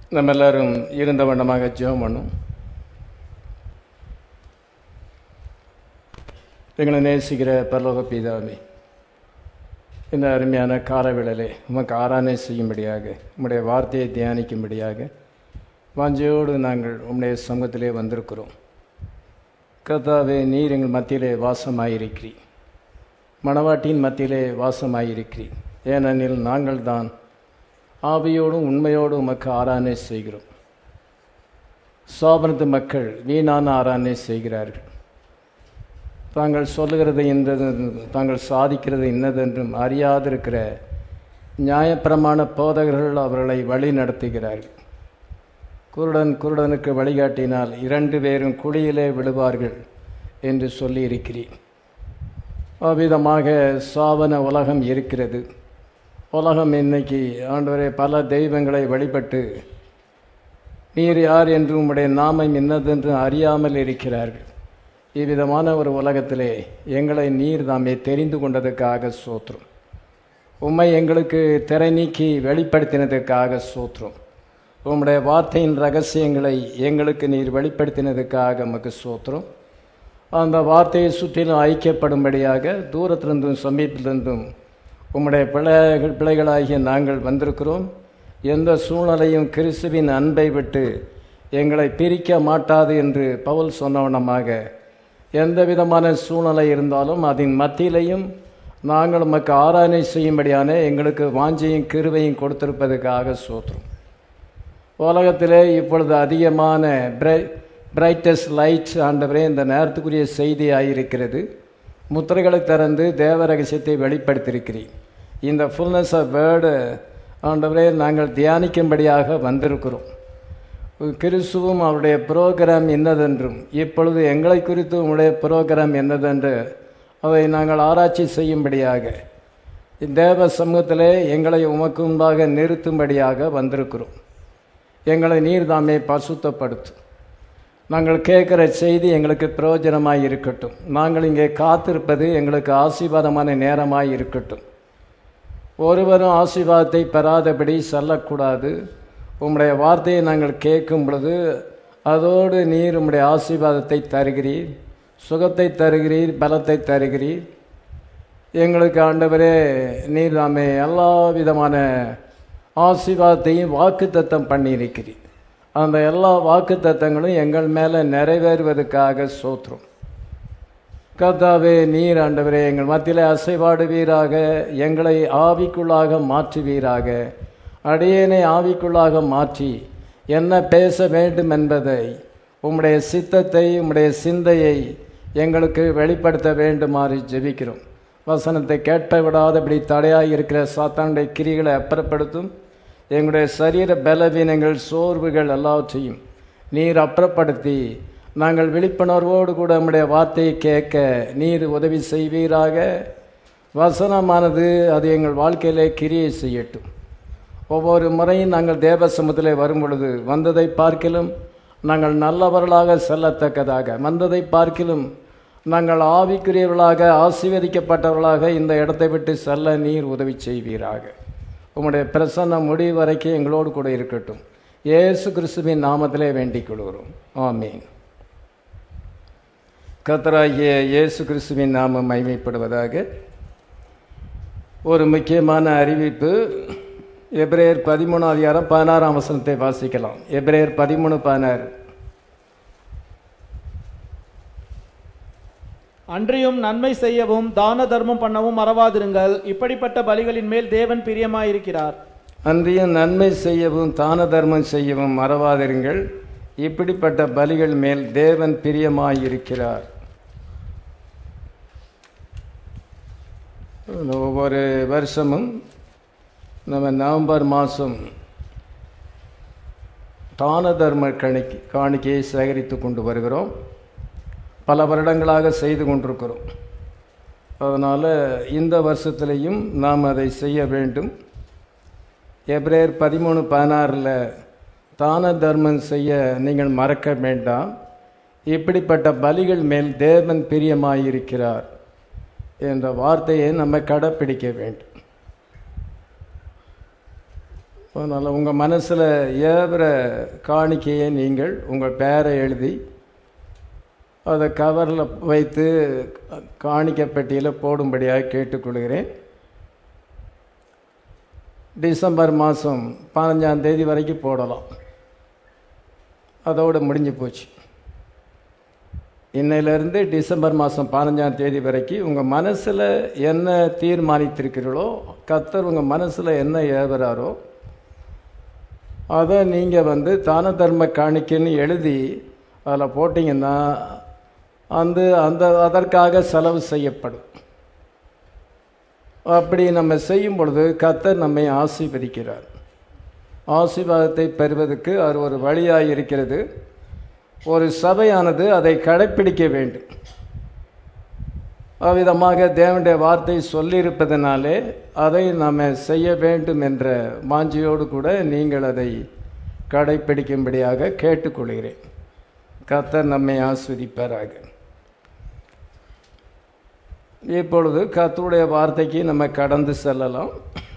நம்ம எல்லாரும் இருந்த வண்ணமாக ஜெபம் பண்ணும் எங்களை நேசிக்கிற பரலோக பிதாவே இந்த அருமையான காலவேளையிலே உமக்கு ஆராதனை செய்யும்படியாக உம்முடைய வார்த்தையை தியானிக்கும்படியாக வாஞ்சையோடு நாங்கள் உம்முடைய சமூகத்திலே வந்திருக்கிறோம் கர்த்தாவே நீர் எங்கள் மத்தியிலே வாசமாயிருக்கிறீர் மணவாட்டியின் மத்தியிலே வாசமாயிருக்கிறீர் ஏனெனில் நாங்கள் தான் ஆவியோடும் உண்மையோடும் உமக்கு ஆராதனை செய்கிறோம் சோபனத்து மக்கள் வீணான ஆராதனை செய்கிறார்கள் தாங்கள் சொல்லுகிறது இன்னது தாங்கள் சாதிக்கிறது இன்னதென்றும் அறியாதிருக்கிற நியாயப்பிரமாண போதகர்கள் அவர்களை வழி நடத்துகிறார்கள் குருடன் குருடனுக்கு வழிகாட்டினால் இரண்டு பேரும் குழியிலே விழுவார்கள் என்று சொல்லியிருக்கிறேன் அவ்விதமாக சாவன உலகம் இருக்கிறது உலகம் இன்னைக்கு ஆண்டவரே பல தெய்வங்களை வழிபட்டு நீர் யார் என்று உம்முடைய நாமம் என்னதென்று அறியாமல் இருக்கிறார்கள் இவ்விதமான ஒரு உலகத்திலே எங்களை நீர் தாமே தெரிந்து கொண்டதுக்காக சோத்திரம் உம்மை எங்களுக்கு திரை நீக்கி வெளிப்படுத்தினதுக்காக சோத்திரம் உம்முடைய வார்த்தையின் ரகசியங்களை எங்களுக்கு நீர் வெளிப்படுத்தினதுக்காக நமக்கு சோத்திரம் அந்த வார்த்தையை சுற்றிலும் ஐக்கியப்படும்படியாக தூரத்திலிருந்தும் சமீபத்திலிருந்தும் உம்முடைய பிள்ளைகள் பிள்ளைகளாகிய நாங்கள் வந்திருக்கிறோம் எந்த சூழ்நிலையும் கிறிஸ்துவின் அன்பை விட்டு எங்களை பிரிக்க மாட்டாது என்று பவுல் சொன்னவனமாக எந்த விதமான சூழ்நிலை இருந்தாலும் அதன் மத்தியிலையும் நாங்கள் உமக்கு ஆராதனை செய்யும்படியான எங்களுக்கு வாஞ்சையும் கிருவையும் கொடுத்திருப்பதற்காக சோத்திரம் உலகத்திலே இப்பொழுது அதிகமான பிரை பிரைட்டஸ்ட் லைட்ஸ் ஆண்டவரே இந்த நேரத்துக்குரிய செய்தியாக இருக்கிறது முத்திரைகளை திறந்து தேவ ரகசியத்தை வெளிப்படுத்தியிருக்கிறேன் இந்த ஃபுல்னஸ் ஆஃப் வேர்டு ஆண்டவரே நாங்கள் தியானிக்கும்படியாக வந்திருக்கிறோம் கிறிஸ்துவும் அவருடைய புரோகிராம் என்னதென்றும் இப்பொழுது எங்களை குறித்து உங்களுடைய புரோகிராம் என்னதென்று அதை நாங்கள் ஆராய்ச்சி செய்யும்படியாக தேவ சமூகத்திலே எங்களை உமக்கு முன்பாக நிறுத்தும்படியாக வந்திருக்கிறோம் எங்களை நீர் தாமே பசுத்தப்படுத்தும் நாங்கள் கேட்குற செய்தி எங்களுக்கு பிரயோஜனமாக இருக்கட்டும் நாங்கள் இங்கே காத்திருப்பது எங்களுக்கு ஆசீர்வாதமான நேரமாக இருக்கட்டும் ஒருவரும் ஆசீர்வாதத்தை பெறாதபடி செல்லக்கூடாது உம்முடைய வார்த்தையை நாங்கள் கேட்கும் பொழுது அதோடு நீர் உம்முடைய ஆசீர்வாதத்தை தருகிறீர் சுகத்தை தருகிறீர் பலத்தை தருகிறீர் எங்களுக்கு ஆண்டவரே நீர் நாமே எல்லா விதமான ஆசீர்வாதத்தையும் வாக்கு தத்தம் பண்ணியிருக்கிறீர் அந்த எல்லா வாக்கு தத்தங்களும் எங்கள் மேலே நிறைவேறுவதற்காக சோத்துரும் கர்த்தாவே நீர் ஆண்டவரே எங்கள் மத்தியில் அசைவாடுவீராக எங்களை ஆவிக்குள்ளாக மாற்றுவீராக அடியேனை ஆவிக்குள்ளாக மாற்றி என்ன பேச வேண்டும் என்பதை உம்முடைய சித்தத்தை உம்முடைய சிந்தையை எங்களுக்கு வெளிப்படுத்த வேண்டுமாறு ஜெபிக்கிறோம் வசனத்தை கேட்ட விடாதபடி தடையாக இருக்கிற சாத்தானுடைய கிரிகளை அப்புறப்படுத்தும் எங்களுடைய சரீர பலவீனங்கள் சோர்வுகள் எல்லாவற்றையும் நீர் அப்புறப்படுத்தி நாங்கள் விழிப்புணர்வோடு கூட நம்முடைய வார்த்தையை கேட்க நீர் உதவி செய்வீராக வசனமானது அது எங்கள் வாழ்க்கையிலே கிரியை செய்யட்டும் ஒவ்வொரு முறையும் நாங்கள் தேவ சமூகத்திலே வரும் பொழுது வந்ததை பார்க்கிலும் நாங்கள் நல்லவர்களாக செல்லத்தக்கதாக வந்ததை பார்க்கிலும் நாங்கள் ஆவிக்குரியவர்களாக ஆசீர்வதிக்கப்பட்டவர்களாக இந்த இடத்தை விட்டு செல்ல நீர் உதவி செய்வீராக உம்முடைய பிரசன்ன முடிவு வரைக்கும் எங்களோடு கூட இருக்கட்டும் இயேசு கிறிஸ்துவின் நாமத்திலே வேண்டிக் கொள்கிறோம் ஆமீன் கத்தராகிய இயேசு கிறிஸ்துவின் நாமம் மைமைப்படுவதாக ஒரு முக்கியமான அறிவிப்பு எப்ரேயர் பதிமூணு அதிகாரம் பதினாறாம் வசனத்தை வாசிக்கலாம் எப்ரேயர் பதிமூணு பதினாறு அன்றியும் நன்மை செய்யவும் தான தர்மம் பண்ணவும் மறவாதிருங்கள் இப்படிப்பட்ட பலிகளின் மேல் தேவன் பிரியமாயிருக்கிறார் அன்றியும் நன்மை செய்யவும் தான தர்மம் செய்யவும் மறவாதிருங்கள் இப்படிப்பட்ட பலிகள் மேல் தேவன் பிரியமாயிருக்கிறார் ஒவ்வொரு வருஷமும் நம்ம நவம்பர் மாதம் தான தர்ம கணிக்கை காணிக்கையை சேகரித்து கொண்டு வருகிறோம் பல வருடங்களாக செய்து கொண்டிருக்கிறோம் அதனால் இந்த வருஷத்துலேயும் நாம் அதை செய்ய வேண்டும் எப்ரேயர் பதிமூணு பதினாறில் தான தர்மம் செய்ய நீங்கள் மறக்க வேண்டாம் இப்படிப்பட்ட பலிகள் மேல் தேவன் பிரியமாயிருக்கிறார் என்ற வார்த்தையை நம்ம கடைப்பிடிக்க வேண்டும் அதனால் உங்கள் மனசில் ஏவுற காணிக்கையை நீங்கள் உங்கள் பேரை எழுதி அதை கவரில் வைத்து காணிக்கை பெட்டியில் போடும்படியாக கேட்டுக்கொள்கிறேன் டிசம்பர் மாதம் பதினஞ்சாம் தேதி வரைக்கும் போடலாம் அதோடு முடிஞ்சு போச்சு இன்னையிலேருந்து டிசம்பர் மாதம் பதினஞ்சாம் தேதி வரைக்கும் உங்கள் மனசில் என்ன தீர்மானித்திருக்கிறீர்களோ கத்தர் உங்கள் மனசில் என்ன ஏவுறாரோ அதை நீங்கள் வந்து தான தர்ம காணிக்கைன்னு எழுதி அதில் போட்டிங்கன்னா அந்த அந்த அதற்காக செலவு செய்யப்படும் அப்படி நம்ம செய்யும் பொழுது கத்தர் நம்மை ஆசீர்வதிக்கிறார் ஆசீர்வாதத்தை பெறுவதற்கு அது ஒரு வழியாக இருக்கிறது ஒரு சபையானது அதை கடைப்பிடிக்க வேண்டும் அவ்விதமாக தேவனுடைய வார்த்தை சொல்லியிருப்பதனாலே அதை நாம் செய்ய வேண்டும் என்ற மாஞ்சியோடு கூட நீங்கள் அதை கடைப்பிடிக்கும்படியாக கேட்டுக்கொள்கிறேன் கத்தர் நம்மை ஆஸ்வதிப்பாராக இப்பொழுது கத்தருடைய வார்த்தைக்கு நம்ம கடந்து செல்லலாம்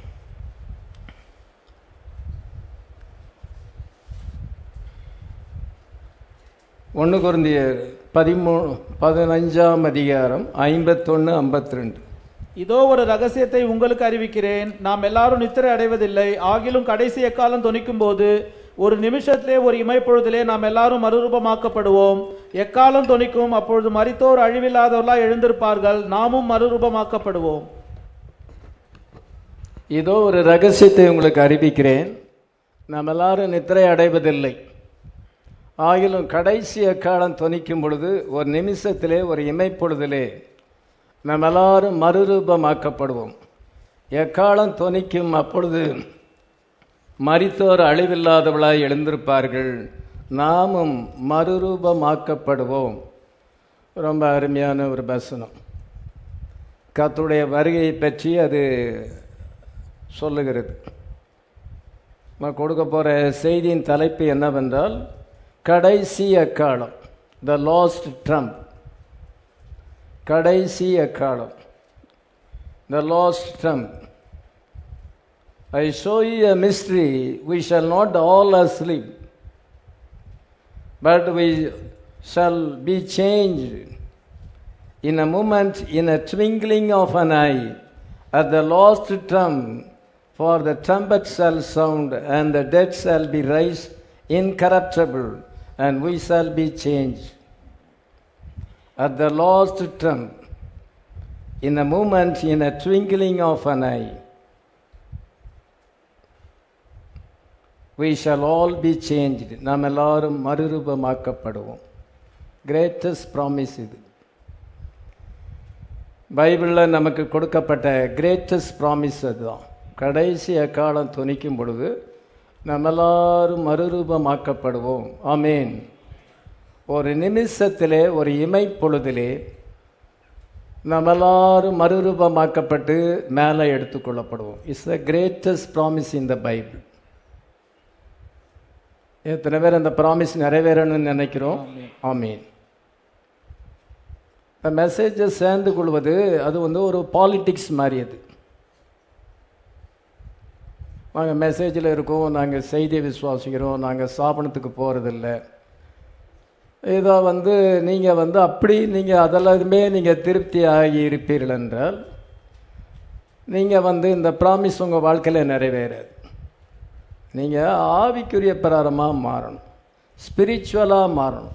ஒன்று குருந்திய பதிமூணு பதினஞ்சாம் அதிகாரம் ஐம்பத்தொன்று ஐம்பத்தி ரெண்டு இதோ ஒரு ரகசியத்தை உங்களுக்கு அறிவிக்கிறேன் நாம் எல்லாரும் நித்திரை அடைவதில்லை ஆகிலும் கடைசி எக்காலம் தொனிக்கும் போது ஒரு நிமிஷத்திலே ஒரு இமைப்பொழுதிலே நாம் எல்லாரும் மறுரூபமாக்கப்படுவோம் எக்காலம் தொனிக்கும் அப்பொழுது மரித்தோர் அழிவில்லாதவர்களா எழுந்திருப்பார்கள் நாமும் மறுரூபமாக்கப்படுவோம் இதோ ஒரு ரகசியத்தை உங்களுக்கு அறிவிக்கிறேன் நாம் எல்லாரும் நித்திரை அடைவதில்லை ஆகிலும் கடைசி அக்காலம் தொனிக்கும் பொழுது ஒரு நிமிஷத்திலே ஒரு இமைப்பொழுதிலே நாம் எல்லாரும் மறுரூபமாக்கப்படுவோம் எக்காலம் தொனிக்கும் அப்பொழுது மரித்தோர் அழிவில்லாதவளாய் எழுந்திருப்பார்கள் நாமும் மறுரூபமாக்கப்படுவோம் ரொம்ப அருமையான ஒரு வசனம் கத்துடைய வருகையை பற்றி அது சொல்லுகிறது நான் கொடுக்க போகிற செய்தியின் தலைப்பு என்னவென்றால் கடைசி அக்காலம் த லாஸ்ட் ட்ரம்ப் கடைசி அக்காலம் the last trump I show you a mystery. We shall not all asleep, but we shall be changed in a moment, in a twinkling of an eye, at the last trump. For the trumpet shall sound, and the dead shall be raised incorruptible, and we shall be changed. At the last trump, in a moment, in a twinkling of an eye. we shall all be changed நாம் எல்லாரும் மறுரூபமாக்கப்படுவோம் greatest promise இது பைபிளில் நமக்கு கொடுக்கப்பட்ட greatest promise அதுதான் கடைசி அக்காலம் துணிக்கும் பொழுது நம்ம எல்லாரும் மறுரூபமாக்கப்படுவோம் ஆமேன் ஒரு நிமிஷத்திலே ஒரு இமைப்பொழுதிலே நம்ம எல்லாரும் மறுரூபமாக்கப்பட்டு மேலே எடுத்துக்கொள்ளப்படுவோம் it's the greatest promise in the Bible எத்தனை பேர் அந்த ப்ராமிஸ் நிறைவேறணும்னு நினைக்கிறோம் ஆமீன் இந்த மெசேஜை சேர்ந்து கொள்வது அது வந்து ஒரு பாலிட்டிக்ஸ் மாதிரி அது நாங்கள் மெசேஜில் இருக்கோம் நாங்கள் செய்தியை விசுவாசிக்கிறோம் நாங்கள் ஸ்தாபனத்துக்கு போகிறதில்ல இதை வந்து நீங்கள் வந்து அப்படி நீங்கள் அதெல்லாமே நீங்கள் திருப்தி ஆகி இருப்பீர்கள் என்றால் நீங்கள் வந்து இந்த ப்ராமிஸ் உங்கள் வாழ்க்கையில் நிறைவேறாது நீங்கள் ஆவிக்குரிய பிரகாரமாக மாறணும் ஸ்பிரிச்சுவலாக மாறணும்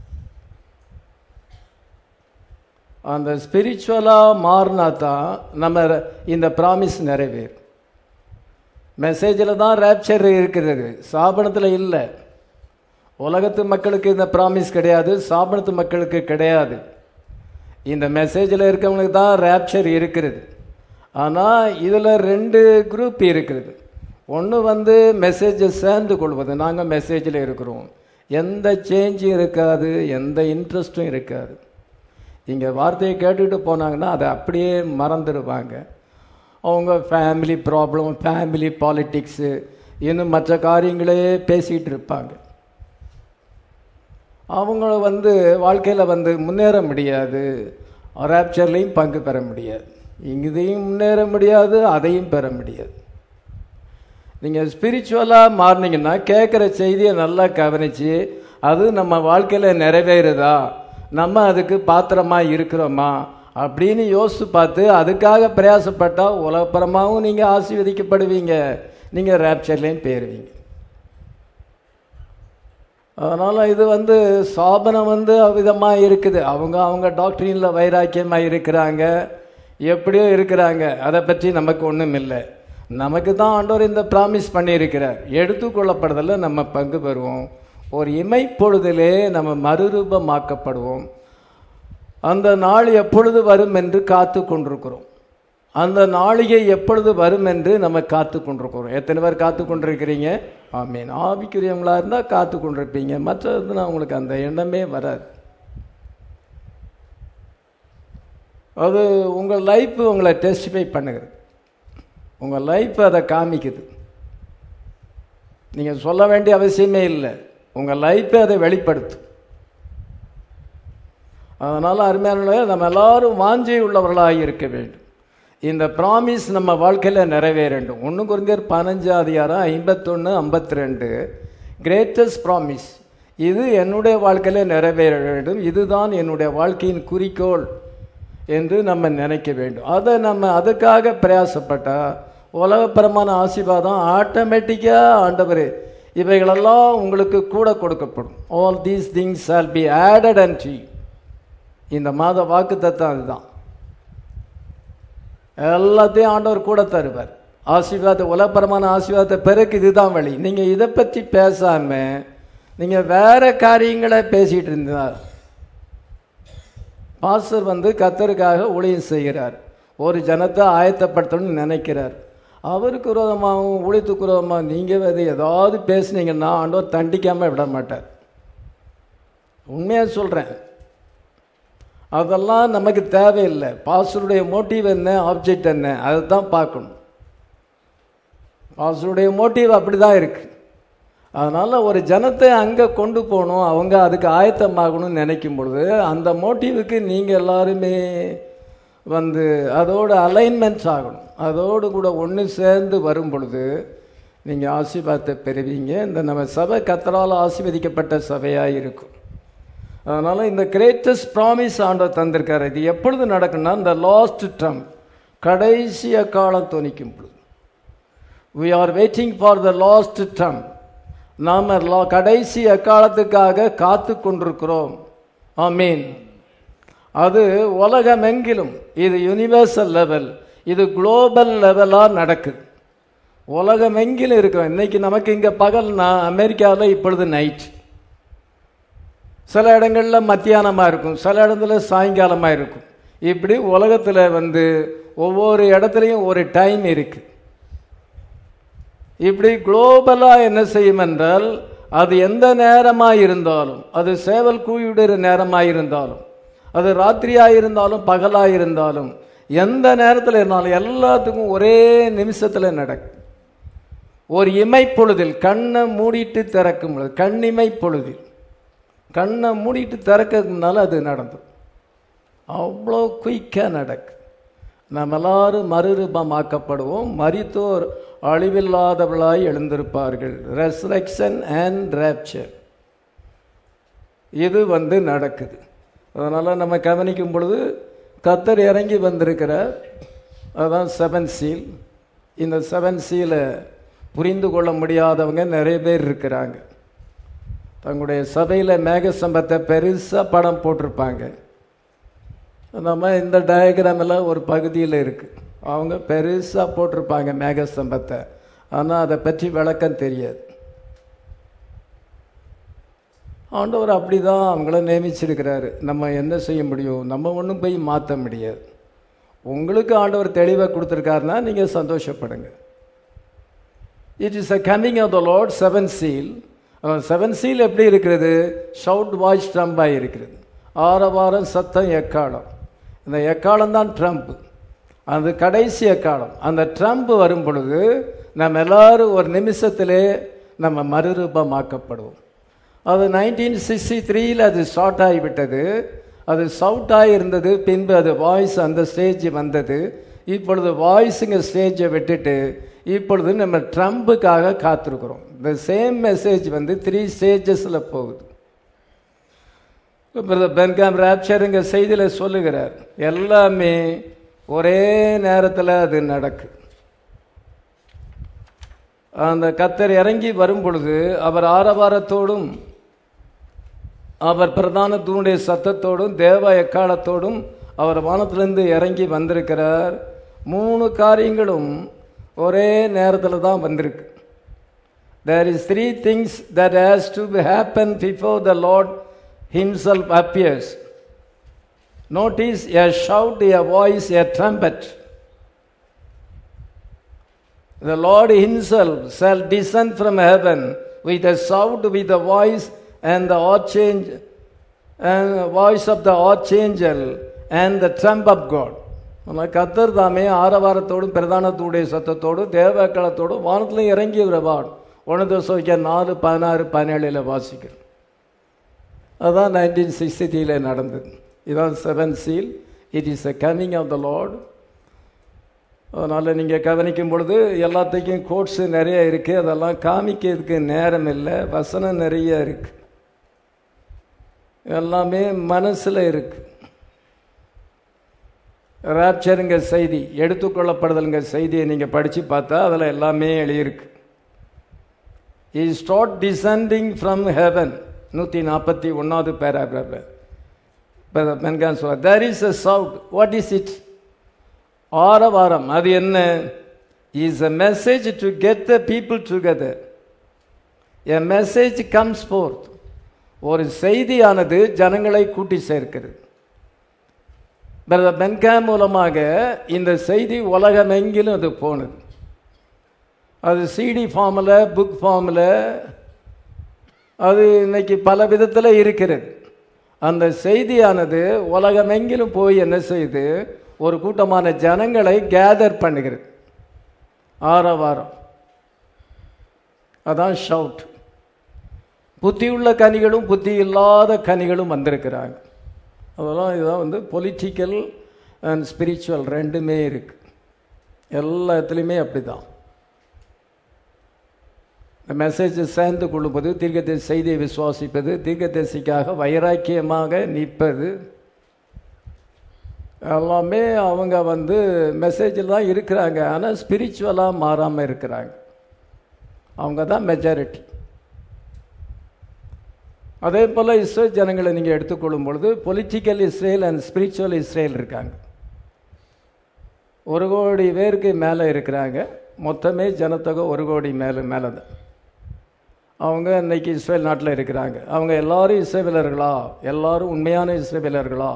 அந்த ஸ்பிரிச்சுவலாக மாறினா தான் நம்ம இந்த ப்ராமிஸ் நிறைவேறும் மெசேஜில் தான் ரேப்சர் இருக்கிறது சாபனத்தில் இல்லை உலகத்து மக்களுக்கு இந்த ப்ராமிஸ் கிடையாது சாபனத்து மக்களுக்கு கிடையாது இந்த மெசேஜில் இருக்கவங்களுக்கு தான் ரேப்சர் இருக்கிறது ஆனால் இதில் ரெண்டு குரூப் இருக்கிறது ஒன்று வந்து மெசேஜை சேர்ந்து கொள்வது நாங்கள் மெசேஜில் இருக்கிறோம் எந்த சேஞ்சும் இருக்காது எந்த இன்ட்ரெஸ்ட்டும் இருக்காது இங்கே வார்த்தையை கேட்டுக்கிட்டு போனாங்கன்னா அதை அப்படியே மறந்துடுவாங்க அவங்க ஃபேமிலி ப்ராப்ளம் ஃபேமிலி பாலிட்டிக்ஸு இன்னும் மற்ற காரியங்களே பேசிகிட்டு இருப்பாங்க அவங்கள வந்து வாழ்க்கையில் வந்து முன்னேற முடியாது ரேப்சர்லேயும் பங்கு பெற முடியாது இங்கேயும் முன்னேற முடியாது அதையும் பெற முடியாது நீங்கள் ஸ்பிரிச்சுவலாக மாறினீங்கன்னா கேட்குற செய்தியை நல்லா கவனித்து அது நம்ம வாழ்க்கையில் நிறைவேறுதா நம்ம அதுக்கு பாத்திரமாக இருக்கிறோமா அப்படின்னு யோசித்து பார்த்து அதுக்காக பிரயாசப்பட்டால் உலகப்புறமாகவும் நீங்கள் ஆசீர்வதிக்கப்படுவீங்க நீங்கள் ரேப்சர்லேயும் போயிருவீங்க அதனால் இது வந்து சாபனம் வந்து அவ்விதமாக இருக்குது அவங்க அவங்க டாக்டரினில் வைராக்கியமாக இருக்கிறாங்க எப்படியோ இருக்கிறாங்க அதை பற்றி நமக்கு ஒன்றும் இல்லை நமக்கு தான் ஆண்டவர் இந்த ப்ராமிஸ் பண்ணியிருக்கிறார் எடுத்துக்கொள்ளப்படுறதில் நம்ம பங்கு பெறுவோம் ஒரு இமைப்பொழுதிலே நம்ம மறுரூபமாக்கப்படுவோம் அந்த நாள் எப்பொழுது வரும் என்று காத்து கொண்டிருக்கிறோம் அந்த நாளிகை எப்பொழுது வரும் என்று நம்ம காத்து கொண்டிருக்கிறோம் எத்தனை பேர் காத்து கொண்டிருக்கிறீங்க ஆமீன் ஆவிக்குரியவங்களா இருந்தால் காத்து கொண்டிருப்பீங்க மற்றதுனா உங்களுக்கு அந்த எண்ணமே வராது அது உங்கள் லைஃப் உங்களை டெஸ்டிஃபை பண்ணுகிறது உங்கள் லைஃப் அதை காமிக்குது நீங்கள் சொல்ல வேண்டிய அவசியமே இல்லை உங்கள் லைஃப்பே அதை வெளிப்படுத்தும் அதனால் அருமையான நம்ம எல்லாரும் வாஞ்சை உள்ளவர்களாக இருக்க வேண்டும் இந்த ப்ராமிஸ் நம்ம வாழ்க்கையில் நிறைவேற வேண்டும் ஒன்று குறைந்தர் பதினஞ்சு அதிகாரம் ஐம்பத்தொன்று ஐம்பத்தி ரெண்டு கிரேட்டஸ்ட் ப்ராமிஸ் இது என்னுடைய வாழ்க்கையில் நிறைவேற வேண்டும் இதுதான் என்னுடைய வாழ்க்கையின் குறிக்கோள் என்று நம்ம நினைக்க வேண்டும் அதை நம்ம அதுக்காக பிரயாசப்பட்டால் உலகப்பரமான ஆசீர்வாதம் ஆட்டோமேட்டிக்காக ஆண்டவர் இவைகளெல்லாம் உங்களுக்கு கூட கொடுக்கப்படும் all these things all be added and you இந்த மாத வாக்கு தத்துவம் அதுதான் எல்லாத்தையும் ஆண்டவர் கூட தருவார் ஆசீர்வாத உலகப்பரமான ஆசீர்வாதத்தை பிறகு இதுதான் வழி நீங்கள் இதை பற்றி பேசாமல் நீங்கள் வேற காரியங்களை பேசிகிட்டு இருந்தார் பாஸ்டர் வந்து கத்தருக்காக ஊழியம் செய்கிறார் ஒரு ஜனத்தை ஆயத்தப்படுத்தணும்னு நினைக்கிறார் அவருக்கு விரோதமாகவும் ஊழியத்துக்கு விரோதமாக நீங்கள் வந்து ஏதாவது பேசுனீங்கன்னா ஆண்டவர் தண்டிக்காமல் விட மாட்டார் உண்மையாக சொல்கிறேன் அதெல்லாம் நமக்கு தேவையில்லை பாஸ்டருடைய மோட்டிவ் என்ன ஆப்ஜெக்ட் என்ன அதை தான் பார்க்கணும் பாஸ்டருடைய மோட்டிவ் அப்படி தான் இருக்குது அதனால் ஒரு ஜனத்தை அங்கே கொண்டு போகணும் அவங்க அதுக்கு ஆயத்தமாகணும்னு நினைக்கும் பொழுது அந்த மோட்டிவுக்கு நீங்கள் எல்லாருமே வந்து அதோட அலைன்மெண்ட்ஸ் ஆகணும் அதோடு கூட ஒன்று சேர்ந்து வரும் பொழுது நீங்கள் ஆசீர்வாதத்தை பெறுவீங்க இந்த நம்ம சபை கத்தரால் ஆசீர்வதிக்கப்பட்ட சபையாக இருக்கும் அதனால் இந்த கிரேட்டஸ்ட் ப்ராமிஸ் ஆண்டவர் தந்திருக்காரு இது எப்பொழுது நடக்கும்னா இந்த லாஸ்ட் ட்ரம் கடைசி காலம் துணிக்கும் பொழுது we are waiting for the last trump நாம் கடைசி அக்காலத்துக்காக காத்து கொண்டிருக்கிறோம் ஆமீன் அது உலகமெங்கிலும் இது யூனிவர்சல் லெவல் இது குளோபல் லெவலாக நடக்குது உலகமெங்கிலும் இருக்கும் இன்னைக்கு நமக்கு இங்கே பகல்னா அமெரிக்காவில் இப்பொழுது நைட் சில இடங்களில் மத்தியானமாக இருக்கும் சில இடத்துல சாயங்காலமாக இருக்கும் இப்படி உலகத்தில் வந்து ஒவ்வொரு இடத்துலையும் ஒரு டைம் இருக்கு இப்படி குளோபலாக என்ன செய்யும் என்றால் அது எந்த நேரமாக இருந்தாலும் அது சேவல் கூவிடுற நேரமாக இருந்தாலும் அது ராத்திரியாக இருந்தாலும் பகலாக இருந்தாலும் எந்த நேரத்தில் இருந்தாலும் எல்லாத்துக்கும் ஒரே நிமிஷத்தில் நடக்கும் ஒரு இமை பொழுதில் கண்ணை மூடிட்டு திறக்கும் பொழுது கண்ணிமை பொழுதில் கண்ணை மூடிட்டு திறக்கிறதுனால அது நடந்தது அவ்வளோ குயிக்காக நடக்கு நம்ம எல்லாரும் மறுரூபமாக்கப்படுவோம் மரித்தோர் அழிவில்லாதவளாய் எழுந்திருப்பார்கள் ரெசரக்ஷன் அண்ட் ரேப்சர் இது வந்து நடக்குது அதனால் நம்ம கவனிக்கும் பொழுது கத்தர் இறங்கி வந்திருக்கிறார் அதுதான் செவன் சீல் இந்த செவன் சீலை புரிந்து கொள்ள முடியாதவங்க நிறைய பேர் இருக்கிறாங்க தங்களுடைய சபையில் மேகசம்பத்தை பெருசாக படம் போட்டிருப்பாங்க நம்ம இந்த டயக்ராம் எல்லாம் ஒரு பகுதியில் இருக்குது அவங்க பெருசாக போட்டிருப்பாங்க மேகஸ்தம்பத்தை ஆனால் அதை பற்றி விளக்கம் தெரியாது ஆண்டவர் அப்படி தான் அவங்கள நியமிச்சிருக்கிறாரு நம்ம என்ன செய்ய முடியும் நம்ம ஒன்றும் போய் மாற்ற முடியாது உங்களுக்கு ஆண்டவர் தெளிவாக கொடுத்துருக்காருன்னா நீங்கள் சந்தோஷப்படுங்க it is a coming of the Lord seven seal seven seal எப்படி இருக்கிறது ஷவுட் வாய்ஸ் ட்ரம்பாக இருக்கிறது ஆரவாரம் சத்தம் எக்காலம் இந்த எக்காலம் தான் ட்ரம்ப் அது கடைசி எக்காலம் அந்த ட்ரம்ப் வரும் பொழுது நம்ம எல்லாரும் ஒரு நிமிஷத்திலே நம்ம மறுரூபமாக்கப்படுவோம் அது நைன்டீன் சிக்ஸ்டி த்ரீயில் அது ஷார்ட் ஆகிவிட்டது அது சவுட் ஆகியிருந்தது பின்பு அது வாய்ஸ் அந்த ஸ்டேஜ் வந்தது இப்பொழுது வாய்ஸுங்க ஸ்டேஜை விட்டுட்டு இப்பொழுது நம்ம ட்ரம்புக்காக காத்திருக்கிறோம் இந்த சேம் மெசேஜ் வந்து த்ரீ ஸ்டேஜஸில் போகுது பிரதர் பென்காம் ராப்சருங்க செய்தியில் சொல்லுகிறார் எல்லாமே ஒரே நேரத்தில் அது நடக்கு அந்த கத்தர் இறங்கி வரும் பொழுது அவர் ஆரவாரத்தோடும் அவர் பிரதான தூணுடைய சத்தத்தோடும் தேவ எக்காலத்தோடும் அவர் வானத்திலிருந்து இறங்கி வந்திருக்கிறார் மூணு காரியங்களும் ஒரே நேரத்தில் தான் வந்திருக்கு there is three things that has to happen before the Lord himself appears. Notice a shout, a voice, a trumpet. The Lord Himself shall descend from heaven with a shout, with a voice, and the archangel, and the voice of the archangel, and the trump of God. ஆனால் கத்தர் தாமே ஆரவாரத்தோடும் பிரதானத்துடைய சத்தத்தோடும் தேவக்களத்தோடும் வானத்திலையும் இறங்கி வருவார் ஒன்று தோசைக்க நாலு பதினாறு பதினேழில் வாசிக்கிறோம் அதுதான் நைன்டீன் சிக்ஸ்டி த்ரீல நடந்தது இதான் seven seal it is a coming of the Lord அதனால் நீங்கள் கவனிக்கும் பொழுது எல்லாத்துக்கும் கோட்ஸு நிறைய இருக்குது அதெல்லாம் காமிக்கிறதுக்கு நேரம் இல்லை வசனம் நிறைய இருக்கு எல்லாமே மனசில் இருக்கு ராப்சருங்க செய்தி எடுத்துக்கொள்ளப்படுதலுங்க செய்தியை நீங்கள் படித்து பார்த்தா அதில் எல்லாமே எழுதியிருக்கு is start descending from heaven நூற்றி நாற்பத்தி ஒன்றாவது பேராகிராஃபில் மென்கான் சொல்வார் there is a shout what is it ஆரவாரம் அது என்ன is a message to get the people together a message comes forth ஒரு செய்தியானது ஜனங்களை கூட்டி சேர்க்கிறது பிரதர் பென்காம் மூலமாக இந்த செய்தி உலகமெங்கிலும் அது போனது அது சிடி ஃபார்மில் புக் ஃபார்மில் அது இன்னைக்கு பல விதத்தில் இருக்கிறது அந்த செய்தியானது உலகமெங்கிலும் போய் என்ன செய்யுது ஒரு கூட்டமான ஜனங்களை கேதர் பண்ணுகிறது ஆரவாரம் அதான் ஷவுட் புத்தியுள்ள கனிகளும் புத்தி இல்லாத கனிகளும் வந்திருக்கிறாங்க அதெல்லாம் இதுதான் வந்து பொலிட்டிக்கல் அண்ட் ஸ்பிரிச்சுவல் ரெண்டுமே இருக்கு எல்லா இடத்துலையுமே அப்படி தான் இந்த மெசேஜை சேர்ந்து கொள்ளும்போது தீர்க்கதரிசி செய்தியை விசுவாசிப்பது தீர்க்கதரிசிக்காக வைராக்கியமாக நிற்பது எல்லாமே அவங்க வந்து மெசேஜில் தான் இருக்கிறாங்க ஆனால் ஸ்பிரிச்சுவலாக மாறாமல் இருக்கிறாங்க அவங்க தான் மெஜாரிட்டி அதே போல் இஸ்ரேல் ஜனங்களை நீங்கள் எடுத்துக்கொள்ளும் பொழுது political Israel and spiritual Israel இருக்காங்க ஒரு கோடி பேருக்கு மேலே இருக்கிறாங்க மொத்தமே ஜனத்தொகை ஒரு கோடி மேலே மேலே தான் அவங்க இன்னைக்கு இஸ்ரேல் நாட்டில் இருக்கிறாங்க அவங்க எல்லாரும் இஸ்ரேலர்களா எல்லாரும் உண்மையான இஸ்ரேலர்களா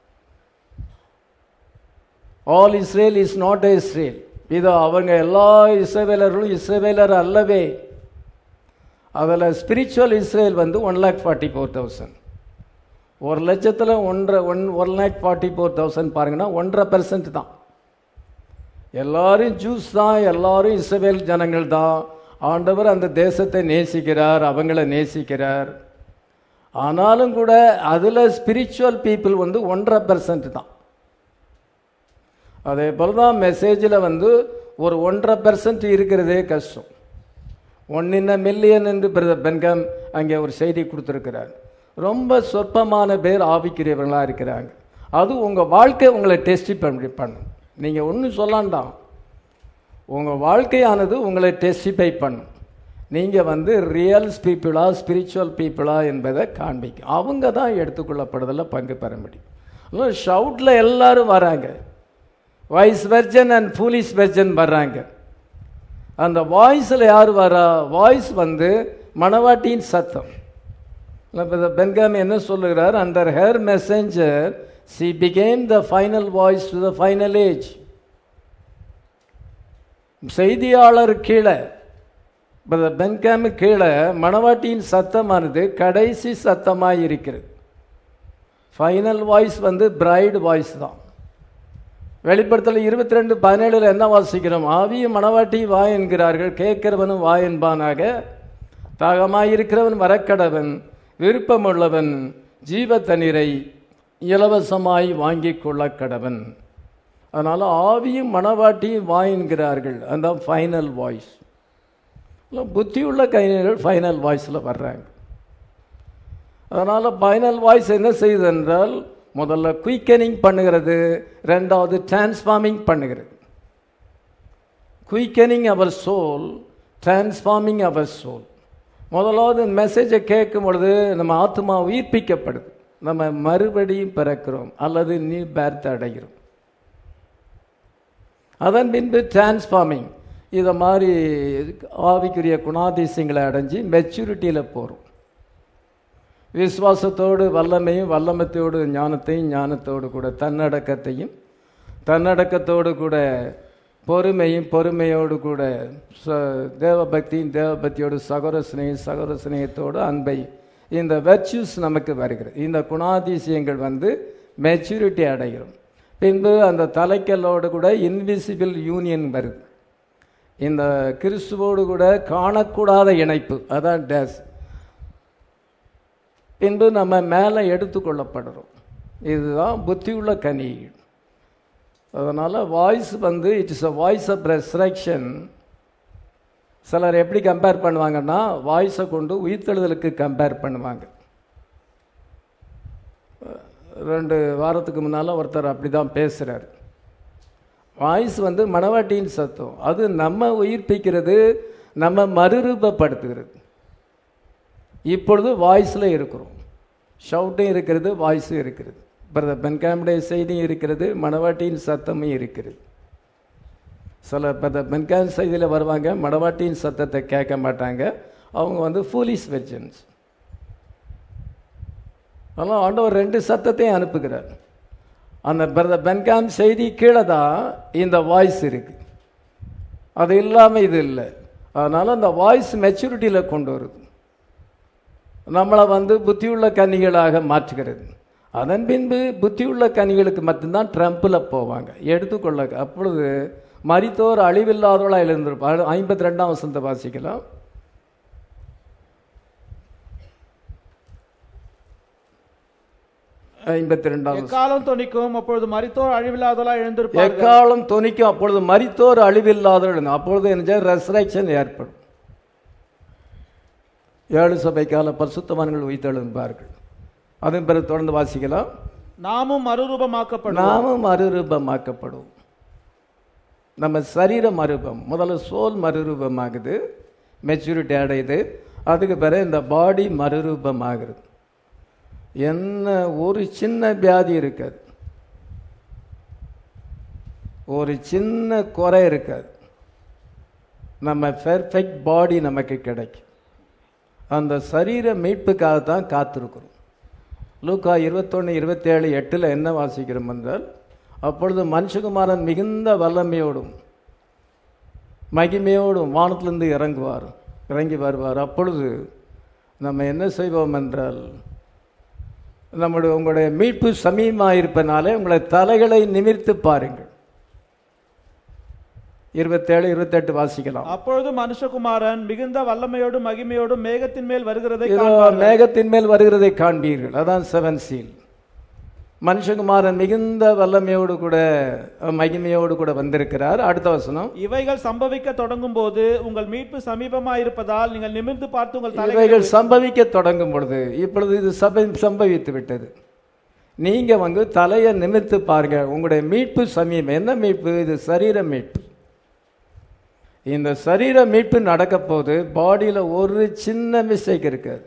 all Israel is not a Israel இது அவங்க எல்லா இஸ்ரேலர்களும் இஸ்ரேலர் அல்லவே அதில் ஸ்பிரிச்சுவல் இஸ்ரேல் வந்து one lakh forty four thousand ஒரு லட்சத்தில் ஒன்றரை one one lakh forty four thousand பாருங்கன்னா ஒன்றரை பெர்சன்ட் தான் எல்லாரும் ஜூஸ் தான் எல்லாரும் இஸ்ரேல் ஜனங்கள் தான் ஆண்டவர் அந்த தேசத்தை நேசிக்கிறார் அவங்கள நேசிக்கிறார் ஆனாலும் கூட அதில் ஸ்பிரிச்சுவல் பீப்புள் வந்து ஒன்றரை பெர்சன்ட் தான் அதே போல் தான் மெசேஜில் வந்து ஒரு ஒன்றரை பெர்சன்ட் இருக்கிறதே கஷ்டம் ஒன் இன் மில்லியன் என்று பிரதர் பென்கம் அங்கே ஒரு செய்தி கொடுத்துருக்கிறார் ரொம்ப சொற்பமான பேர் ஆவிக்குரியவர்களாக இருக்கிறாங்க அது உங்கள் வாழ்க்கை உங்களை டெஸ்டி பண்ணி பண்ணும் நீங்கள் ஒன்றும் சொல்லாண்டாம் உங்கள் வாழ்க்கையானது உங்களை டெஸ்டிஃபை பண்ணும் நீங்கள் வந்து ரியல் பீப்புளா ஸ்பிரிச்சுவல் பீப்புளா என்பதை காண்பிக்கும் அவங்க தான் எடுத்துக்கொள்ளப்படுதலில் பங்கு பெற முடியும் ஷவுட்டில் எல்லாரும் வராங்க wise virgin and foolish virgin வர்றாங்க அந்த வாய்ஸில் யார் வரா வாய்ஸ் வந்து மணவாட்டியின் சத்தம் பென்காமி என்ன சொல்லுகிறார் under her messenger she became the final voice to the final age செய்தியாளர் கீழே பென்காமு கீழே மணவாட்டியின் சத்தமானது கடைசி சத்தமாக இருக்கிறது ஃபைனல் வாய்ஸ் வந்து பிரைடு வாய்ஸ் தான் வெளிப்படத்தில் இருபத்தி ரெண்டு பதினேழில் என்ன வாசிக்கிறோம் ஆவியும் மணவாட்டி வா என்கிறார்கள் கேட்கிறவனும் வா என்பானாக தாகமாயிருக்கிறவன் வரக்கடவன் விருப்பமுள்ளவன் ஜீவ தண்ணீரை இலவசமாய் வாங்கி கொள்ள கடவன் அதனால் ஆவியும் மனவாட்டியும் வாயின்கிறார்கள் அந்த ஃபைனல் வாய்ஸ் புத்தியுள்ள கைஞர்கள் ஃபைனல் வாய்ஸில் வர்றாங்க அதனால் ஃபைனல் வாய்ஸ் என்ன செய்யுது என்றால் முதல்ல குயிக்கனிங் பண்ணுகிறது ரெண்டாவது டிரான்ஸ்ஃபார்மிங் பண்ணுகிறது குயிக்கனிங் அவர் சோல் டிரான்ஸ்ஃபார்மிங் அவர் சோல் முதலாவது மெசேஜை கேட்கும் பொழுது நம்ம ஆத்மா உயிர்ப்பிக்கப்படுது நம்ம மறுபடியும் பிறக்கிறோம் அல்லது நீ பேர்த் அடைகிறோம் அதன் பின்பு டிரான்ஸ்ஃபார்மிங் இதை மாதிரி ஆவிக்குரிய குணாதிசயங்களை அடைஞ்சு மெச்சூரிட்டியில் போகிறோம் விசுவாசத்தோடு வல்லமையும் வல்லமத்தோடு ஞானத்தையும் ஞானத்தோடு கூட தன்னடக்கத்தையும் தன்னடக்கத்தோடு கூட பொறுமையும் பொறுமையோடு கூட ச- தேவபக்தியும் தேவபக்தியோடு சகோர சிநேகம் சகோர சிநேகத்தோடு அன்பை இந்த வெர்ச்சுஸ் நமக்கு வருகிறது இந்த குணாதிசயங்கள் வந்து மெச்சூரிட்டி அடைகிறோம் பின்பு அந்த தலைக்கல்லோடு கூட இன்விசிபிள் யூனியன் வருது இந்த கிறிஸ்துவோடு கூட காணக்கூடாத இணைப்பு அதான் டேஸ் பின்பு நம்ம மேலே எடுத்துக்கொள்ளப்படுறோம் இதுதான் புத்தியுள்ள கனி அதனால் வாய்ஸ் வந்து it is a voice of resurrection சிலர் எப்படி கம்பேர் பண்ணுவாங்கன்னா வாய்ஸை கொண்டு உயிர்த்தெழுதலுக்கு கம்பேர் பண்ணுவாங்க ரெண்டு வாரத்துக்கு முன்னால் ஒருத்தர் அப்படி தான் பேசுகிறார் வாய்ஸ் வந்து மணவாட்டியின் சத்தம் அது நம்ம உயிர்ப்பிக்கிறது நம்ம மறுரூபப்படுத்துகிறது இப்பொழுது வாய்ஸில் இருக்கிறோம் ஷவுட்டும் இருக்கிறது வாய்ஸும் இருக்கிறது பிரதர் பென்காமுடைய செய்தியும் இருக்கிறது மணவாட்டியின் சத்தமும் இருக்கிறது சில பிரதர் பென்காம் செய்தியில் வருவாங்க மணவாட்டியின் சத்தத்தை கேட்க மாட்டாங்க அவங்க வந்து ஃபூலிஸ் வெர்ஜன்ஸ் அதனால் ஆண்டவர் ரெண்டு சத்தத்தையும் அனுப்புகிறார் அந்த பிரதர் பென்காம் செய்தி கீழே தான் இந்த வாய்ஸ் இருக்கு அது இல்லாமல் இது இல்லை அதனால் அந்த வாய்ஸ் மெச்சூரிட்டியில் கொண்டு வருது நம்மளை வந்து புத்தியுள்ள கன்னிகளாக மாற்றுகிறது அதன் பின்பு புத்தியுள்ள கனிகளுக்கு மட்டும்தான் ட்ரம்பில் போவாங்க எடுத்துக்கொள்ள அப்பொழுது மரித்தோர் அழிவில்லாதவளாக எழுந்திருப்பார் ஐம்பத்தி ரெண்டாம் வசந்த வாசிக்கலாம் ஐம்பத்தி ரெண்டாம் எக்காலம் தொனிக்கும் அப்பொழுது மரித்தோர் அழிவில்லாதலா எழுந்திருப்பார்கள் எக்காலம் தொனிக்கும் அப்பொழுது மரித்தோர் அழிவில்லாதவர்கள் அப்பொழுது என்ன ரெசரக்ஷன் ஏற்படும் ஏழு சபைக்கால பரிசுத்தவான்கள் உயிர்த்தெழுந்தார்கள் அதன் பிறகு தொடர்ந்து வாசிக்கலாம் நாமும் மறுரூபமாக்கப்படும் நாமும் மறுரூபமாக்கப்படுவோம் நம்ம சரீர மறுரூபம் முதல்ல சோல் மறுரூபமாகுது மெச்சூரிட்டி அடையுது அதுக்கு பிறகு இந்த பாடி மறுரூபமாகிறது என்ன ஒரு சின்ன வியாதி இருக்காது ஒரு சின்ன குறை இருக்காது நம்ம பெர்ஃபெக்ட் பாடி நமக்கு கிடைக்கும் அந்த சரீர மீட்புக்காக தான் காத்திருக்கிறோம் லூக்கா இருபத்தொன்று இருபத்தேழு எட்டில் என்ன வாசிக்கிறோம் என்றால் அப்பொழுது மனுஷகுமாரன் மிகுந்த வல்லமையோடும் மகிமையோடும் வானத்திலிருந்து இறங்குவார் இறங்கி வருவார் அப்பொழுது நம்ம என்ன செய்வோம் என்றால் நம்முடைய உங்களுடைய மீட்பு சமீபமாக இருப்பனாலே உங்களை தலைகளை நிமிர்த்து பாருங்கள் இருபத்தேழு இருபத்தெட்டு வாசிக்கலாம் அப்பொழுது மனுஷகுமாரன் மிகுந்த வல்லமையோடும் மகிமையோடும் மேகத்தின் மேல் வருகிறதை இதோ காண்பார்கள். மேகத்தின் மேல் வருகிறதை காண்பீர்கள் அதான் செவன் சீல் மனுஷகுமாரன் மிகுந்த வல்லமையோடு கூட மகிமையோடு கூட வந்திருக்கிறார் அடுத்த வசனம் இவைகள் சம்பவிக்க தொடங்கும் போது உங்கள் மீட்பு சமீபமாயிருப்பதால் நீங்கள் நிமிர்ந்து பார்த்து உங்கள் தலைகளை இவைகள் சம்பவிக்க தொடங்கும் பொழுது இப்பொழுது இது சபை சம்பவித்து விட்டது நீங்க வந்து தலையை நிமிர்த்து பாருங்க உங்களுடைய மீட்பு சமீபம் என்ன மீட்பு இது சரீர மீட்பு இந்த சரீர மீட்பு நடக்க போது பாடியில் ஒரு சின்ன மிஸ்டேக் இருக்காது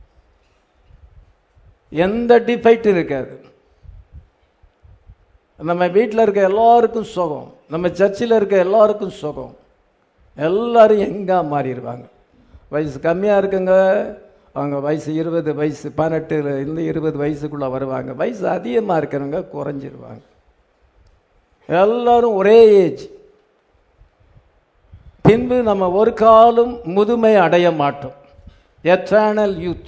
எந்த டிஃபெக்ட் இருக்காது நம்ம வீட்டில் இருக்க எல்லாருக்கும் சுகம் நம்ம சர்ச்சில் இருக்க எல்லாருக்கும் சுகம் எல்லாரும் எங்கா மாறிடுவாங்க வயசு கம்மியாக இருக்குங்க அவங்க வயசு இருபது வயசு பதினெட்டுல இருந்து இருபது வயசுக்குள்ளே வருவாங்க வயசு அதிகமாக இருக்கிறவங்க குறைஞ்சிருவாங்க எல்லாரும் ஒரே ஏஜ் பின்பு நம்ம ஒரு காலம் முதுமை அடைய மாட்டோம் எட்டர்னல் யூத்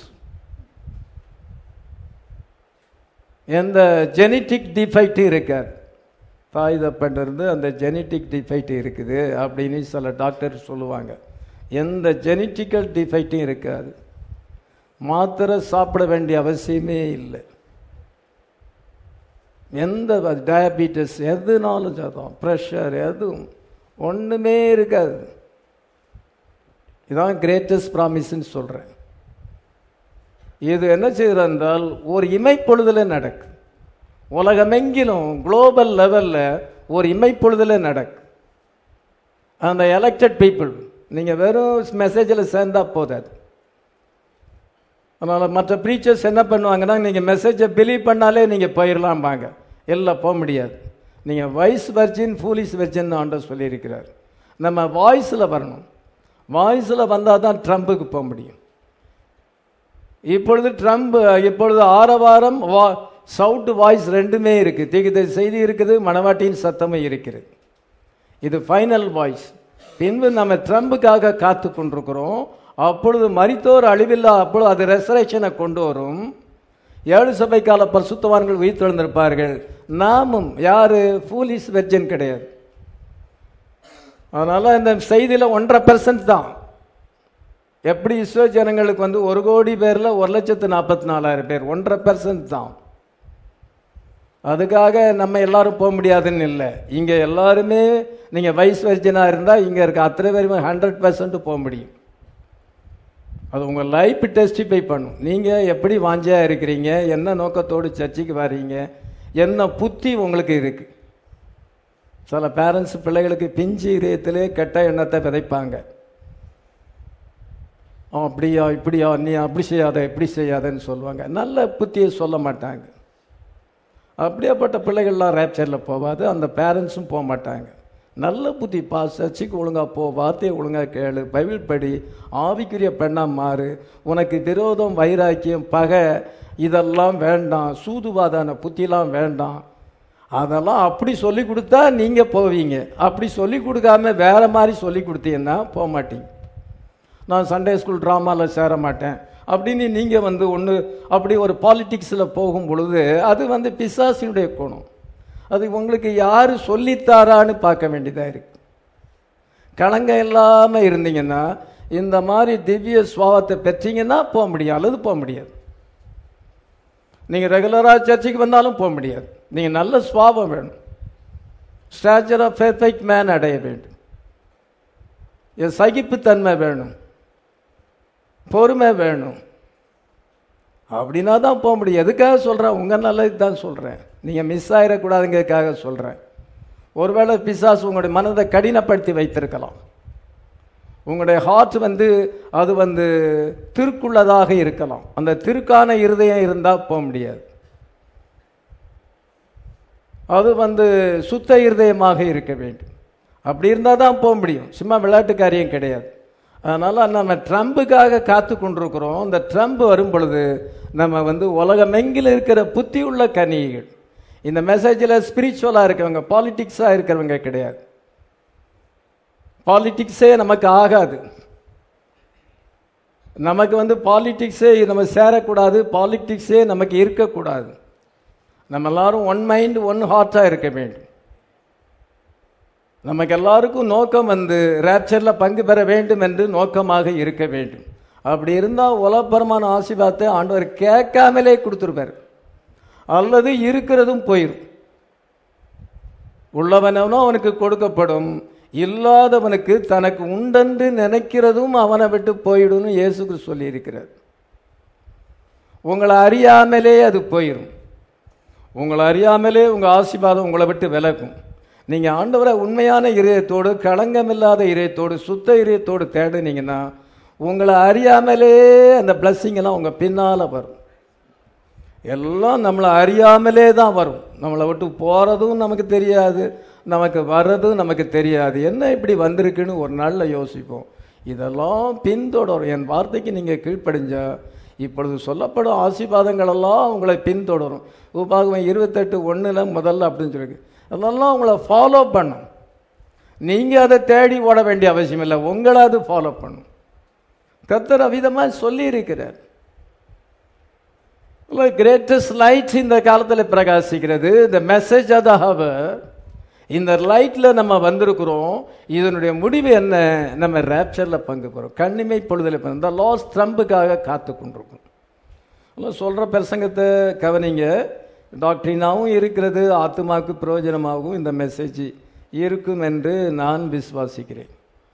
எந்த ஜெனட்டிக் டிஃபெக்ட் இருக்காது தாய் தப்பன்றிருந்து அந்த ஜெனட்டிக் டிஃபெக்ட் இருக்குது அப்படின்னு சில டாக்டர் சொல்லுவாங்க எந்த ஜெனட்டிக்கல் டிஃபெக்டும் இருக்காது மாத்திரை சாப்பிட வேண்டிய அவசியமே இல்லை எந்த டயபிட்டிஸ் எதுனாலும் சத்தம் ப்ரெஷர் எதுவும் ஒன்றுமே இருக்காது இதான் கிரேட்டஸ்ட் ப்ராமிஸ்ன்னு சொல்கிறேன் இது என்ன செய்கிறது என்றால் ஒரு இமைப்பொழுதில் நடக்கு உலகமெங்கிலும் குளோபல் லெவலில் ஒரு இமைப்பொழுதில் நடக்கு அந்த எலெக்டட் பீப்புள் நீங்கள் வெறும் மெசேஜில் சேர்ந்தா போதாது அதனால் மற்ற ப்ரீச்சர்ஸ் என்ன பண்ணுவாங்கன்னா நீங்கள் மெசேஜை பிலீவ் பண்ணாலே நீங்கள் போயிடலாம்பாங்க எல்லாம் போக முடியாது நீங்கள் வைஸ் வெர்ஜின் ஃபூலிஸ் வெர்ஜின் ஆண்டர் சொல்லியிருக்கிறார் நம்ம வாய்ஸில் வரணும் வாய்ஸில் வந்தால் தான் ட்ரம்புக்கு போக முடியும் இப்பொழுது ட்ரம்ப் இப்பொழுது ஆரவாரம் வா சவுட் வாய்ஸ் ரெண்டுமே இருக்குது தீகித செய்தி இருக்குது மணவாட்டியின் சத்தமும் இருக்கிறது இது ஃபைனல் வாய்ஸ் பின்பு நம்ம ட்ரம்புக்காக காத்து கொண்டிருக்கிறோம் அப்பொழுது மரித்தோர் அழிவில்லா அப்பொழுது அது ரெசரேஷனை கொண்டு வரும் ஏழு சபை கால பரிசுத்தவான்கள் உயிர்த்தெழுந்திருப்பார்கள் நாமும் யாரு ஃபூலிஸ் வெர்ஜன் கிடையாது அதனால இந்த செய்தியில் ஒன்றரை பெர்சன்ட் தான் எப்படி இஸ்ரோ ஜனங்களுக்கு வந்து ஒரு கோடி பேரில் ஒரு லட்சத்து நாற்பத்தி நாலாயிரம் பேர் ஒன்றரை பெர்சன்ட் தான் அதுக்காக நம்ம எல்லாரும் போக முடியாதுன்னு இல்லை இங்கே எல்லாருமே நீங்கள் வைஸ் வெர்ஜனாக இருந்தால் இங்கே இருக்க அத்தனை பேருமே ஹண்ட்ரட் பர்சன்ட் போக முடியும் அது உங்கள் லைஃப் டெஸ்டிஃபை பண்ணும் நீங்கள் எப்படி வாஞ்சியாக இருக்கிறீங்க என்ன நோக்கத்தோடு சர்ச்சைக்கு வர்றீங்க என்ன புத்தி உங்களுக்கு இருக்குது சில பேரண்ட்ஸ் பிள்ளைகளுக்கு பிஞ்சு இதயத்திலே கெட்ட எண்ணத்தை விதைப்பாங்க அவன் அப்படியா இப்படியா நீ அப்படி செய்யாத இப்படி செய்யாதன்னு சொல்லுவாங்க நல்ல புத்தியை சொல்ல மாட்டாங்க அப்படியேப்பட்ட பிள்ளைகள்லாம் ரேப்சரில் போகாது அந்த பேரண்ட்ஸும் போக மாட்டாங்க நல்ல புத்தி பா சர்ச்சுக்கு ஒழுங்காக போ வார்த்தையை ஒழுங்காக கேளு பைபிள் படி ஆவிக்குரிய பெண்ணாக மாறு உனக்கு விரோதம் வைராக்கியம் பகை இதெல்லாம் வேண்டாம் சூதுவாதான புத்திலாம் வேண்டாம் அதெல்லாம் அப்படி சொல்லி கொடுத்தா நீங்கள் போவீங்க அப்படி சொல்லி கொடுக்காம வேற மாதிரி சொல்லி கொடுத்தீங்கன்னா போக மாட்டீங்க நான் சண்டே ஸ்கூல் ட்ராமாவில் சேர மாட்டேன் அப்படின்னு நீங்கள் வந்து ஒன்று அப்படி ஒரு பாலிட்டிக்ஸில் போகும் பொழுது அது வந்து பிசாசினுடைய குணம் அது உங்களுக்கு யார் சொல்லித்தாரான்னு பார்க்க வேண்டியதாக இருக்கு களங்கம் இல்லாமல் இருந்தீங்கன்னா இந்த மாதிரி திவ்ய சுவாவத்தை பெற்றீங்கன்னா போக முடியும் அல்லது போக முடியாது நீங்கள் ரெகுலராக சர்ச்சுக்கு வந்தாலும் போக முடியாது நீங்கள் நல்ல சுவாபம் வேணும் ஸ்டாச்சர் ஆஃப் பெர்ஃபெக்ட் மேன் அடைய வேண்டும் என் சகிப்புத்தன்மை வேணும் பொறுமை வேணும் அப்படின்னா தான் போக முடியும் எதுக்காக சொல்கிறேன் உங்கள் நல்லதுக்கு தான் சொல்கிறேன் நீங்கள் மிஸ் ஆகிடக்கூடாதுங்கிறதுக்காக சொல்கிறேன் ஒருவேளை பிசாசு உங்களுடைய மனதை கடினப்படுத்தி வைத்திருக்கலாம் உங்களுடைய ஹார்ட் வந்து அது வந்து திருக்குள்ளதாக இருக்கலாம் அந்த திருக்கான இருதயம் இருந்தால் போக முடியாது அது வந்து சுத்த இருதயமாக இருக்க வேண்டும் அப்படி இருந்தால் தான் போக முடியும் சும்மா விளையாட்டு காரியம் கிடையாது அதனால் நம்ம ட்ரம்புக்காக காத்து கொண்டிருக்கிறோம் இந்த ட்ரம்ப் வரும் பொழுது நம்ம வந்து உலகமெங்கில் இருக்கிற புத்தி உள்ள கனிகள் இந்த மெசேஜில் ஸ்பிரிச்சுவலாக இருக்கிறவங்க பாலிட்டிக்ஸாக இருக்கிறவங்க கிடையாது பாலிட்டிக்ஸே நமக்கு ஆகாது நமக்கு வந்து பாலிட்டிக்ஸே நம்ம சேரக்கூடாது பாலிட்டிக்ஸே நமக்கு இருக்கக்கூடாது நம்ம எல்லாரும் ஒன் மைண்ட் ஒன் ஹார்ட்டாக இருக்க வேண்டும் நமக்கு எல்லாருக்கும் நோக்கம் வந்து ரேப்சரில் பங்கு பெற வேண்டும் என்று நோக்கமாக இருக்க வேண்டும் அப்படி இருந்தால் உலகப்பரமான ஆசீர்வாதத்தை ஆண்டவர் கேட்காமலே கொடுத்துருப்பார் அல்லது இருக்கிறதும் போயிடும் உள்ளவனவனோ அவனுக்கு கொடுக்கப்படும் இல்லாதவனுக்கு தனக்கு உண்டென்று நினைக்கிறதும் அவனை விட்டு போயிடும்னு இயேசுக்கு சொல்லியிருக்கிறார் உங்களை அறியாமலே அது போயிடும் உங்களை அறியாமலே உங்கள் ஆசீர்வாதம் உங்களை விட்டு விலகும் நீங்கள் ஆண்டவரை உண்மையான இதயத்தோடு களங்கமில்லாத இதயத்தோடு சுத்த இதயத்தோடு தேடுனீங்கன்னா உங்களை அறியாமலே அந்த blessing எல்லாம் உங்கள் பின்னால் வரும் எல்லாம் நம்மளை அறியாமலே தான் வரும் நம்மளை விட்டு போகிறதும் நமக்கு தெரியாது நமக்கு வர்றதும் நமக்கு தெரியாது என்ன இப்படி வந்திருக்குன்னு ஒரு நாளில் யோசிப்போம் இதெல்லாம் பின்தொடரும் என் வார்த்தைக்கு நீங்கள் கீழ்ப்படிஞ்சா இப்பொழுது சொல்லப்படும் ஆசீர்வாதங்களெல்லாம் உங்களை பின்தொடரும் உபாகமம் இருபத்தெட்டு ஒன்றில் முதல்ல அப்படின்னு சொல்லியிருக்கு அதெல்லாம் உங்களை ஃபாலோ பண்ணும் நீங்கள் அதை தேடி ஓட வேண்டிய அவசியம் இல்லை உங்களை அது ஃபாலோ பண்ணும் கர்த்தர் அவிதமாக சொல்லியிருக்கிறார் கிரேட்டஸ்ட் லைட் இந்த காலத்தில் பிரகாசிக்கிறது இந்த மெசேஜ் ஆஃப் த ஹவர் இந்த லைட்டில் நம்ம வந்திருக்கிறோம் இதனுடைய முடிவு என்ன நம்ம ரேப்சரில் பங்கு பெறும் கண்ணிமை பொழுதில் இந்த லாஸ் ட்ரம்புக்காக காத்து கொண்டிருக்கும் சொல்கிற பிரசங்கத்தை கவனிங்க டாக்டரினாவும் இருக்கிறது ஆத்மாவுக்கு பிரயோஜனமாகவும் இந்த மெசேஜ் இருக்கும் என்று நான் விசுவாசிக்கிறேன்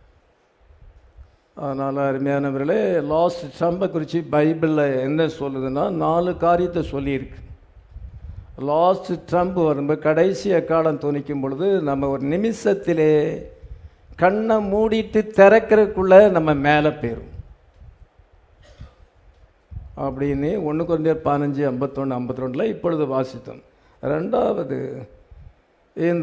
அதனால் அருமையானவர்களே லாஸ்ட் ட்ரம்பை குறித்து பைபிளில் என்ன சொல்லுதுன்னா நாலு காரியத்தை சொல்லியிருக்கு லாஸ்ட் ட்ரம்ப் வரும்போது கடைசி அக்காலம் துணிக்கும் பொழுது நம்ம ஒரு நிமிஷத்திலே கண்ணை மூடிட்டு திறக்கிறதுக்குள்ள நம்ம மேலே போயிரும் அப்படின்னு ஒன்று கொஞ்சம் பதினஞ்சு ஐம்பத்தொன்று ஐம்பத்தி ரெண்டில் இப்பொழுது வாசித்தோம் ரெண்டாவது இந்த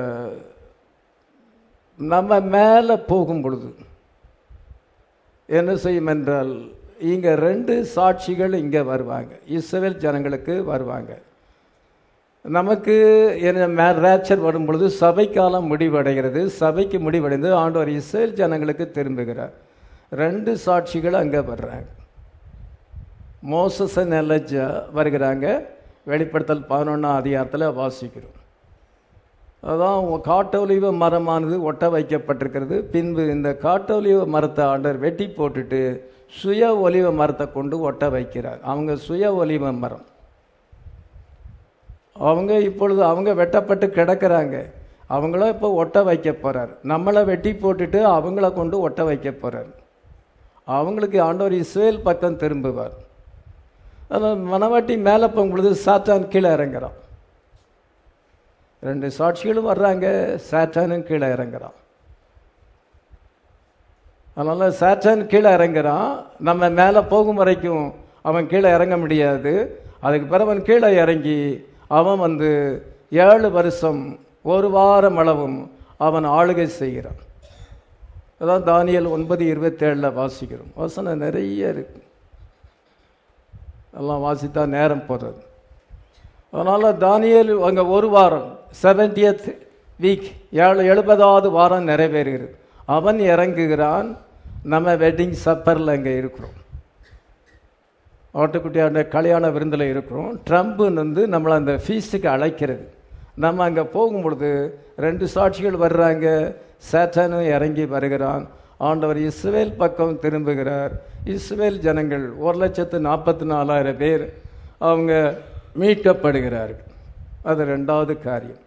நம்ம மேலே போகும் பொழுது என்ன செய்யும் என்றால் இங்கே ரெண்டு சாட்சிகள் இங்கே வருவாங்க இஸ்ரவேல் ஜனங்களுக்கு வருவாங்க நமக்கு என்ன ரேச்சர் வரும் பொழுது சபைக்காலம் முடிவடைகிறது சபைக்கு முடிவடைந்து ஆண்டவர் இஸ்ரேல் ஜனங்களுக்கு திரும்புகிறார் ரெண்டு சாட்சிகள் அங்கே வர்றாங்க மோசஸ் நெல்லஜா வருகிறாங்க வெளிப்படுத்தல் பதினொன்றாம் அதிகாரத்தில் வாசிக்கிறோம் அதான் காட்டொலிவ மரமானது ஒட்ட வைக்கப்பட்டிருக்கிறது பின்பு இந்த காட்டொலிவ மரத்தை ஆண்டவர் வெட்டி போட்டுட்டு சுய ஒலிவ மரத்தை கொண்டு ஒட்ட வைக்கிறார் அவங்க சுய ஒலிவ மரம் அவங்க இப்பொழுது அவங்க வெட்டப்பட்டு கிடக்கிறாங்க அவங்கள இப்போ ஒட்ட வைக்க போகிறார் நம்மளை வெட்டி போட்டுட்டு அவங்கள கொண்டு ஒட்ட வைக்க போகிறார் அவங்களுக்கு ஆண்டவர் இஸ்ரேல் பக்கம் திரும்புவார் அதில் மனவாட்டி மேலே போகும்பொழுது சாத்தான் கீழே இறங்குறான் ரெண்டு சாட்சிகளும் வர்றாங்க சாத்தானும் கீழே இறங்குறான் அதனால் சாத்தான் கீழே இறங்குறான் நம்ம மேலே போகும் வரைக்கும் அவன் கீழே இறங்க முடியாது அதுக்கு பிறகு அவன் கீழே இறங்கி அவன் வந்து ஏழு வருஷம் ஒரு வாரம் அளவும் அவன் ஆளுகை செய்கிறான் அதான் தானியல் ஒன்பது இருபத்தேழில் வாசிக்கிறோம் வசனம் நிறைய இருக்கு எல்லாம் வாசித்தா நேரம் போகிறது அதனால் தானியல் அங்கே ஒரு வாரம் செவன்டியத் வீக் ஏழு எழுபதாவது வாரம் நிறைவேறுகிறது அவன் இறங்குகிறான் நம்ம வெட்டிங் சப்பரில் அங்கே இருக்கிறோம் ஆட்டுக்குட்டியாண்ட கல்யாண விருந்தில் இருக்கிறோம் ட்ரம்ப் வந்து நம்மளை அந்த ஃபீஸுக்கு அழைக்கிறது நம்ம அங்கே போகும் பொழுது ரெண்டு சாட்சிகள் வர்றாங்க சேட்டனும் இறங்கி வருகிறான் ஆண்டவர் இஸ்ரேல் பக்கம் திரும்புகிறார் இஸ்ரேல் ஜனங்கள் ஒரு லட்சத்து நாற்பத்தி நாலாயிரம் பேர் அவங்க மீட்கப்படுகிறார்கள் அது ரெண்டாவது காரியம்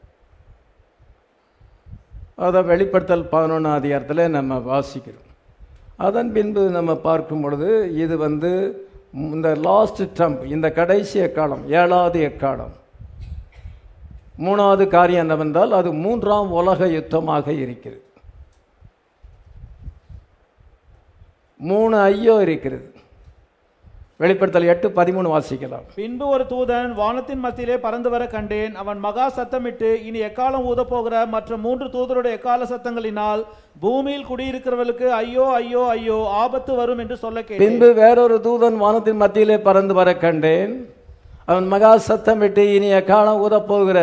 அதை வெளிப்படுத்தல் பதினொன்றாம் அதிகாரத்தில் நம்ம வாசிக்கிறோம் அதன் பின்பு நம்ம பார்க்கும் பொழுது இது வந்து இந்த லாஸ்ட் ட்ரம்ப் இந்த கடைசி எக்காலம் ஏழாவது எக்காலம் மூணாவது காரியம் என்னவென்றால் அது மூன்றாம் உலக யுத்தமாக இருக்கிறது மூணு ஐயோ இருக்கிறது வெளிப்படுத்தல் எட்டு பதிமூணு வாசிக்கலாம் பின்பு ஒரு தூதன் வானத்தின் மத்தியிலே பறந்து வர கண்டேன் அவன் மகா சத்தமிட்டு இனி எக்காலம் ஊதப்போகிற மற்ற மூன்று தூதருடைய எக்கால சத்தங்களினால் பூமியில் குடியிருக்கிறவர்களுக்கு ஐயோ ஐயோ ஐயோ ஆபத்து வரும் என்று சொல்ல கேட்டேன் பின்பு வேறொரு தூதன் வானத்தின் மத்தியிலே பறந்து வர கண்டேன் அவன் மகா சத்தமிட்டு இனி எக்காலம் ஊதப்போகிற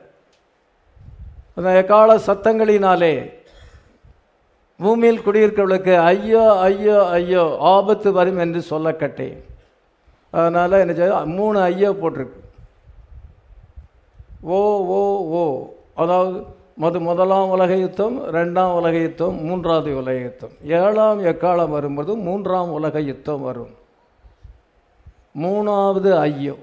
அந்த எக்கால சத்தங்களினாலே பூமியில் குடியிருக்கிறவர்களுக்கு ஐயோ ஐயோ ஐயோ ஆபத்து வரும் என்று சொல்ல கட்டேன் அதனால் என்ன செய்ய மூணு ஐயோ போட்டிருக்கு ஓ ஓ ஓ அதாவது மது முதலாம் உலக யுத்தம் ரெண்டாம் உலக யுத்தம் மூன்றாவது உலக யுத்தம் ஏழாம் எக்காலம் வரும்போது மூன்றாம் உலக யுத்தம் வரும் மூணாவது ஐயோ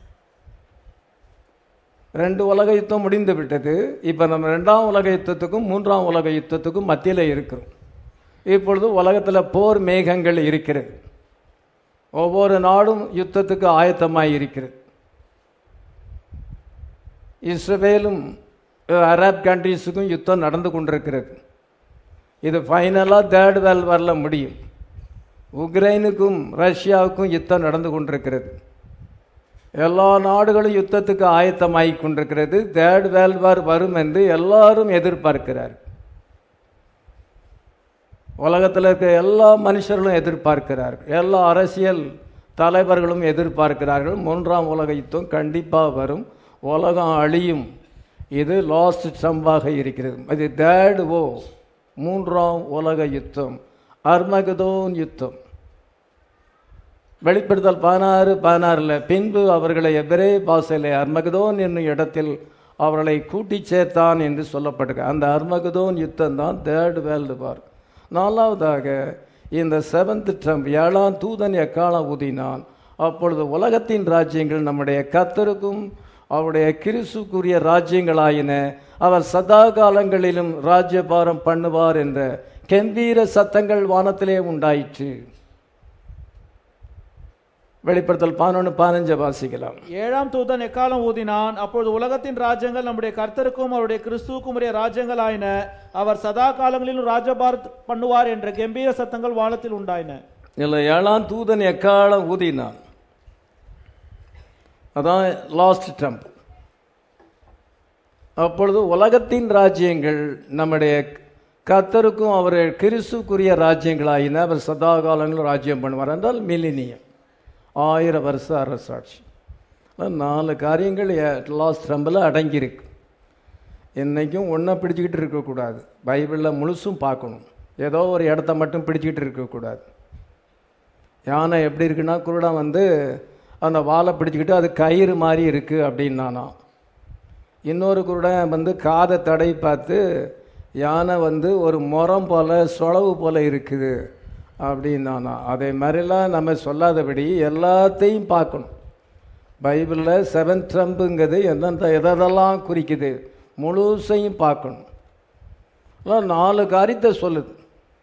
ரெண்டு உலக யுத்தம் முடிந்து விட்டது இப்போ நம்ம ரெண்டாம் உலக யுத்தத்துக்கும் மூன்றாம் உலக யுத்தத்துக்கும் மத்தியில் இருக்கிறோம் இப்பொழுது உலகத்தில் போர் மேகங்கள் இருக்கிறது ஒவ்வொரு நாடும் யுத்தத்துக்கு ஆயத்தமாக இருக்கிறது இஸ்ரேலும் அரப் கண்ட்ரீஸுக்கும் யுத்தம் நடந்து கொண்டிருக்கிறது இது ஃபைனலாக தேர்ட் வேர்ல்ட் வரல முடியும் உக்ரைனுக்கும் ரஷ்யாவுக்கும் யுத்தம் நடந்து கொண்டிருக்கிறது எல்லா நாடுகளும் யுத்தத்துக்கு ஆயத்தமாகி கொண்டிருக்கிறது தேர்ட் வேர்ல்ட் வார் வரும் என்று எல்லாரும் எதிர்பார்க்கிறார் உலகத்தில் இருக்க எல்லா மனுஷர்களும் எதிர்பார்க்கிறார்கள் எல்லா அரசியல் தலைவர்களும் எதிர்பார்க்கிறார்கள் மூன்றாம் உலக யுத்தம் கண்டிப்பாக வரும் உலகம் அழியும் இது லாஸ்ட் ட்ரம்பாக இருக்கிறது இது தேர்ட் ஓ மூன்றாம் உலக யுத்தம் அர்மகதோன் யுத்தம் வெளிப்படுத்தல் பதினாறு பதினாறில் பின்பு அவர்களை எவரே பாசையில் அர்மகதோன் என்னும் இடத்தில் அவர்களை கூட்டி சேர்த்தான் என்று சொல்லப்பட்டிருக்கு அந்த அர்மகதோன் யுத்தம் தான் தேர்ட் வேர்ல்டு வார் நாலாவதாக இந்த செவன்த் ட்ரம்ப் ஏழாம் தூதன் எக்காலம் ஊதினான் அப்பொழுது உலகத்தின் ராஜ்யங்கள் நம்முடைய கத்தருக்கும் அவருடைய கிறிசுக்குரிய ராஜ்யங்களாயின அவர் சதா காலங்களிலும் ராஜ்யபாரம் பண்ணுவார் என்ற கெம்பீர சத்தங்கள் வானத்திலே உண்டாயிற்று வெளிப்படுத்தல் பதினொன்று பதினஞ்சு வாசிக்கலாம் ஏழாம் தூதன் எக்காலம் ஊதினான் அப்பொழுது உலகத்தின் ராஜ்யங்கள் நம்முடைய கர்த்தருக்கும் அவருடைய கிறிஸ்துவுக்கும் உரிய ராஜ்யங்கள் ஆயின அவர் சதா காலங்களிலும் ராஜபாரத் பண்ணுவார் என்ற கம்பீர சத்தங்கள் வானத்தில் உண்டாயின இல்லை ஏழாம் தூதன் எக்காலம் ஊதினான் அதான் லாஸ்ட் ட்ரம்ப் அப்பொழுது உலகத்தின் ராஜ்யங்கள் நம்முடைய கத்தருக்கும் அவர் கிறிஸ்துக்குரிய ராஜ்யங்களாயின அவர் சதா காலங்களும் ராஜ்யம் பண்ணுவார் என்றால் மில்லினியம் ஆயிரம் வருஷ அரசாட்சி அதான் நாலு காரியங்கள் லாஸ்ட் ட்ரம்பில் அடங்கியிருக்கு என்றைக்கும் ஒன்றை பிடிச்சிக்கிட்டு இருக்கக்கூடாது பைபிளில் முழுசும் பார்க்கணும் ஏதோ ஒரு இடத்த மட்டும் பிடிச்சிக்கிட்டு இருக்கக்கூடாது யானை எப்படி இருக்குன்னா குருடன் வந்து அந்த வாலை பிடிச்சிக்கிட்டு அது கயிறு மாதிரி இருக்குது அப்படின்னானா இன்னொரு குருடன் வந்து காதை தடை பார்த்து யானை வந்து ஒரு முறம் போல் சொலவு போல் இருக்குது அப்படின்னானா அதே மாதிரிலாம் நம்ம சொல்லாதபடி எல்லாத்தையும் பார்க்கணும் பைபிளில் செவன் ட்ரம்புங்கிறது எந்தெந்த எதெல்லாம் குறிக்குது முழுசையும் பார்க்கணும் அதான் நாலு காரியத்தை சொல்லுது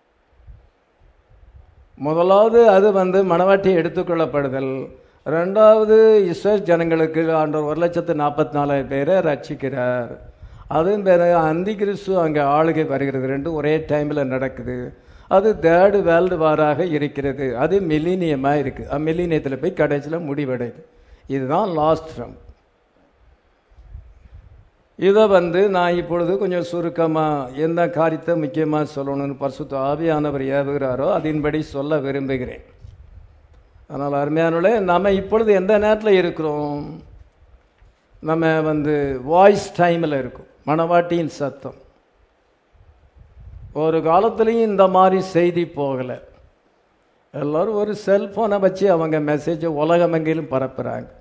முதலாவது அது வந்து மணவாட்டி எடுத்துக்கொள்ளப்படுதல் ரெண்டாவது இஸ்ரேல் ஜனங்களுக்கு ஆண்டவர் ஒரு லட்சத்து நாற்பத்தி நாலாயிரம் பேரை ரட்சிக்கிறார் அதுவும் பிறகு அந்தி கிறிஸ்து அங்கே ஆளுகை வருகிறது ரெண்டும் ஒரே டைமில் நடக்குது அது தேர்டு வேர்ல்டு வாராக இருக்கிறது அது மில்லினியமாக இருக்குது மில்லினியத்தில் போய் கடைசியில் முடிவடையுது இதுதான் லாஸ்ட் ட்ரம் இதை வந்து நான் இப்பொழுது கொஞ்சம் சுருக்கமாக எந்த காரியத்தை முக்கியமாக சொல்லணும்னு பரிசுத்த ஆவியானவர் ஏவுகிறாரோ அதன்படி சொல்ல விரும்புகிறேன் அதனால் அருமையானவர்களே நம்ம இப்பொழுது எந்த நேரத்தில் இருக்கிறோம் நம்ம வந்து வாய்ஸ் டைமில் இருக்கும் மணவாட்டியின் சத்தம் ஒரு காலத்துலேயும் இந்த மாதிரி செய்தி போகலை எல்லோரும் ஒரு செல்ஃபோனை வச்சு அவங்க மெசேஜை உலகமெங்கிலும் பரப்புகிறாங்க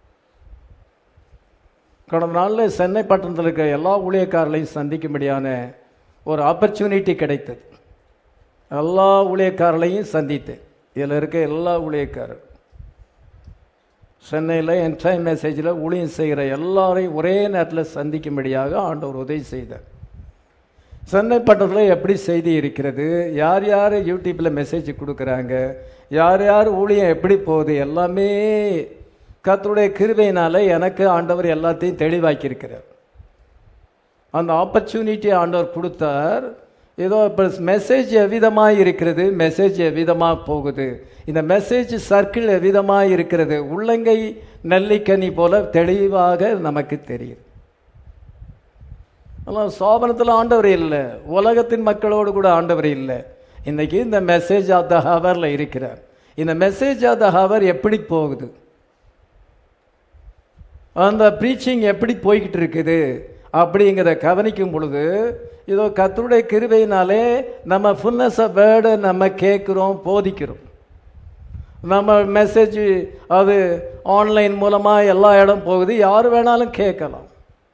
கடந்த நாளில் சென்னை பட்டணத்தில் இருக்கிற எல்லா ஊழியக்காரர்களையும் சந்திக்கும்படியான ஒரு ஆப்பர்ச்சுனிட்டி கிடைத்தது எல்லா ஊழியக்காரர்களையும் சந்தித்தேன் இதில் இருக்க எல்லா ஊழியக்காரர் சென்னையில் என் டைம் மெசேஜில் ஊழியம் செய்கிற எல்லாரையும் ஒரே நேரத்தில் சந்திக்கும்படியாக ஆண்டவர் உதவி செய்தார் சென்னை பட்டணத்தில் எப்படி செய்தி இருக்கிறது யார் யார் யூடியூப்பில் மெசேஜ் கொடுக்குறாங்க யார் யார் ஊழியம் எப்படி போகுது எல்லாமே கத்தருடைய கிருபையினால எனக்கு ஆண்டவர் எல்லாத்தையும் தெளிவாக்கியிருக்கிறார் அந்த ஆப்பர்ச்சுனிட்டி ஆண்டவர் கொடுத்தார் ஏதோ இப்போ மெசேஜ் எவ்விதமாக இருக்கிறது மெசேஜ் எவ்விதமாக போகுது இந்த மெசேஜ் சர்க்கிள் எவ்விதமாக இருக்கிறது உள்ளங்கை நெல்லிக்கனி போல தெளிவாக நமக்கு தெரியுது ஆனால் சோபனத்தில் ஆண்டவர் இல்லை உலகத்தின் மக்களோடு கூட ஆண்டவர் இல்லை இன்னைக்கு இந்த மெசேஜ் ஆஃப் த ஹவரில் இருக்கிறார் இந்த மெசேஜ் ஆஃப் த ஹவர் எப்படி போகுது அந்த ப்ரீச்சிங் எப்படி போய்கிட்டு இருக்குது அப்படிங்கிறத கவனிக்கும் பொழுது இதோ கத்தருடைய கிருபையினாலே நம்ம ஃபுல்னஸ் ஆஃப் வேர்டை நம்ம கேட்குறோம் போதிக்கிறோம் நம்ம மெசேஜ் அது ஆன்லைன் மூலமாக எல்லா இடம் போகுது யார் வேணாலும் கேட்கலாம்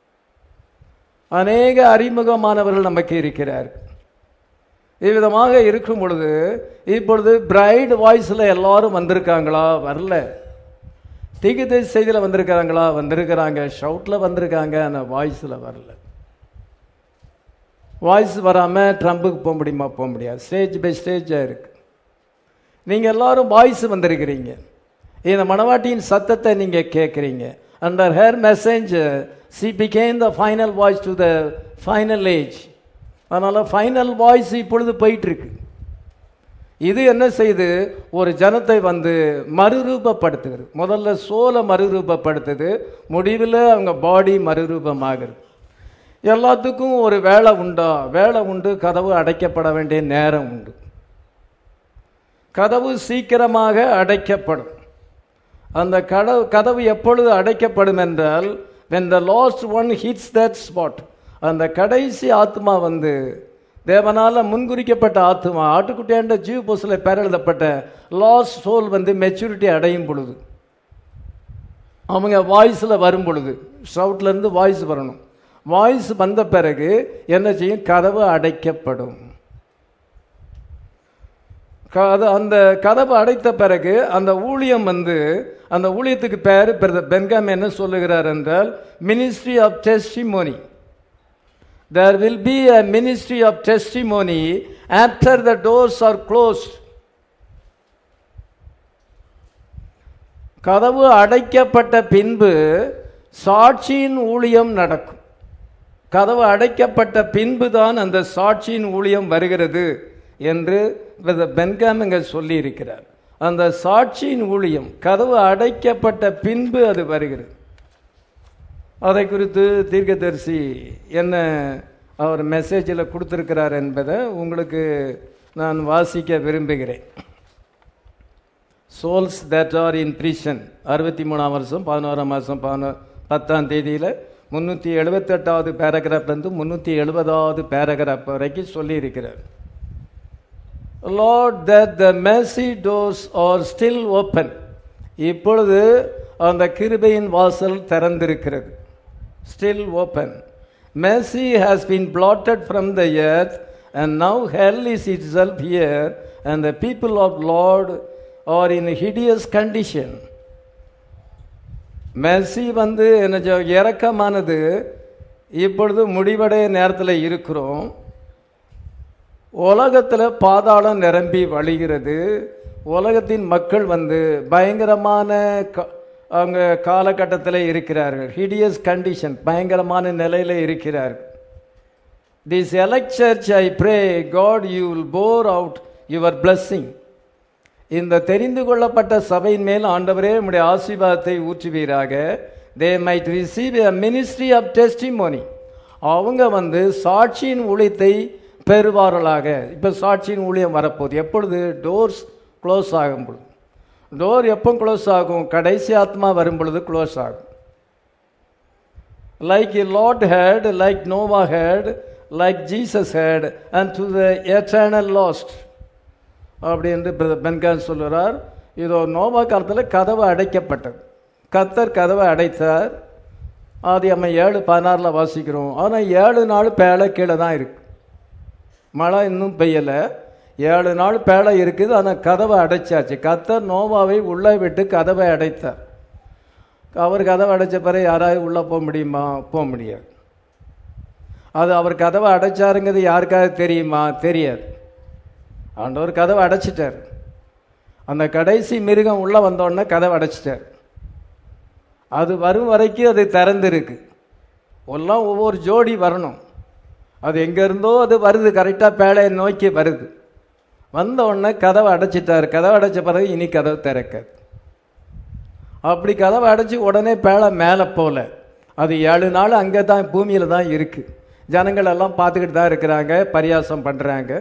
அநேக அறிமுகமானவர்கள் நமக்கு இருக்கிறார் இவ்விதமாக இருக்கும் பொழுது இப்பொழுது பிரைட் வாய்ஸில் எல்லாரும் வந்திருக்காங்களா வரல திகிதை செய்தியில் வந்திருக்கிறாங்களா வந்திருக்கிறாங்க ஷவுட்டில் வந்திருக்காங்க ஆனால் வாய்ஸில் வரல வாய்ஸ் வராமல் ட்ரம்புக்கு போக முடியுமா போக முடியாது ஸ்டேஜ் பை ஸ்டேஜாக இருக்கு நீங்கள் எல்லாரும் வாய்ஸ் வந்திருக்கிறீங்க இந்த மணவாட்டியின் சத்தத்தை நீங்கள் கேட்குறீங்க under her message she became the final voice to the final age அதனால் ஃபைனல் வாய்ஸ் இப்பொழுது போயிட்டுருக்கு இது என்ன செய்து ஒரு ஜனத்தை வந்து மறுரூபப்படுத்துகிறது முதல்ல சோலை மறுரூபப்படுத்துது முடிவில் அவங்க பாடி மறுரூபமாகிறது எல்லாத்துக்கும் ஒரு வேலை உண்டா வேலை உண்டு கதவு அடைக்கப்பட வேண்டிய நேரம் உண்டு கதவு சீக்கிரமாக அடைக்கப்படும் அந்த கதவு கதவு எப்பொழுது அடைக்கப்படும் என்றால் when the lost one hits that spot அந்த கடைசி ஆத்மா வந்து தேவனால முன்குறிக்கப்பட்ட ஆத்மா ஆட்டுக்குட்டியாண்ட ஜீவ போஸில் பேரெழுதப்பட்ட லாஸ்ட் சோல் வந்து மெச்சூரிட்டி அடையும் பொழுது அவங்க வாய்ஸில் வரும் பொழுது ஷவுட்லேருந்து வாய்ஸ் வரணும் வாய்ஸ் வந்த பிறகு என்ன செய்யும் கதவு அடைக்கப்படும் க- அது அந்த கதவு அடைத்த பிறகு அந்த ஊழியம் வந்து அந்த ஊழியத்துக்கு பேர் பென்காம் என்ன சொல்லுகிறார் என்றால் ministry of testimony there will be a ministry of testimony after the doors are closed கதவு அடைக்கப்பட்ட பின்பு சாட்சியின் ஊழியம் நடக்கும் கதவு அடைக்கப்பட்ட பின்புதான் அந்த சாட்சியின் ஊழியம் வருகிறது என்று பென்காம் இங்க சொல்லி இருக்கிறார் அந்த சாட்சியின் ஊழியம் கதவு அடைக்கப்பட்ட பின்பு அது வருகிறது அதை குறித்து தீர்க்கதரிசி என்ன அவர் மெசேஜில் கொடுத்திருக்கிறார் என்பதை உங்களுக்கு நான் வாசிக்க விரும்புகிறேன் souls that are in prison அறுபத்தி மூணாம் வருஷம் பதினோராம் மாதம் பதினோ பத்தாம் தேதியில் முந்நூற்றி எழுபத்தெட்டாவது பேராகிராஃப்லேருந்து முந்நூற்றி எழுபதாவது பேராகிராஃப் வரைக்கும் சொல்லியிருக்கிறார் Lord that the mercy doors are still open இப்பொழுது அந்த கிருபையின் வாசல் திறந்திருக்கிறது still open mercy has been blotted from the earth and now hell is itself here and the people of lord are in hideous condition mercy வந்து என்ன சொ- இரக்கமானது இப்பொழுது முடிவடைய நேரத்தில் இருக்கிறோம் உலகத்தில் பாதாளம் நிரம்பி வழிகிறது உலகத்தின் மக்கள் வந்து பயங்கரமான க- அவங்க காலகட்டத்தில் இருக்கிறார்கள் ஹிடியஸ் கண்டிஷன் பயங்கரமான நிலையில் இருக்கிறார்கள் this elect church I pray God you will pour out your blessing இந்த தெரிந்து கொள்ளப்பட்ட சபையின் மேல் ஆண்டவரே உம்முடைய ஆசீர்வாதத்தை ஊற்றுவீராக they might receive a ministry of testimony அவங்க வந்து சாட்சியின் ஊழியத்தை பெறுவார்களாக இப்போ சாட்சியின் ஊழியம் வரப்போகுது எப்பொழுது டோர்ஸ் க்ளோஸ் ஆகும் பொழுது டோர் எப்போ க்ளோஸ் ஆகும் கடைசி ஆத்மா வரும் பொழுது க்ளோஸ் ஆகும் like a Lord had, like Noah had, like Jesus had, and to the eternal lost. அப்படி என்று பிரதர் பென்கான் சொல்லுறார் இதோ நோவா காலத்தில் கதவு அடைக்கப்பட்டது கத்தர் கதவை அடைத்தார் ஆதி நம்ம ஏழு பதினாறில் வாசிக்கிறோம் ஆனால் ஏழு நாள் பேழை கீழே தான் இருக்கு மழை இன்னும் பெய்யலை ஏழு நாள் பேழை இருக்குது ஆனால் கதவை அடைச்சாச்சு கத்தர் நோவாவை உள்ளே விட்டு கதவை அடைத்தார் அவர் கதவை அடைச்ச பிறகு யாராவது உள்ளே போக முடியுமா போக முடியாது அது அவர் கதவை அடைச்சாருங்கிறது யாருக்காவது தெரியுமா தெரியாது ஆண்டவர் கதவை அடைச்சிட்டார் அந்த கடைசி மிருகம் உள்ளே வந்தோடனே கதவை அடைச்சிட்டார் அது வரும் வரைக்கும் அது திறந்திருக்கு எல்லாம் ஒவ்வொரு ஜோடி வரணும் அது எங்கேருந்தோ அது வருது கரெக்டாக பேழையை நோக்கி வருது வந்த உடனே கதவை அடைச்சிட்டார் கதவை அடைச்ச பிறகு இனி கதவு திறக்காது அப்படி கதவை அடைச்சி உடனே பேழை மேலே போகல அது ஏழு நாள் அங்கே தான் பூமியில் தான் இருக்கு ஜனங்கள் எல்லாம் பார்த்துக்கிட்டு தான் இருக்கிறாங்க பரியாசம் பண்ணுறாங்க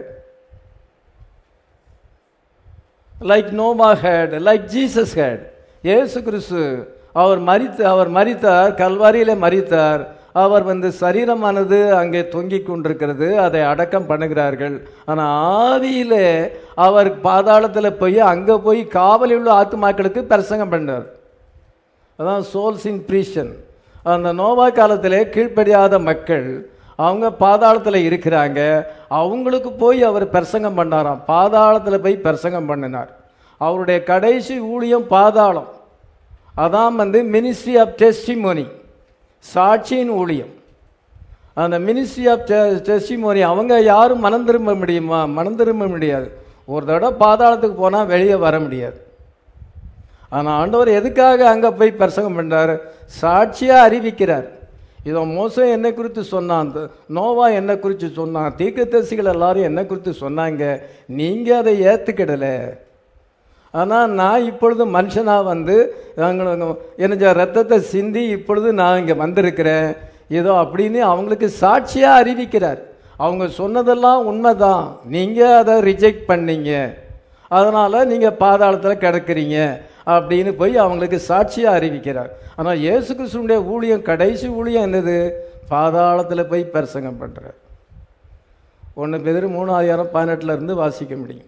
லைக் நோமா ஹேட் லைக் ஜீசஸ் ஹேட் இயேசு கிறிஸ்து அவர் மரித்து அவர் மரித்தார் கல்வாரியிலே மரித்தார் அவர் வந்து சரீரமானது அங்கே தொங்கிக் கொண்டிருக்கிறது அதை அடக்கம் பண்ணுகிறார்கள் ஆனால் ஆவியிலே அவர் பாதாளத்தில் போய் அங்கே போய் காவலில் உள்ள ஆத்துமாக்களுக்கு பிரசங்கம் பண்ணார் அதான் சோல்ஸ் இன் ப்ரீஷன் அந்த நோவா காலத்திலே கீழ்ப்படியாத மக்கள் அவங்க பாதாளத்தில் இருக்கிறாங்க அவங்களுக்கு போய் அவர் பிரசங்கம் பண்ணாராம் பாதாளத்தில் போய் பிரசங்கம் பண்ணினார் அவருடைய கடைசி ஊழியம் பாதாளம் அதான் வந்து மினிஸ்ட்ரி ஆஃப் டெஸ்டிமோனி சாட்சியின் ஊழியம் அந்த மினிஸ்ட்ரி ஆஃப் டெஸ்டிமோனி அவங்க யாரும் மனம் திரும்ப முடியுமா மனம் திரும்ப முடியாது ஒரு தடவை பாதாளத்துக்கு போனால் வெளியே வர முடியாது ஆனால் ஆண்டவர் எதுக்காக அங்கே போய் பிரசங்கம் பண்ணுறாரு சாட்சியாக அறிவிக்கிறார் இதோ மோசம் என்னை குறித்து சொன்னான் அந்த நோவா என்னை குறித்து சொன்னான் தீர்க்கதரிசிகள் எல்லாரும் என்னை குறித்து சொன்னாங்க நீங்கள் அதை ஏற்றுக்கிடலை ஆனால் நான் இப்பொழுது மனுஷனாக வந்து நாங்கள் என்ன ரத்தத்தை சிந்தி இப்பொழுது நான் இங்கே வந்திருக்கிறேன் ஏதோ அப்படின்னு அவங்களுக்கு சாட்சியாக அறிவிக்கிறார் அவங்க சொன்னதெல்லாம் உண்மைதான் நீங்கள் அதை ரிஜெக்ட் பண்ணீங்க அதனால் நீங்கள் பாதாளத்தில் கிடக்குறீங்க அப்படின்னு போய் அவங்களுக்கு சாட்சியாக அறிவிக்கிறார் ஆனால் இயேசு கிறிஸ்துடைய ஊழியம் கடைசி ஊழியம் என்னது பாதாளத்தில் போய் பிரசங்கம் பண்ணுறார் ஒன்று பேர் மூணாயிரம் பதினெட்டுல இருந்து வாசிக்க முடியும்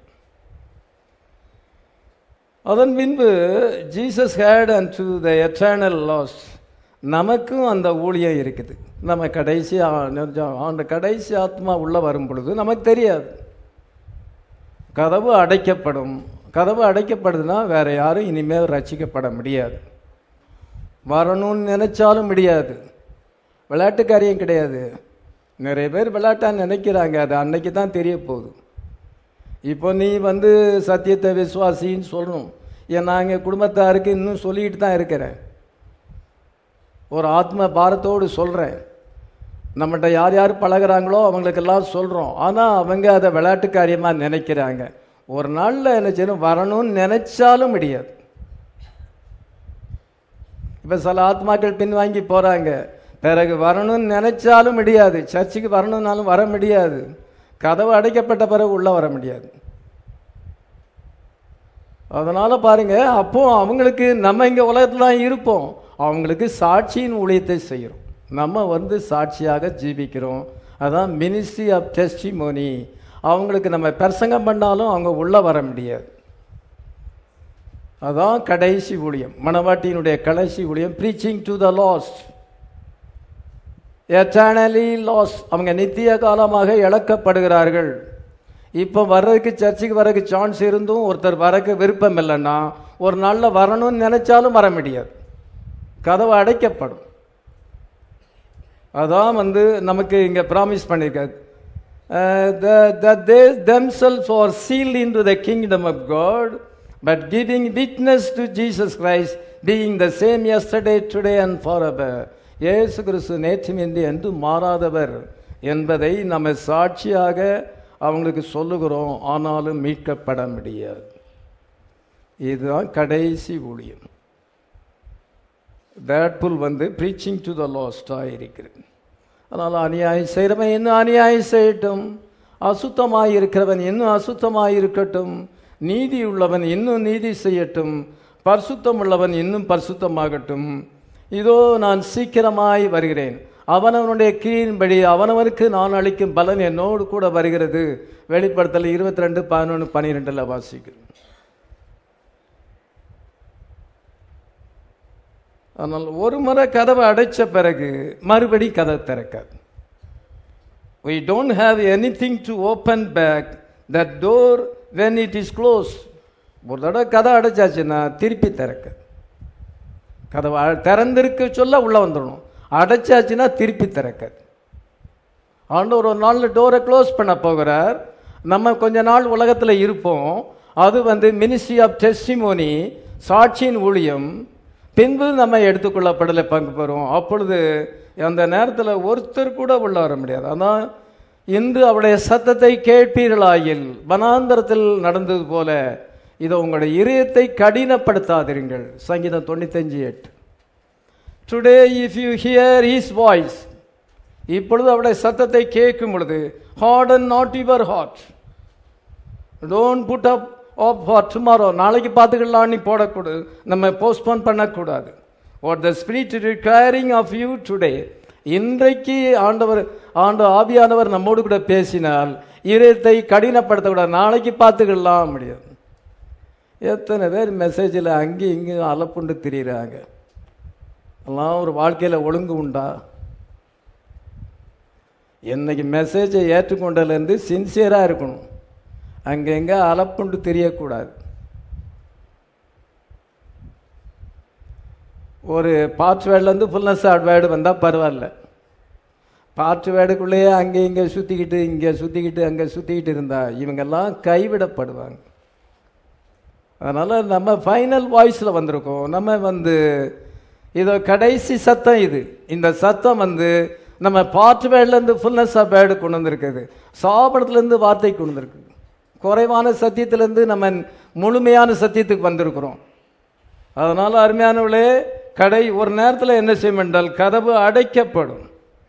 அதன் பின்பு Jesus hate and to the eternal lost நமக்கும் அந்த ஊழியம் இருக்குது நம்ம கடைசி ஆ- அந்த கடைசி ஆத்மா உள்ளே வரும் பொழுது நமக்கு தெரியாது கதவு அடைக்கப்படும் கதவு அடைக்கப்படுதுன்னா வேற யாரும் இனிமேல் ரட்சிக்கப்பட முடியாது வரணும்னு நினைச்சாலும் முடியாது விளையாட்டு காரியம் கிடையாது நிறைய பேர் விளையாட்டா நினைக்கிறாங்க அது அன்னைக்கு தான் தெரிய போகுது இப்போ நீ வந்து சத்தியத்தை விசுவாசின்னு சொல்லணும் ஏன் நான் எங்கள் குடும்பத்தாருக்கு இன்னும் சொல்லிக்கிட்டு தான் இருக்கிறேன் ஒரு ஆத்ம பாரத்தோடு சொல்கிறேன் நம்மகிட்ட யார் யார் பழகுறாங்களோ அவங்களுக்கெல்லாம் சொல்கிறோம் ஆனால் அவங்க அதை விளையாட்டு காரியமாக நினைக்கிறாங்க ஒரு நாளில் என்ன செய்யணும் வரணும்னு நினைச்சாலும் முடியாது இப்போ சில ஆத்மாக்கள் பின்வாங்கி போகிறாங்க பிறகு வரணும்னு நினைச்சாலும் முடியாது சர்ச்சுக்கு வரணும்னாலும் வர முடியாது கதவு அடைக்கப்பட்ட பிறகு உள்ளே வர முடியாது அதனால பாருங்க அப்போ அவங்களுக்கு நம்ம இங்கே உலகத்துல தான் இருப்போம் அவங்களுக்கு சாட்சியின் ஊழியத்தை செய்கிறோம் நம்ம வந்து சாட்சியாக ஜீவிக்கிறோம் அதான் மினிஸ்ட்ரி ஆஃப் டெஸ்டிமோனி அவங்களுக்கு நம்ம பிரசங்கம் பண்ணாலும் அவங்க உள்ளே வர முடியாது அதான் கடைசி ஊழியம் மணவாட்டியினுடைய கடைசி ஊழியம் preaching to the lost eternally lost அவங்க நித்திய காலமாக இழக்கப்படுகிறார்கள் இப்போ வர்றதுக்கு சர்ச்சுக்கு வர்றதுக்கு சான்ஸ் இருந்தும் ஒருத்தர் வரக்கு விருப்பம் இல்லைன்னா ஒரு நாளில் வரணும்னு நினைச்சாலும் வர முடியாது கதவு அடைக்கப்படும் அதான் வந்து நமக்கு இங்கே ப்ராமிஸ் பண்ணியிருக்காரு they themselves are sealed into the kingdom of God, but giving witness to Jesus Christ, being the same yesterday, today, and forever. இயேசு கிறிஸ்து நேற்றும் இன்று என்று மாறாதவர் என்பதை நம்ம சாட்சியாக அவங்களுக்கு சொல்லுகிறோம் ஆனாலும் மீட்கப்பட முடியாது இதுதான் கடைசி ஊழியம் தேட்புல் வந்து ப்ரீச்சிங் டு த லாஸ்டாக இருக்கிறது அதனால் அநியாயம் செய்கிறவன் இன்னும் அநியாயம் செய்யட்டும் அசுத்தமாய் இருக்கிறவன் இன்னும் அசுத்தமாய் இருக்கட்டும் நீதி உள்ளவன் இன்னும் நீதி செய்யட்டும் பரிசுத்தம் உள்ளவன் இன்னும் பரிசுத்தமாகட்டும் இதோ நான் சீக்கிரமாய் வருகிறேன் அவனவனுடைய கீழின்படி அவனவனுக்கு நான் அளிக்கும் பலன் என்னோடு கூட வருகிறது வெளிப்படுத்தல் இருபத்தி ரெண்டு பதினொன்று பன்னிரெண்டில் வாசிக்கிறேன் ஆனால் ஒரு முறை கதவை அடைச்ச பிறகு மறுபடி கதை திறக்காது we don't have anything to open back that door when it is closed ஒரு தடவை கதை அடைச்சாச்சுன்னா திருப்பி திறக்க கதவை அ- திறந்திருக்க சொல்ல உள்ள வந்துடணும் அடைச்சாச்சுன்னா திருப்பி திறக்காது ஆண்டவர் ஒரு நாளில் டோரை க்ளோஸ் பண்ண போகிறார் நம்ம கொஞ்ச நாள் உலகத்தில் இருப்போம் அது வந்து மினிஸ்ட்ரி ஆஃப் டெஸ்டிமோனி சாட்சியின் ஊழியம் பின்பு நம்ம எடுத்துக்கொள்ளப்படலை பங்கு பெறும் அப்பொழுது அந்த நேரத்தில் ஒருத்தர் கூட உள்ள வர முடியாது அதான் இன்று அவருடைய சத்தத்தை கேட்பீர்களாயில் வனாந்தரத்தில் நடந்தது போல இதை உங்களுடைய இதயத்தை கடினப்படுத்தாதிருங்கள் சங்கீதம் தொண்ணூத்தஞ்சு எட்டு today if you hear his voice இப்பொழுது அவருடைய சத்தத்தை கேட்கும் பொழுது harden not your heart don't put up off for tomorrow நாளைக்கு பார்த்துக்கலாம் நீ போடக்கூடாது நம்ம போஸ்ட்போன் பண்ணக்கூடாது what the spirit requiring of you today இன்றைக்கு ஆண்டவர் ஆண்டு ஆவியானவர் நம்மோடு கூட பேசினால் இதயத்தை கடினப்படுத்தக்கூடாது நாளைக்கு பார்த்துக்கலாம் முடியாது எத்தனை பேர் மெசேஜில் அங்கேயும் இங்கேயும் அலப்புண்டு திரியிறாங்க எல்லாம் ஒரு வாழ்க்கையில் ஒழுங்கு உண்டா என்னைக்கு மெசேஜை ஏற்றுக்கொண்டதுலேருந்து சின்சியராக இருக்கணும் அங்கங்க அலப்புண்டு தெரியக்கூடாது ஒரு பார்ட் வேர்ட்லேருந்து ஃபுல்னஸ் ஆட் வேர்டு வந்தால் பரவாயில்ல பார்ட் வேர்டுக்குள்ளேயே அங்கே இங்கே சுற்றிக்கிட்டு இங்கே சுற்றிக்கிட்டு அங்கே சுற்றிக்கிட்டு இருந்தா இவங்கெல்லாம் கைவிடப்படுவாங்க அதனால் நம்ம ஃபைனல் வாய்ஸில் வந்திருக்கோம் நம்ம வந்து இதோ கடைசி சத்தம் இது இந்த சத்தம் வந்து நம்ம பார்ட் வேர்ட்லேருந்து ஃபுல்னஸ் ஆஃப் வேர்டு கொண்டு வந்திருக்குது சாபனத்துலேருந்து வார்த்தை கொண்டு வந்திருக்கு குறைவான சத்தியத்திலேருந்து நம்ம முழுமையான சத்தியத்துக்கு வந்திருக்கிறோம் அதனால் அருமையானவளே கடை ஒரு நேரத்தில் என்ன செய்யும் என்றால் கதவு அடைக்கப்படும்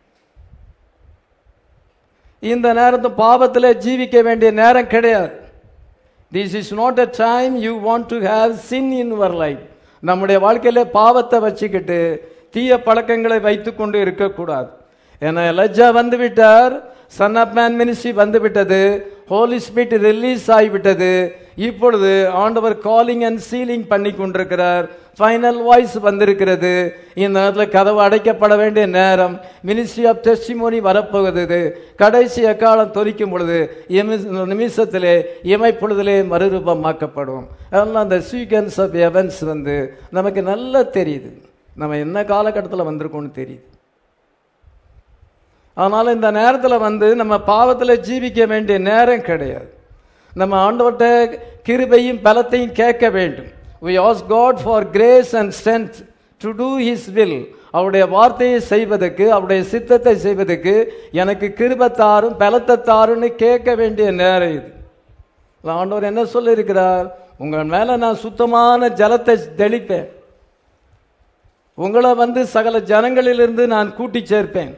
இந்த நேரத்து பாவத்தில் ஜீவிக்க வேண்டிய நேரம் கிடையாது this is not a time you want to have sin in your life நம்முடைய வாழ்க்கையில பாவத்தை வச்சுக்கிட்டு தீய பழக்கங்களை வைத்துக்கொண்டு இருக்கக்கூடாது ஏன்னா லஜ்ஜா வந்து விட்டார் சன் ஆஃப் மேன் மினிஸ்ட்ரி வந்து விட்டது ஹோலி ஸ்பிரிட் ரிலீஸ் ஆகிவிட்டது இப்பொழுது ஆண்டவர் காலிங் அண்ட் சீலிங் பண்ணி கொண்டிருக்கிறார் ஃபைனல் வாய்ஸ் வந்திருக்கிறது இந்த நேரத்தில் கதவு அடைக்கப்பட வேண்டிய நேரம் மினிஸ்ட்ரி ஆஃப் டெஸ்டிமோனி வரப்போகுது கடைசி எக்காலம் தொரிக்கும் பொழுது இமி- நிமிஷத்திலே இமைப்பொழுதிலே மறுரூபமாக்கப்படும் அதெல்லாம் அந்த சீக்வன்ஸ் ஆஃப் எவன்ஸ் வந்து நமக்கு நல்லா தெரியுது நம்ம என்ன காலகட்டத்தில் வந்திருக்கோம்னு தெரியுது அதனால இந்த நேரத்தில் வந்து நம்ம பாவத்தில் ஜீவிக்க வேண்டிய நேரம் கிடையாது நம்ம ஆண்டவர்கிட்ட கிருபையும் பலத்தையும் கேட்க வேண்டும் we ask god for grace and strength to do his will அவருடைய வார்த்தையை செய்வதற்கு அவருடைய சித்தத்தை செய்வதற்கு எனக்கு கிருபை தாரும் பலத்தை தாருன்னு கேட்க வேண்டிய நேரம் இது ஆண்டவர் என்ன சொல்லியிருக்கிறார் உங்கள் மேல நான் சுத்தமான ஜலத்தை தெளிப்பேன் உங்களை வந்து சகல ஜனங்களிலிருந்து நான் கூட்டி சேர்ப்பேன்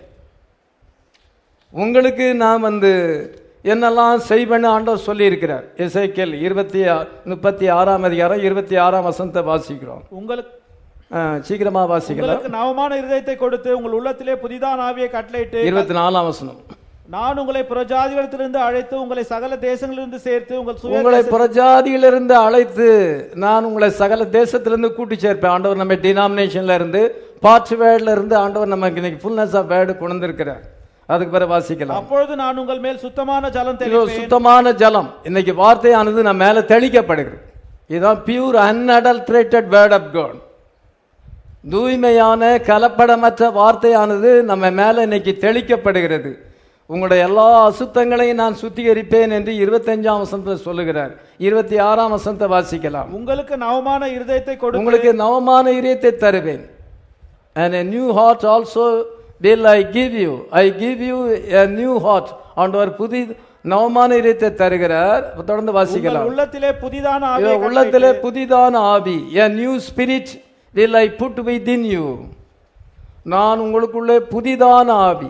உங்களுக்கு நான் வந்து என்னெல்லாம் செய்வேன்னு ஆண்டவர் சொல்லியிருக்கிறார் இசைக்கேல் இருபத்தி ஆ- முப்பத்தி ஆறாம் அதிகாரம் இருபத்தி ஆறாம் வசனத்தை வாசிக்கிறோம் உங்களுக்கு ஆ, சீக்கிரமா வாசிக்கலாம் உங்களுக்கு நவமான இருதயத்தை கொடுத்து உங்கள் உள்ளத்திலே புதிதான ஆவியை கட்டளையிட்டு இருபத்தி நாலாம் வசனம் நான் உங்களை புறஜாதிகளிடத்திலிருந்து அழைத்து உங்களை சகல தேசங்களிலிருந்து சேர்த்து உங்கள் சுய உங்களை புறஜாதியிலிருந்து அழைத்து நான் உங்களை சகல தேசத்திலிருந்து கூட்டி சேர்ப்பேன் ஆண்டவர் நம்ம டினாமினேஷன்ல இருந்து பார்ட்ஸ் வேர்ட்ல இருந்து ஆண்டவர் நமக்கு இன்னைக்கு ஃபுல்னஸ் ஆஃப் வேர்டு கொண்டு வந்திருக்கிறார் அதுக்கு பிறகு வாசிக்கலாம் அப்பொழுது நான் உங்கள் மேல் சுத்தமான ஜலம் இது தெளிப்பேன் சுத்தமான ஜலம் இன்னைக்கு வார்த்தையானது நம்ம மேல தெளிக்கப்படுகிறது இதுதான் pure unadulterated word of God தூய்மையான கலப்படமற்ற வார்த்தையானது நம்ம மேல இன்னைக்கு தெளிக்கப்படுகிறது உங்களுடைய எல்லா அசுத்தங்களையும் நான் சுத்திகரிப்பேன் என்று இருபத்தஞ்சாம் வசனத்தை சொல்லுகிறார் இருபத்தி ஆறாம் வசனத்தை வாசிக்கலாம் உங்களுக்கு நவமான இருதயத்தை கொடுத்து உங்களுக்கு நவமான இதயத்தை தருவேன் and a new heart also will I give you I give you a new heart ஆண்டவர் புதி நவமான இதயத்தை தருகிறார் தொடர்ந்து உங்கள் வாசிக்கலாம் உள்ளத்திலே புதிதான இதோ ஆவியை உள்ளத்திலே கட்டளையிட்டு புதிதான ஆவி a new spirit will I put within you நான் உங்களுக்குள்ளே புதிதான ஆவி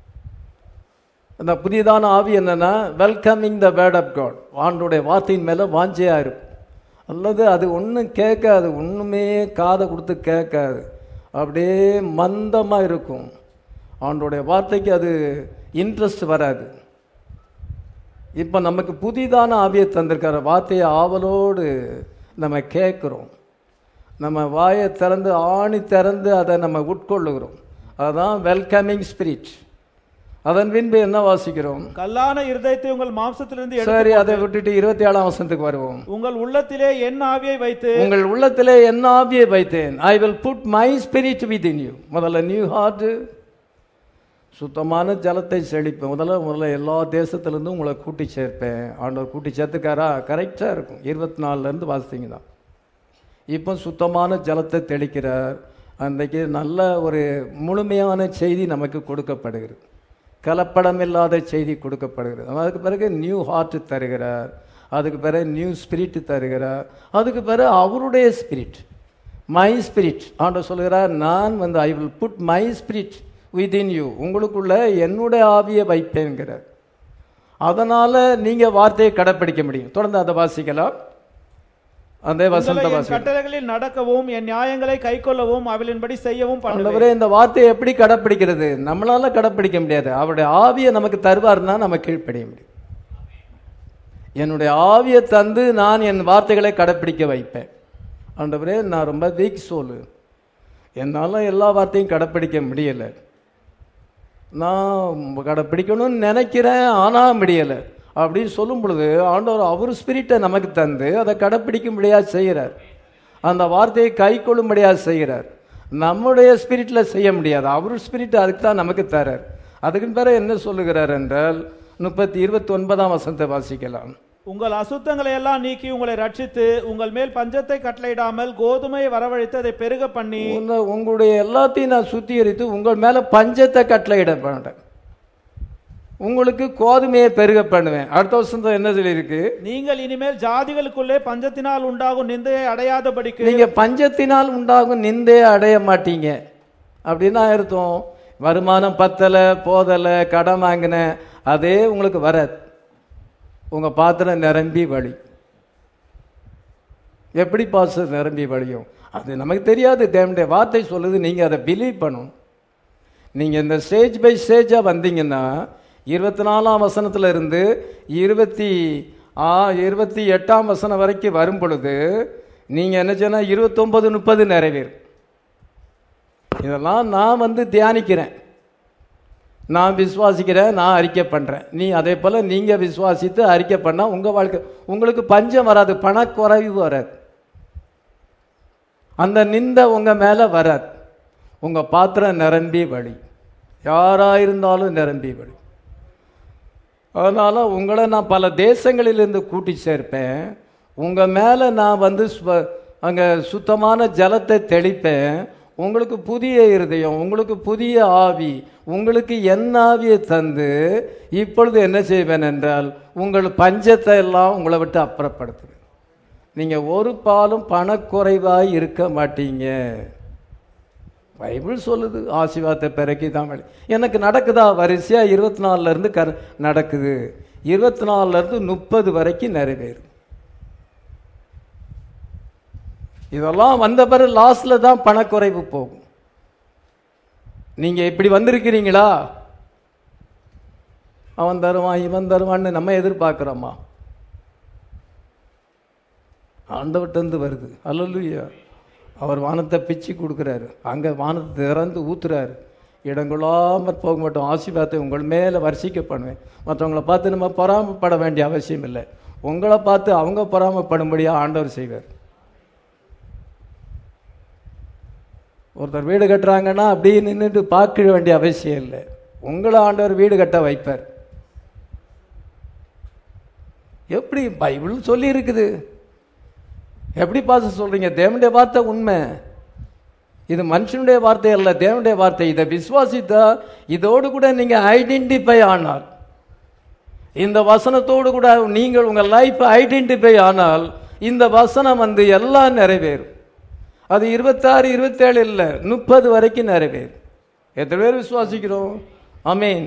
அந்த புதிதான ஆவி என்னன்னா welcoming the word of God ஆண்டுடைய வார்த்தையின் மேல வாஞ்சையா இருக்கும் அல்லது அது ஒன்றும் கேட்காது ஒண்ணுமே காதை கொடுத்து கேட்காது அப்படியே மந்தமா இருக்கும் ஆண்டோடைய வார்த்தைக்கு அது இன்ட்ரெஸ்ட் வராது இப்போ நமக்கு புதிதான ஆவியை தந்திருக்கிற வார்த்தையை ஆவலோடு நம்ம கேட்குறோம் நம்ம வாயை திறந்து ஆணி திறந்து அதை நம்ம உட்கொள்ளுகிறோம் அதுதான் வெல்கமிங் ஸ்பிரிட் அதன் பின்பு என்ன வாசிக்கிறோம் கல்லான இருதயத்தை உங்கள் மாம்சத்திலிருந்து எடுத்து சரி அதை விட்டுட்டு இருபத்தி ஏழாம் வசனத்துக்கு வருவோம் உங்கள் உள்ளத்திலே என் ஆவியை வைத்து உங்கள் உள்ளத்திலே என்ன ஆவியை வைத்தேன் I will put my spirit within you முதல்ல நியூ ஹார்ட் சுத்தமான ஜலத்தை செழிப்பேன் முதல்ல முதல்ல எல்லா தேசத்துலேருந்தும் உங்களை கூட்டி சேர்ப்பேன் ஆண்டவர் கூட்டி சேர்த்துக்காரா கரெக்டாக இருக்கும் இருபத்தி நாலுலேருந்து வாசித்தீங்கன்னா இப்போ சுத்தமான ஜலத்தை தெளிக்கிறார் அன்றைக்கு நல்ல ஒரு முழுமையான செய்தி நமக்கு கொடுக்கப்படுகிறது கலப்படம் இல்லாத செய்தி கொடுக்கப்படுகிறது அதுக்கு பிறகு நியூ ஹார்ட் தருகிறார் அதுக்கு பிறகு நியூ ஸ்பிரிட் தருகிறார் அதுக்கு பிறகு அவருடைய ஸ்பிரிட் மை ஸ்பிரிட் ஆண்டவர் சொல்கிறார் நான் வந்து I will put my spirit within you உங்களுக்குள்ள என்னுடைய ஆவியை வைப்பேங்கிறார் அதனால நீங்க வார்த்தையை கடைப்பிடிக்க முடியும் தொடர்ந்து அதை வாசிக்கலாம் அந்த உங்களை வசந்த என் வாசிக்கலாம் கட்டளைகளில் நடக்கவும் என் நியாயங்களை கைக்கொள்ளவும் அவளின்படி செய்யவும் பண்ணுவேன் ஆண்டவரே இந்த வார்த்தையை எப்படி கடைப்பிடிக்கிறது நம்மளால கடைப்பிடிக்க முடியாது அவருடைய ஆவியை நமக்கு தருவார்னா நம்ம கீழ்ப்படிய முடியும் என்னுடைய ஆவியை தந்து நான் என் வார்த்தைகளை கடைப்பிடிக்க வைப்பேன் ஆண்டவரே நான் ரொம்ப வீக் சோலு என்னால் எல்லா வார்த்தையும் கடைப்பிடிக்க முடியலை நான் கடைப்பிடிக்கணும்னு நினைக்கிறேன் ஆனால் முடியலை அப்படின்னு சொல்லும் பொழுது ஆண்டவர் அவர் ஸ்பிரிட்டை நமக்கு தந்து அதை கடைப்பிடிக்கும்படியாக செய்கிறார் அந்த வார்த்தையை கை கொள்ளும்படியாக செய்கிறார் நம்முடைய ஸ்பிரிட்டில் செய்ய முடியாது அவர் ஸ்பிரிட் அதுக்கு தான் நமக்கு தரார் அதுக்கு பிறகு என்ன சொல்லுகிறார் என்றால் முப்பத்தி இருபத்தி ஒன்பதாம் வசனத்தை வாசிக்கலாம் உங்கள் அசுத்தங்களை எல்லாம் நீக்கி உங்களை ரட்சித்து உங்கள் மேல் பஞ்சத்தை கட்டளையிடாமல் கோதுமையை வரவழைத்து அதை பெருக பண்ணி உங்க- உங்களுடைய எல்லாத்தையும் நான் சுத்திகரித்து உங்கள் மேலே பஞ்சத்தை கட்டளையிட மாட்டேன் உங்களுக்கு கோதுமையை பெருக பண்ணுவேன் அடுத்த வருஷம் தான் என்ன சொல்லியிருக்கு நீங்கள் இனிமேல் ஜாதிகளுக்குள்ளே பஞ்சத்தினால் உண்டாகும் நிந்தையை அடையாதபடிக்கு நீங்க பஞ்சத்தினால் உண்டாகும் நிந்தையை அடைய மாட்டீங்க அப்படின்னா அர்த்தம் வருமானம் பத்தலை போதலை கடன் வாங்கின அதே உங்களுக்கு வராது உங்க பாத்திரம் நிரம்பி வழி எப்படி பாசம் நிரம்பி வழியும் அது நமக்கு தெரியாது தேவனுடைய வார்த்தை சொல்லுது நீங்க அதை பிலீவ் பண்ணணும் நீங்க இந்த ஸ்டேஜ் பை ஸ்டேஜா வந்தீங்கன்னா இருபத்தி நாலாம் வசனத்துல இருந்து இருபத்தி ஆ இருபத்தி எட்டாம் வசனம் வரைக்கும் வரும் பொழுது நீங்கள் என்ன சொன்னால் இருபத்தொம்பது முப்பது நிறைவேறும் இதெல்லாம் நான் வந்து தியானிக்கிறேன் நான் விசுவாசிக்கிறேன் நான் அறிக்கை பண்ணுறேன் நீ அதே போல் நீங்கள் விசுவாசித்து அறிக்கை பண்ணால் உங்கள் வாழ்க்கை உங்களுக்கு பஞ்சம் வராது பணக்குறைவு வராது அந்த நிந்தை உங்கள் மேலே வராது உங்கள் பாத்திரம் நிரம்பி வழி யாராக இருந்தாலும் நிரம்பி வழி அதனால் உங்களை நான் பல தேசங்களிலிருந்து கூட்டி சேர்ப்பேன் உங்கள் மேலே நான் வந்து ஸ்வ- அங்கே சுத்தமான ஜலத்தை தெளிப்பேன் உங்களுக்கு புதிய இருதயம் உங்களுக்கு புதிய ஆவி உங்களுக்கு என் ஆவியை தந்து இப்பொழுது என்ன செய்வேன் என்றால் உங்கள் பஞ்சத்தை எல்லாம் உங்களை விட்டு அப்புறப்படுத்துவேன் நீங்கள் ஒரு பாலும் பணக்குறைவாய் இருக்க மாட்டீங்க பைபிள் சொல்லுது ஆசீர்வாதத்தை பிறக்கி தான் வழி எனக்கு நடக்குதா வரிசையாக இருபத்தி நாலுலேருந்து கர நடக்குது இருபத்தி நாலுலேருந்து முப்பது வரைக்கும் நிறைவேறும் இதெல்லாம் வந்த பிறகு லாஸ்டில் தான் பணக்குறைவு போகும் நீங்கள் இப்படி வந்திருக்கிறீங்களா அவன் தருவான் இவன் தருவான்னு நம்ம எதிர்பார்க்குறோமா ஆண்டவர்கிட்டருந்து வருது அல்லல்லுயா அவர் வானத்தை பிச்சு கொடுக்குறாரு அங்கே வானத்தை திறந்து ஊத்துறாரு இடங்கொள்ளாமல் போக மாட்டோம் ஆசீர்வாதத்தை உங்கள் மேலே வர்ஷிக்க பண்ணுவேன் மற்றவங்களை பார்த்து நம்ம பொறாமப்பட வேண்டிய அவசியம் இல்லை உங்களை பார்த்து அவங்க பொறாமப்படும்படியாக ஆண்டவர் செய்வார் ஒருத்தர் வீடு கட்டுறாங்கன்னா அப்படியே நின்றுட்டு பார்க்க வேண்டிய அவசியம் இல்லை உங்களை ஆண்டவர் வீடு கட்ட வைப்பார் எப்படி பைபிள் சொல்லி இருக்குது எப்படி பார்த்து சொல்றீங்க தேவனுடைய வார்த்தை உண்மை இது மனுஷனுடைய வார்த்தை அல்ல தேவனுடைய வார்த்தை இதை விசுவாசித்தா இதோடு கூட நீங்க ஐடென்டிஃபை ஆனால் இந்த வசனத்தோடு கூட நீங்கள் உங்க லைஃப் ஐடென்டிஃபை ஆனால் இந்த வசனம் வந்து எல்லாம் நிறைவேறும் அது இருபத்தாறு இருபத்தேழு இல்லை முப்பது வரைக்கும் நிறைவேறும் எத்தனை பேர் விசுவாசிக்கிறோம் அமீன்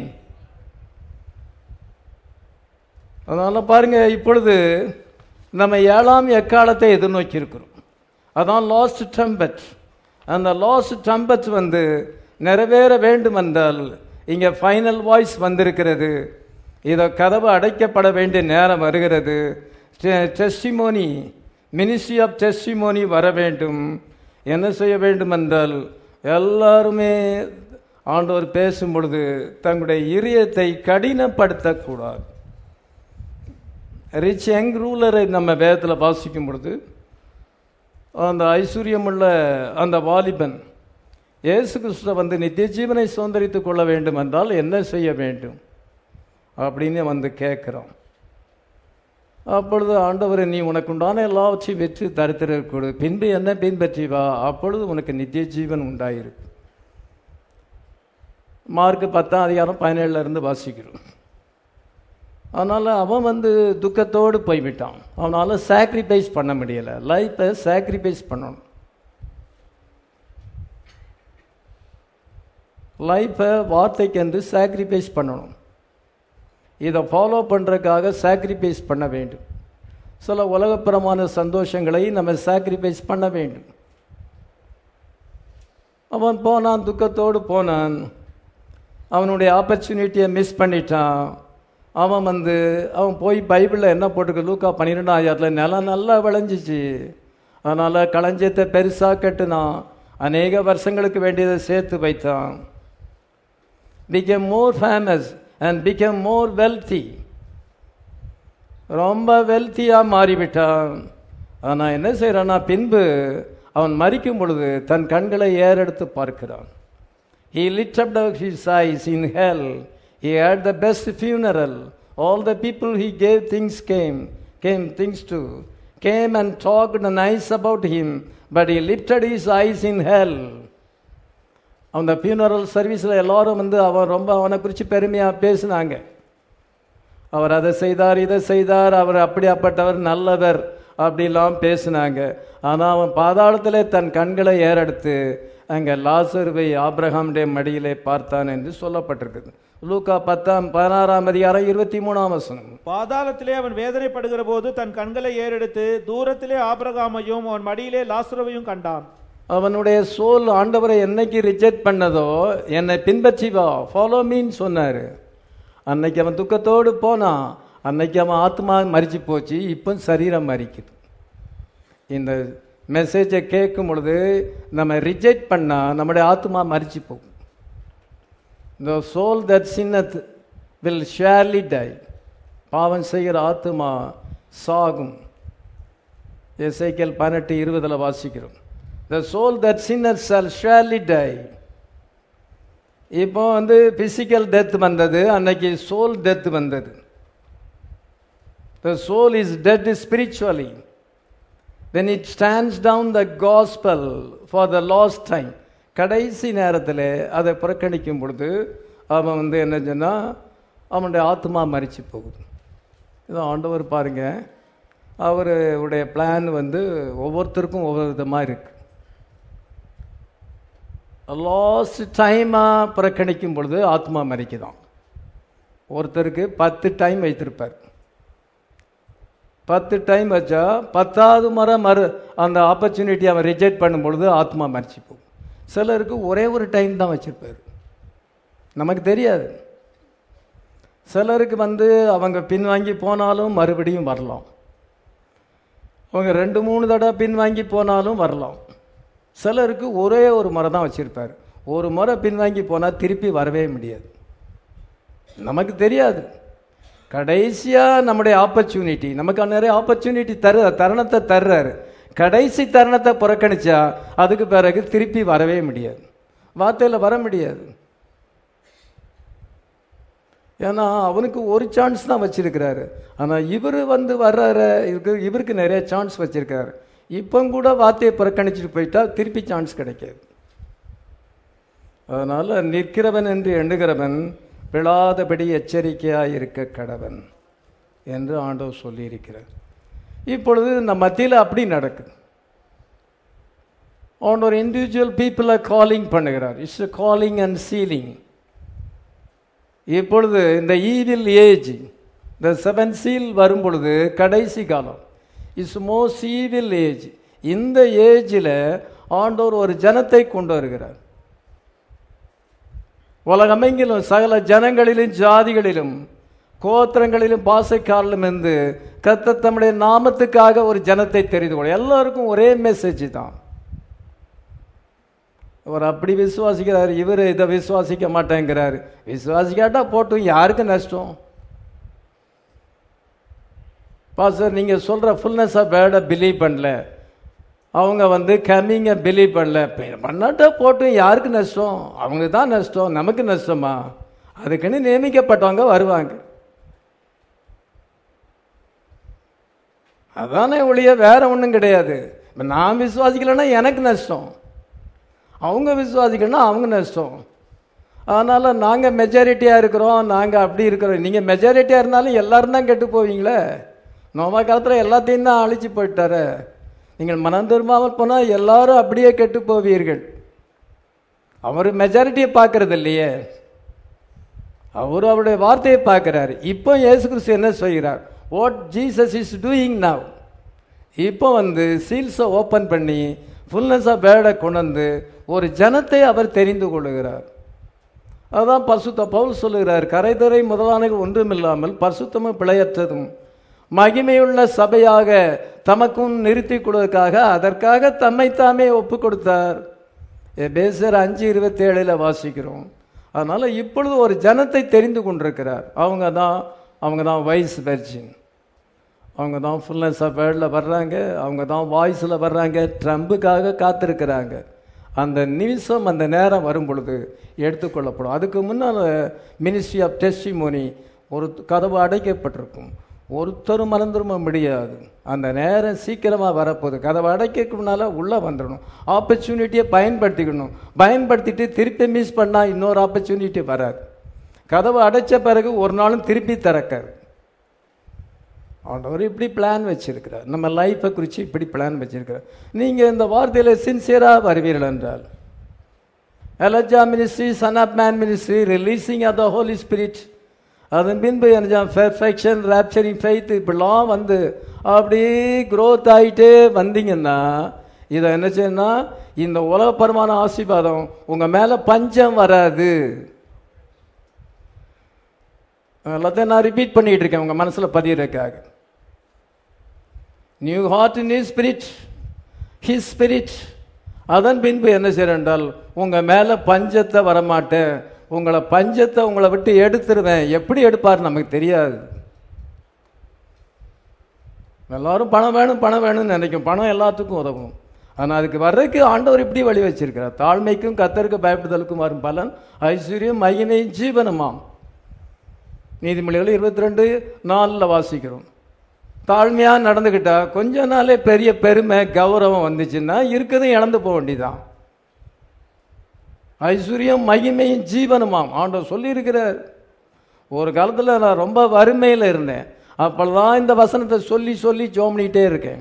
அதனால பாருங்க இப்பொழுது நம்ம ஏழாம் எக்காலத்தை எதிர்நோக்கி இருக்கிறோம் அதான் லாஸ்ட் டம்பட் அந்த லாஸ்ட் டம்பட் வந்து நிறைவேற வேண்டும் என்றால் இங்கே ஃபைனல் வாய்ஸ் வந்திருக்கிறது இதை கதவு அடைக்கப்பட வேண்டிய நேரம் வருகிறது டெஸ்டிமோனி மினிஸ்ட்ரி ஆஃப் டெஸ்டிமோனி வர வேண்டும் என்ன செய்ய வேண்டும் என்றால் எல்லாருமே ஆண்டவர் பேசும் பொழுது தங்களுடைய இதயத்தை கடினப்படுத்தக்கூடாது ரிச் யங் ரூலரை நம்ம வேதத்தில் வாசிக்கும் பொழுது அந்த ஐஸ்வர்யமுள்ள அந்த வாலிபன் இயேசு கிறிஸ்துவ வந்து நித்திய ஜீவனை சுதந்திரித்துக் கொள்ள வேண்டும் என்றால் என்ன செய்ய வேண்டும் அப்படின்னு வந்து கேட்குறோம் அப்பொழுது ஆண்டவர் நீ உனக்கு உண்டான எல்லாவற்றையும் வெற்றி தரித்திர கொடு பின்பு என்ன பின்பற்றி வா அப்பொழுது உனக்கு நித்திய ஜீவன் உண்டாயிருக்கு மார்க் பத்தாம் அதிகாரம் பதினேழுல இருந்து வாசிக்கிறோம் அதனால் அவன் வந்து துக்கத்தோடு போய்விட்டான் அவனால் சாக்ரிஃபைஸ் பண்ண முடியலை லைஃப்பை சாக்ரிஃபைஸ் பண்ணணும் லைஃப்பை வார்த்தைக்கென்று சாக்ரிஃபைஸ் பண்ணணும் இதை ஃபாலோ பண்ணுறதுக்காக சாக்ரிஃபைஸ் பண்ண வேண்டும் சில உலகப்புறமான சந்தோஷங்களை நம்ம சாக்ரிஃபைஸ் பண்ண வேண்டும் அவன் போனான் துக்கத்தோடு போனான் அவனுடைய ஆப்பர்ச்சுனிட்டியை மிஸ் பண்ணிட்டான் அவன் வந்து அவன் போய் பைபிளில் என்ன போட்டிருக்கு லூக்கா பன்னிரெண்டாம் ஆயிரத்தில் நிலம் நல்லா விளைஞ்சிச்சு அதனால் களஞ்சியத்தை பெருசாக கட்டுனான் அநேக வருஷங்களுக்கு வேண்டியதை சேர்த்து வைத்தான் become more famous and become more wealthy ரொம்ப வெல்த்தியாக மாறிவிட்டான் ஆனால் என்ன செய்கிறான்னா பின்பு அவன் மறிக்கும் பொழுது தன் கண்களை ஏறெடுத்து பார்க்கிறான் He lifted up his eyes in hell. He had the best funeral. All the people he gave things came, came things to, came and talked nice about him, but he lifted his eyes in hell. அந்த funeral சர்வீஸில் எல்லாரும் வந்து அவன் ரொம்ப அவனை குறித்து பெருமையாக பேசினாங்க அவர் அதை செய்தார் இதை செய்தார் அவர் அப்படியாப்பட்டவர் நல்லவர் அப்படிலாம் பேசினாங்க ஆனால் அவன் பாதாளத்திலே தன் கண்களை ஏறெடுத்து அங்கே லாசருவை ஆப்ரஹாமுடைய மடியிலே பார்த்தான் என்று சொல்லப்பட்டிருக்குது லூக்கா பத்தாம் பதினாறாம் அதிகாரம் இருபத்தி மூணாம் வசனம் பாதாளத்திலே அவன் வேதனைப்படுகிற போது தன் கண்களை ஏறெடுத்து தூரத்திலே ஆபிரகாமையும் அவன் மடியிலே லாசுரவையும் கண்டான் அவனுடைய சோல் ஆண்டவரை என்னைக்கு ரிஜெக்ட் பண்ணதோ என்னை பின்பற்றி வா ஃபாலோ மீன்னு சொன்னார் அன்னைக்கு அவன் துக்கத்தோடு போனான் அன்னைக்கு அவன் ஆத்மா மறிச்சு போச்சு இப்போ சரீரம் மறிக்குது இந்த மெசேஜை கேட்கும் பொழுது நம்ம ரிஜெக்ட் பண்ணால் நம்முடைய ஆத்மா மறிச்சு போகும் இந்த soul that sinneth will surely die பாவம் செய்கிற ஆத்மா சாகும் எஸ்ஐக்கேல் பதினெட்டு இருபதில் வாசிக்கிறோம் the soul that sinner shall surely die இப்போ வந்து பிசிக்கல் டெத் வந்தது அன்னைக்கு சோல் டெத் வந்தது the soul is dead spiritually when it stands down the gospel for the last time கடைசி நேரத்தில் அதை புறக்கணிக்கும் பொழுது அவன் வந்து என்ன சொன்னால் அவனுடைய ஆத்மா மறிச்சு போகுது இது ஆண்டவர் பாருங்க அவருடைய பிளான் வந்து ஒவ்வொருத்தருக்கும் ஒவ்வொரு விதமாக இருக்கு லாஸ்ட் டைமாக புறக்கணிக்கும் பொழுது ஆத்மா மறிக்குதான் ஒருத்தருக்கு பத்து டைம் வைத்திருப்பார் பத்து டைம் வச்சா பத்தாவது முறை மறு அந்த ஆப்பர்ச்சுனிட்டி அவன் ரிஜெக்ட் பண்ணும் பொழுது ஆத்மா மறிச்சு போகும் சிலருக்கு ஒரே ஒரு டைம் தான் வச்சிருப்பாரு நமக்கு தெரியாது சிலருக்கு வந்து அவங்க பின்வாங்கி போனாலும் மறுபடியும் வரலாம் அவங்க ரெண்டு மூணு தடவை பின்வாங்கி போனாலும் வரலாம் சிலருக்கு ஒரே ஒரு முறை தான் வச்சிருப்பார் ஒரு முறை பின்வாங்கி போனால் திருப்பி வரவே முடியாது நமக்கு தெரியாது கடைசியாக நம்முடைய ஆப்பர்ச்சுனிட்டி நமக்கு நிறைய ஆப்பர்ச்சுனிட்டி தரு தருணத்தை தர்றாரு கடைசி தருணத்தை புறக்கணிச்சா அதுக்கு பிறகு திருப்பி வரவே முடியாது வார்த்தையில் வர முடியாது ஏன்னா அவனுக்கு ஒரு சான்ஸ் தான் வச்சிருக்கிறாரு ஆனால் இவர் வந்து வர்றாரு இவருக்கு இவருக்கு நிறைய சான்ஸ் வச்சிருக்காரு இப்போ கூட வார்த்தையை புறக்கணிச்சிட்டு போயிட்டா திருப்பி சான்ஸ் கிடைக்காது அதனால் நிற்கிறவன் என்று எண்ணுகிறவன் விழாதபடி எச்சரிக்கையாக இருக்க கடவன் என்று ஆண்டவர் சொல்லியிருக்கிறார் இப்பொழுது இந்த மத்தியில் அப்படி நடக்குது ஆண்டவர் இண்டிவிஜுவல் பீப்புளை காலிங் பண்ணுகிறார் இட்ஸ் காலிங் அண்ட் சீலிங் இப்பொழுது இந்த ஈவில் ஏஜ் இந்த செவன் சீல் வரும் பொழுது கடைசி காலம் இஸ் மோஸ்ட் ஈவில் ஏஜ் இந்த ஏஜில் ஆண்டவர் ஒரு ஜனத்தை கொண்டு வருகிறார் உலகமெங்கிலும் சகல ஜனங்களிலும் ஜாதிகளிலும் கோத்திரங்களிலும் பாசைக்காரிலும் இருந்து கத்த தம்முடைய நாமத்துக்காக ஒரு ஜனத்தை தெரிந்து கொள்ள எல்லாருக்கும் ஒரே மெசேஜ் தான் அவர் அப்படி விசுவாசிக்கிறார் இவர் இதை விசுவாசிக்க மாட்டேங்கிறார் விசுவாசிக்காட்டா போட்டும் யாருக்கு நஷ்டம் பாஸ்டர் நீங்கள் சொல்கிற ஃபுல்னஸ் ஆஃப் பேர்டை பிலீவ் பண்ணல அவங்க வந்து கம்மிங்க பிலீவ் பண்ணல பண்ணாட்டா போட்டும் யாருக்கு நஷ்டம் அவங்க தான் நஷ்டம் நமக்கு நஷ்டமா அதுக்குன்னு நியமிக்கப்பட்டவங்க வருவாங்க அதானே ஒழிய வேற ஒன்றும் கிடையாது இப்போ நான் விசுவாசிக்கலைன்னா எனக்கு நஷ்டம் அவங்க விசுவாசிக்கணும்னா அவங்க நஷ்டம் அதனால் நாங்கள் மெஜாரிட்டியாக இருக்கிறோம் நாங்கள் அப்படி இருக்கிறோம் நீங்கள் மெஜாரிட்டியாக இருந்தாலும் எல்லாரும் தான் கெட்டு போவீங்களே நோமா காலத்தில் எல்லாத்தையும் தான் அழிச்சு போயிட்டாரு நீங்கள் மனம் திரும்பாமல் போனால் எல்லாரும் அப்படியே கெட்டு போவீர்கள் அவர் மெஜாரிட்டியை பார்க்கறது இல்லையே அவர் அவருடைய வார்த்தையை பார்க்குறாரு இப்போ இயேசு கிறிஸ்து என்ன செய்கிறார் what Jesus is doing now இப்போ வந்து சீல்ஸை ஓப்பன் பண்ணி ஃபுல்னஸ் ஆஃப் பேர்டை கொண்டு வந்து ஒரு ஜனத்தை அவர் தெரிந்து கொள்ளுகிறார் அதான் பசுத்த பவுல் சொல்லுகிறார் கரைதுறை முதலானது ஒன்றுமில்லாமல் பசுத்தமும் பிழையற்றதும் மகிமையுள்ள சபையாக தமக்கும் நிறுத்தி கொடுவதற்காக அதற்காக தம்மைத்தாமே ஒப்பு கொடுத்தார் பேசர் அஞ்சு இருபத்தி ஏழில் வாசிக்கிறோம் அதனால் இப்பொழுது ஒரு ஜனத்தை தெரிந்து கொண்டிருக்கிறார் அவங்க தான் அவங்க தான் வைஸ் வெர்ஜின் அவங்க தான் ஃபுல்னஸ் ஆஃப் வேர்டில் வர்றாங்க அவங்க தான் வாய்ஸில் வர்றாங்க ட்ரம்புக்காக காத்திருக்கிறாங்க அந்த நிமிஷம் அந்த நேரம் வரும் பொழுது எடுத்துக்கொள்ளப்படும் அதுக்கு முன்னால் மினிஸ்ட்ரி ஆஃப் டெஸ்டிமோனி ஒரு கதவு அடைக்கப்பட்டிருக்கும் ஒருத்தரும் மறந்துரும முடியாது அந்த நேரம் சீக்கிரமாக வரப்போகுது கதவை அடைக்கிறதுக்கு முன்னால் உள்ளே வந்துடணும் ஆப்பர்ச்சுனிட்டியை பயன்படுத்திக்கணும் பயன்படுத்திட்டு திருப்பி மிஸ் பண்ணால் இன்னொரு ஆப்பர்ச்சுனிட்டி வராது கதவை அடைச்ச பிறகு ஒரு நாளும் திருப்பி திறக்காது ஆண்டவர் இப்படி பிளான் வச்சிருக்கிறார் நம்ம லைஃப்பை குறித்து இப்படி பிளான் வச்சிருக்கிறார் நீங்கள் இந்த வார்த்தையில் சின்சியராக வருவீர்கள் என்றால் Elijah ministry son of man ministry releasing of the Holi Spirit அதன் பின்பு என்ன பெர்ஃபெக்ஷன் ரேப்சரிங் ஃபெய்த் இப்படிலாம் வந்து அப்படியே க்ரோத் ஆகிட்டே வந்தீங்கன்னா இதை என்ன செய்யணும்னா இந்த உலகப்பரமான ஆசீர்வாதம் உங்கள் மேலே பஞ்சம் வராது எல்லாத்தையும் நான் ரிப்பீட் பண்ணிட்டு இருக்கேன் உங்க மனசுல பதியறதுக்காக new heart in his spirit his spirit அதன் பின்பு என்ன செய்யறேன் என்றால் உங்க மேல பஞ்சத்தை வரமாட்டேன் உங்களை பஞ்சத்தை உங்களை விட்டு எடுத்துருவேன் எப்படி எடுப்பார் நமக்கு தெரியாது எல்லாரும் பணம் வேணும் பணம் வேணும்னு நினைக்கும் பணம் எல்லாத்துக்கும் உதவும் ஆனால் அதுக்கு வர்றதுக்கு ஆண்டவர் இப்படி வழி வச்சிருக்கிறார் தாழ்மைக்கும் கத்தருக்கு பயப்படுதலுக்கும் வரும் பலன் ஐஸ்வர்யம் மகிமை ஜீவனமாம் நீதிமொழிகள் இருபத்தி ரெண்டு நாலில் வாசிக்கிறோம் தாழ்மையாக நடந்துக்கிட்டா கொஞ்ச நாளே பெரிய பெருமை கௌரவம் வந்துச்சுன்னா இருக்கதையும் இழந்து போக வேண்டியதான் ஐஸ்வர்யம் மகிமையும் ஜீவனமாம் ஆண்டவர் சொல்லியிருக்கிறார் ஒரு காலத்தில் நான் ரொம்ப வறுமையில் இருந்தேன் அப்போதான் இந்த வசனத்தை சொல்லி சொல்லி ஜோமனிட்டே இருக்கேன்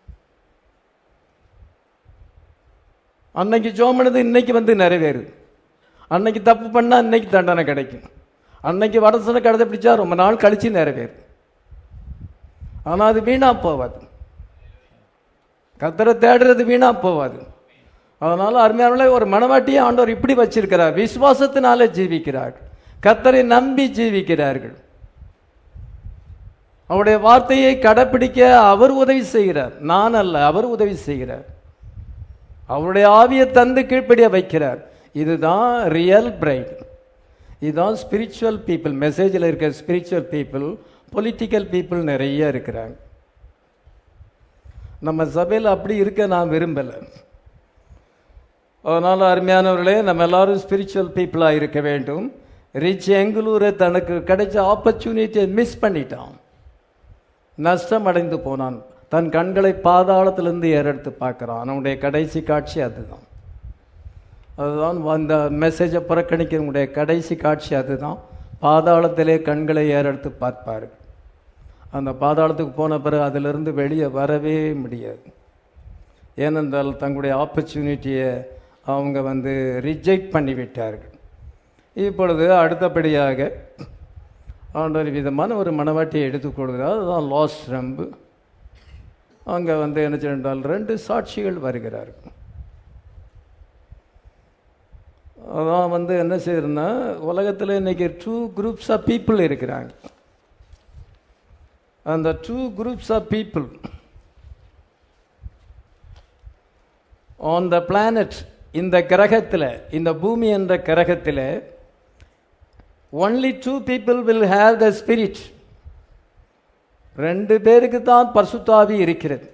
அன்னைக்கு ஜோமனது இன்னைக்கு வந்து நிறைவேறுது அன்னைக்கு தப்பு பண்ணா இன்னைக்கு தண்டனை கிடைக்கும் அன்னைக்கு வரசனை கடத்தை பிடிச்சா ரொம்ப நாள் கழிச்சு நிறைவேறும் ஆனால் அது வீணா போவாது கத்தரை தேடுறது வீணா போவாது அதனால அருமையான ஒரு மனவாட்டியை ஆண்டவர் இப்படி வச்சிருக்கிறார் விசுவாசத்தினாலே ஜீவிக்கிறார்கள் கத்தரை நம்பி ஜீவிக்கிறார்கள் அவருடைய வார்த்தையை கடைப்பிடிக்க அவர் உதவி செய்கிறார் நான் அல்ல அவர் உதவி செய்கிறார் அவருடைய ஆவியை தந்து கீழ்ப்படிய வைக்கிறார் இதுதான் ரியல் பிரைட் இதுதான் ஸ்பிரிச்சுவல் பீப்புள் மெசேஜில் இருக்க ஸ்பிரிச்சுவல் பீப்புள் பொலிட்டிக்கல் பீப்புள் நிறைய இருக்கிறாங்க நம்ம சபையில் அப்படி இருக்க நான் விரும்பலை அதனால் அருமையானவர்களே நம்ம எல்லாரும் ஸ்பிரிச்சுவல் பீப்புளாக இருக்க வேண்டும் ரிச் எங்களூரை தனக்கு கிடைச்ச ஆப்பர்ச்சுனிட்டியை மிஸ் பண்ணிட்டான் நஷ்டம் அடைந்து போனான் தன் கண்களை பாதாளத்திலிருந்து ஏறெடுத்து பார்க்குறான் அவனுடைய கடைசி காட்சி அதுதான் அதுதான் அந்த மெசேஜை புறக்கணிக்கிறவங்களுடைய கடைசி காட்சி அதுதான் பாதாளத்திலே கண்களை ஏறெடுத்து பார்ப்பார்கள் அந்த பாதாளத்துக்கு போன பிறகு அதிலிருந்து வெளியே வரவே முடியாது ஏனென்றால் தங்களுடைய ஆப்பர்ச்சுனிட்டியை அவங்க வந்து ரிஜெக்ட் பண்ணிவிட்டார்கள் இப்பொழுது அடுத்தபடியாக ஆண்டவர் விதமான ஒரு மனவாட்டியை எடுத்துக்கொள்கிறார் அதுதான் லாஸ் ரம்பு அங்கே வந்து என்ன செய்தால் ரெண்டு சாட்சிகள் வருகிறார்கள் அதான் வந்து என்ன செய்யறதுன்னா உலகத்தில் இன்னைக்கு டூ குரூப்ஸ் ஆஃப் பீப்புள் இருக்கிறாங்க அந்த two groups of people on the planet இந்த கிரகத்தில் இந்த பூமி என்ற கிரகத்தில் only two people will have the spirit ரெண்டு பேருக்கு தான் பர்சுத்தாவி இருக்கிறது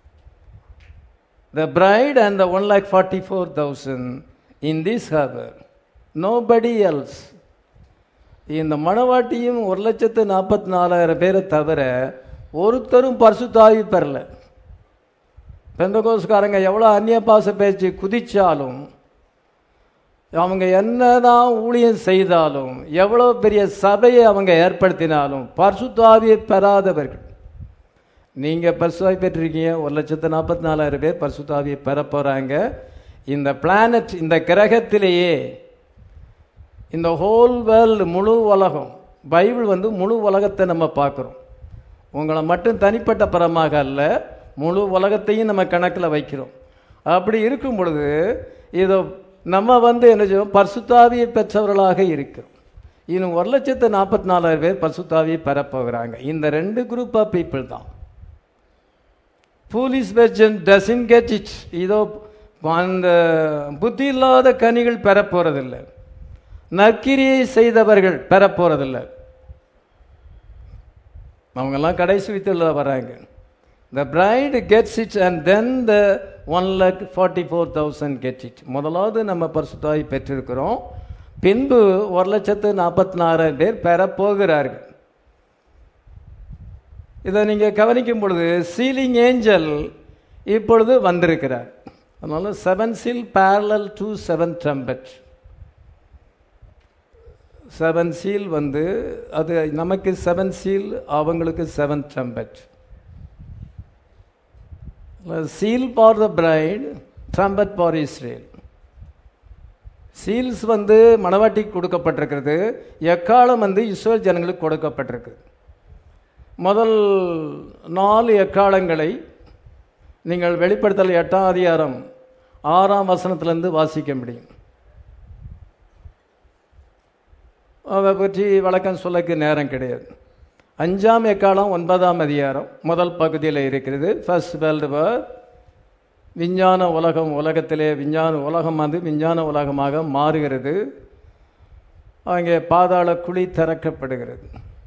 the bride and the one lakh forty four thousand in this hour nobody else இந்த மணவாட்டியும் ஒரு லட்சத்து நாற்பத்தி நாலாயிரம் பேரை தவிர ஒருத்தரும் பரிசுத்தாவி பெறல பெந்தகோஸ்காரங்க எவ்வளோ அந்நிய பாச பேச்சு குதிச்சாலும் அவங்க என்னதான் ஊழியம் செய்தாலும் எவ்வளோ பெரிய சபையை அவங்க ஏற்படுத்தினாலும் பரிசுத்தாவியை பெறாதவர்கள் நீங்கள் பரிசுத்தாவி பெற்றிருக்கீங்க ஒரு லட்சத்து நாற்பத்தி நாலாயிரம் பேர் பரிசுத்தாவியை பெற போகிறாங்க இந்த பிளானட் இந்த கிரகத்திலேயே இந்த ஹோல் வேர்ல்டு முழு உலகம் பைபிள் வந்து முழு உலகத்தை நம்ம பார்க்குறோம் உங்களை மட்டும் தனிப்பட்ட பரமாக அல்ல முழு உலகத்தையும் நம்ம கணக்கில் வைக்கிறோம் அப்படி இருக்கும் பொழுது இதோ நம்ம வந்து என்ன செய்வோம் பர்சுத்தாவியை பெற்றவர்களாக இருக்கிறோம் இன்னும் ஒரு லட்சத்து நாற்பத்தி நாலாயிரம் பேர் பர்சுத்தாவியை பெறப்போகிறாங்க இந்த ரெண்டு குரூப் ஆஃப் பீப்புள் தான் foolish virgin doesn't get it இதோ அந்த புத்தி இல்லாத கனிகள் பெறப்போறதில்லை நற்கிரியை செய்தவர்கள் பெறப்போறதில்லை அவங்கெல்லாம் கடைசி வித்துல வராங்க the bride gets it and then the one lakh forty four thousand get it முதலாவது நம்ம பரிசுத்தாய் பெற்றிருக்கிறோம் பின்பு ஒரு லட்சத்து நாற்பத்தி நாலாயிரம் பேர் பெற போகிறார்கள் இதை நீங்கள் கவனிக்கும் பொழுது சீலிங் ஏஞ்சல் இப்பொழுது வந்திருக்கிறார் அதனால seven seal parallel to seven trumpet seven seal வந்து அது நமக்கு செவன் சீல் அவங்களுக்கு seven trumpet seal for the bride trumpet for Israel seals வந்து மணவாட்டிக்கு கொடுக்கப்பட்டிருக்கிறது எக்காலம் வந்து இஸ்ரேல் ஜனங்களுக்கு கொடுக்கப்பட்டிருக்கு முதல் நாலு எக்காலங்களை நீங்கள் வெளிப்படுத்தல் எட்டாம் அதிகாரம் ஆறாம் வசனத்திலிருந்து வாசிக்க முடியும் அதை பற்றி வழக்கம் சொல்லக்கு நேரம் கிடையாது அஞ்சாம் எக்காலம் ஒன்பதாம் அதிகாரம் முதல் பகுதியில் இருக்கிறது ஃபர்ஸ்ட் வேர்ல்டு வார் விஞ்ஞான உலகம் உலகத்திலே விஞ்ஞான உலகம் வந்து விஞ்ஞான உலகமாக மாறுகிறது அங்கே பாதாள குழி திறக்கப்படுகிறது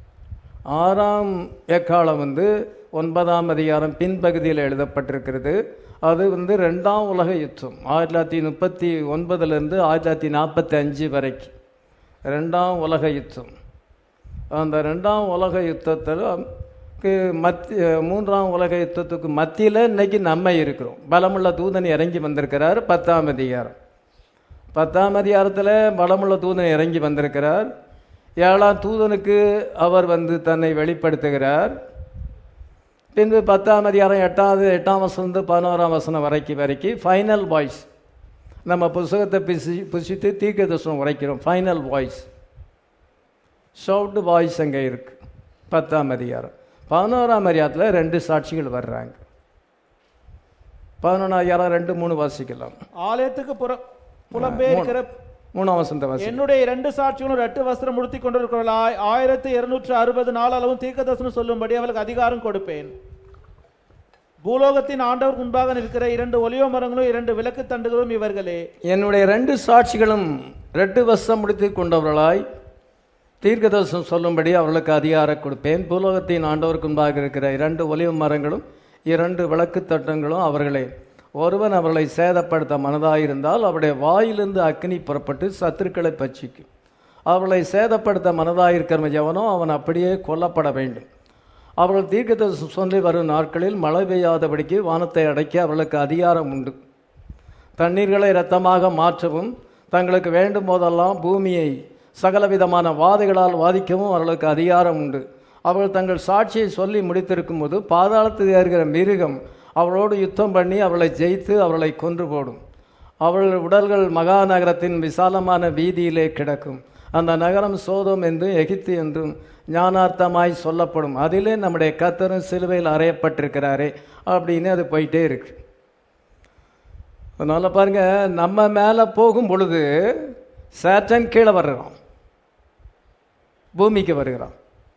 ஆறாம் எக்காலம் வந்து ஒன்பதாம் அதிகாரம் பின்பகுதியில் எழுதப்பட்டிருக்கிறது அது வந்து ரெண்டாம் உலக யுத்தம் ஆயிரத்தி தொள்ளாயிரத்தி முப்பத்தி ஒன்பதுலேருந்து ஆயிரத்தி தொள்ளாயிரத்தி நாற்பத்தி அஞ்சு வரைக்கும் ரெண்டாம் உலக யுத்தம் அந்த ரெண்டாம் உலக யுத்தத்தில் மத்திய மூன்றாம் உலக யுத்தத்துக்கு மத்தியில் இன்னைக்கு நம்ம இருக்கிறோம் பலமுள்ள தூதன் இறங்கி வந்திருக்கிறார் பத்தாம் அதிகாரம் பத்தாம் அதிகாரத்தில் பலமுள்ள தூதன் இறங்கி வந்திருக்கிறார் ஏழாம் தூதனுக்கு அவர் வந்து தன்னை வெளிப்படுத்துகிறார் பின்பு பத்தாம் அதிகாரம் எட்டாவது எட்டாம் வசனம் பதினோராம் வசனம் வரைக்கும் வரைக்கும் ஃபைனல் வாய்ஸ் நம்ம புஸ்தகத்தை பிசி புசித்து தீர்க்க தரிசனம் உரைக்கிறோம் ஃபைனல் வாய்ஸ் ஷவுட் வாய்ஸ் அங்கே இருக்கு பத்தாம் அதிகாரம் பதினோராம் அதிகாரத்தில் ரெண்டு சாட்சிகள் வர்றாங்க பதினொன்றாம் அதிகாரம் ரெண்டு மூணு வாசிக்கலாம் ஆலயத்துக்கு புற புலம்பெயர்க்கிற மூணாம் வசந்த வாசி என்னுடைய இரண்டு சாட்சிகளும் ரெட்டு வஸ்திரம் உடுத்தி கொண்டிருக்கிறாய் ஆயிரத்தி இருநூற்று அறுபது நாள் அளவும் தீர்க்கதர்சனம் சொல்லும்படி அவளுக்கு அதிகாரம் கொடுப்பேன் பூலோகத்தின் ஆண்டவர் முன்பாக நிற்கிற இரண்டு ஒலிவ மரங்களும் இரண்டு விளக்கு தண்டுகளும் இவர்களே என்னுடைய ரெண்டு சாட்சிகளும் ரெட்டு வசம் முடித்து கொண்டவர்களாய் தீர்க்கதரிசனம் சொல்லும்படி அவர்களுக்கு அதிகாரம் கொடுப்பேன் பூலோகத்தின் ஆண்டவருக்கு முன்பாக இருக்கிற இரண்டு ஒலிவ மரங்களும் இரண்டு விளக்கு தட்டங்களும் அவர்களே ஒருவன் அவர்களை சேதப்படுத்த மனதாயிருந்தால் அவருடைய வாயிலிருந்து அக்னி புறப்பட்டு சத்துருக்களை பட்சிக்கும் அவர்களை சேதப்படுத்த மனதாயிருக்கிறவன் எவனோ அவன் அப்படியே கொல்லப்பட வேண்டும் அவர்கள் தீர்க்கதரிசனம் சொல்லி வரும் நாட்களில் மழை பெய்யாதபடிக்கு வானத்தை அடைக்க அவர்களுக்கு அதிகாரம் உண்டு தண்ணீர்களை இரத்தமாக மாற்றவும் தங்களுக்கு வேண்டும் போதெல்லாம் பூமியை சகலவிதமான வாதைகளால் வாதிக்கவும் அவர்களுக்கு அதிகாரம் உண்டு அவர்கள் தங்கள் சாட்சியை சொல்லி முடித்திருக்கும் போது பாதாளத்தில் ஏறுகிற மிருகம் அவளோடு யுத்தம் பண்ணி அவளை ஜெயித்து அவளை கொன்று போடும் அவள் உடல்கள் மகாநகரத்தின் விசாலமான வீதியிலே கிடக்கும் அந்த நகரம் சோதம் என்றும் எகிப்து என்றும் ஞானார்த்தமாய் சொல்லப்படும் அதிலே நம்முடைய கத்தரும் சிலுவையில் அறையப்பட்டிருக்கிறாரே அப்படின்னு அது போயிட்டே இருக்கு அதனால பாருங்க நம்ம மேலே போகும் பொழுது சேட்டன் கீழே வர்றான் பூமிக்கு வருகிறான்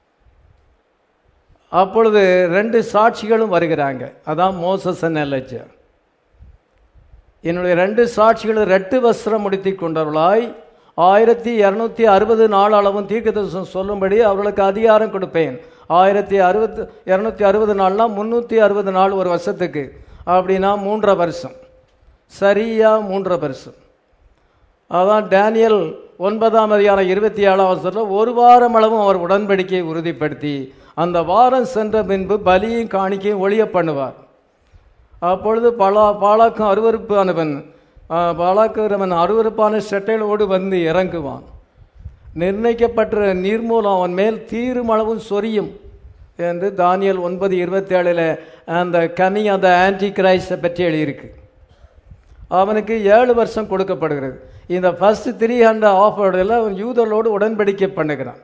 அப்பொழுது ரெண்டு சாட்சிகளும் வருகிறாங்க அதான் மோசஸ் எலஜர் என்னுடைய ரெண்டு சாட்சிகளும் ரெட்டு வஸ்திரம் முடித்து கொண்டவர்களாய் ஆயிரத்தி இரநூத்தி அறுபது நாள் அளவும் தீர்க்கதரிசனம் சொல்லும்படி அவர்களுக்கு அதிகாரம் கொடுப்பேன் ஆயிரத்தி அறுபத்து இரநூத்தி அறுபது நாள்னா முந்நூற்றி அறுபது நாள் ஒரு வருஷத்துக்கு அப்படின்னா மூன்றரை வருஷம் சரியா மூன்றரை வருஷம் அதான் டேனியல் ஒன்பதாம் அதிகாரம் இருபத்தி ஏழாம் வருஷத்தில் ஒரு வாரம் அளவும் அவர் உடன்படிக்கையை உறுதிப்படுத்தி அந்த வாரம் சென்ற பின்பு பலியும் காணிக்கையும் ஒளிய பண்ணுவார் அப்பொழுது பலா பாலாக்கும் அருவறுப்பானவன் பாலாக்குறவன் அருவறுப்பான செட்டைகளோடு வந்து இறங்குவான் நிர்ணயிக்கப்பட்ட நீர்மூலம் அவன் மேல் தீரும் அளவும் சொரியும் என்று தானியல் ஒன்பது இருபத்தி ஏழில் அந்த கமிங் அந்த ஆன்டி கிரைஸ்டை பற்றி எழுதியிருக்கு அவனுக்கு ஏழு வருஷம் கொடுக்கப்படுகிறது இந்த ஃபர்ஸ்ட் த்ரீ ஹண்ட்ரட் ஆஃபர்டில் அவன் யூதர்களோடு உடன்படிக்கை பண்ணுகிறான்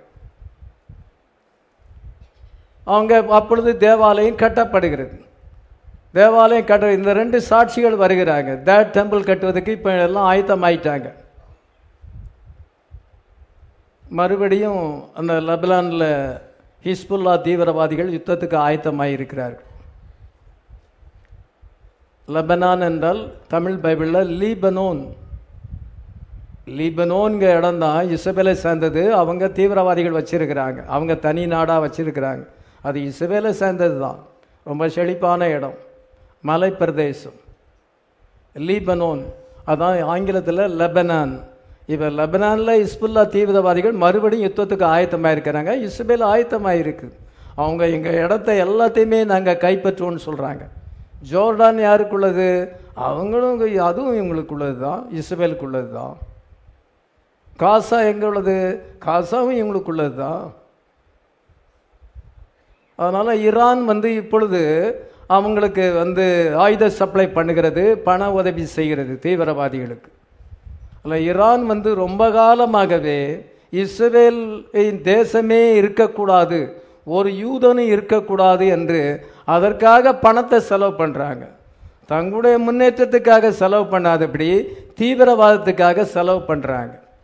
அவங்க அப்பொழுது தேவாலயம் கட்டப்படுகிறது தேவாலயம் கட்ட இந்த ரெண்டு சாட்சிகள் வருகிறாங்க தேட் டெம்பிள் கட்டுவதற்கு இப்போ எல்லாம் ஆயத்தம் ஆயிட்டாங்க மறுபடியும் அந்த லெபனானில் ஹிஸ்புல்லா தீவிரவாதிகள் யுத்தத்துக்கு ஆயத்தமாக இருக்கிறார்கள் லெபனான் என்றால் தமிழ் பைபிளில் லீபனோன் லீபனோன்கிற இடம் தான் இசபேலை சேர்ந்தது அவங்க தீவிரவாதிகள் வச்சிருக்கிறாங்க அவங்க தனி நாடாக வச்சிருக்கிறாங்க அது இசபேலை சேர்ந்தது தான் ரொம்ப செழிப்பான இடம் மலை பிரதேசம் லீபனோன் அதான் ஆங்கிலத்தில் லெபனான் இப்போ லெபனானில் இஸ்புல்லா தீவிரவாதிகள் மறுபடியும் யுத்தத்துக்கு ஆயத்தமாக இருக்கிறாங்க இஸ்பேல் ஆயத்தமாக இருக்குது அவங்க எங்கள் இடத்த எல்லாத்தையுமே நாங்கள் கைப்பற்றுவோம்னு சொல்கிறாங்க ஜோர்டான் யாருக்குள்ளது அவங்களும் அதுவும் இவங்களுக்குள்ளது தான் இஸ்ரேலுக்குள்ளது தான் காசா எங்கே உள்ளது காசாவும் இவங்களுக்குள்ளது தான் அதனால் ஈரான் வந்து இப்பொழுது அவங்களுக்கு வந்து ஆயுத சப்ளை பண்ணுகிறது பண உதவி செய்கிறது தீவிரவாதிகளுக்கு அதில் ஈரான் வந்து ரொம்ப காலமாகவே இஸ்ரேல் தேசமே இருக்கக்கூடாது ஒரு யூதனும் இருக்கக்கூடாது என்று அதற்காக பணத்தை செலவு பண்ணுறாங்க தங்களுடைய முன்னேற்றத்துக்காக செலவு பண்ணாதபடி தீவிரவாதத்துக்காக செலவு பண்ணுறாங்க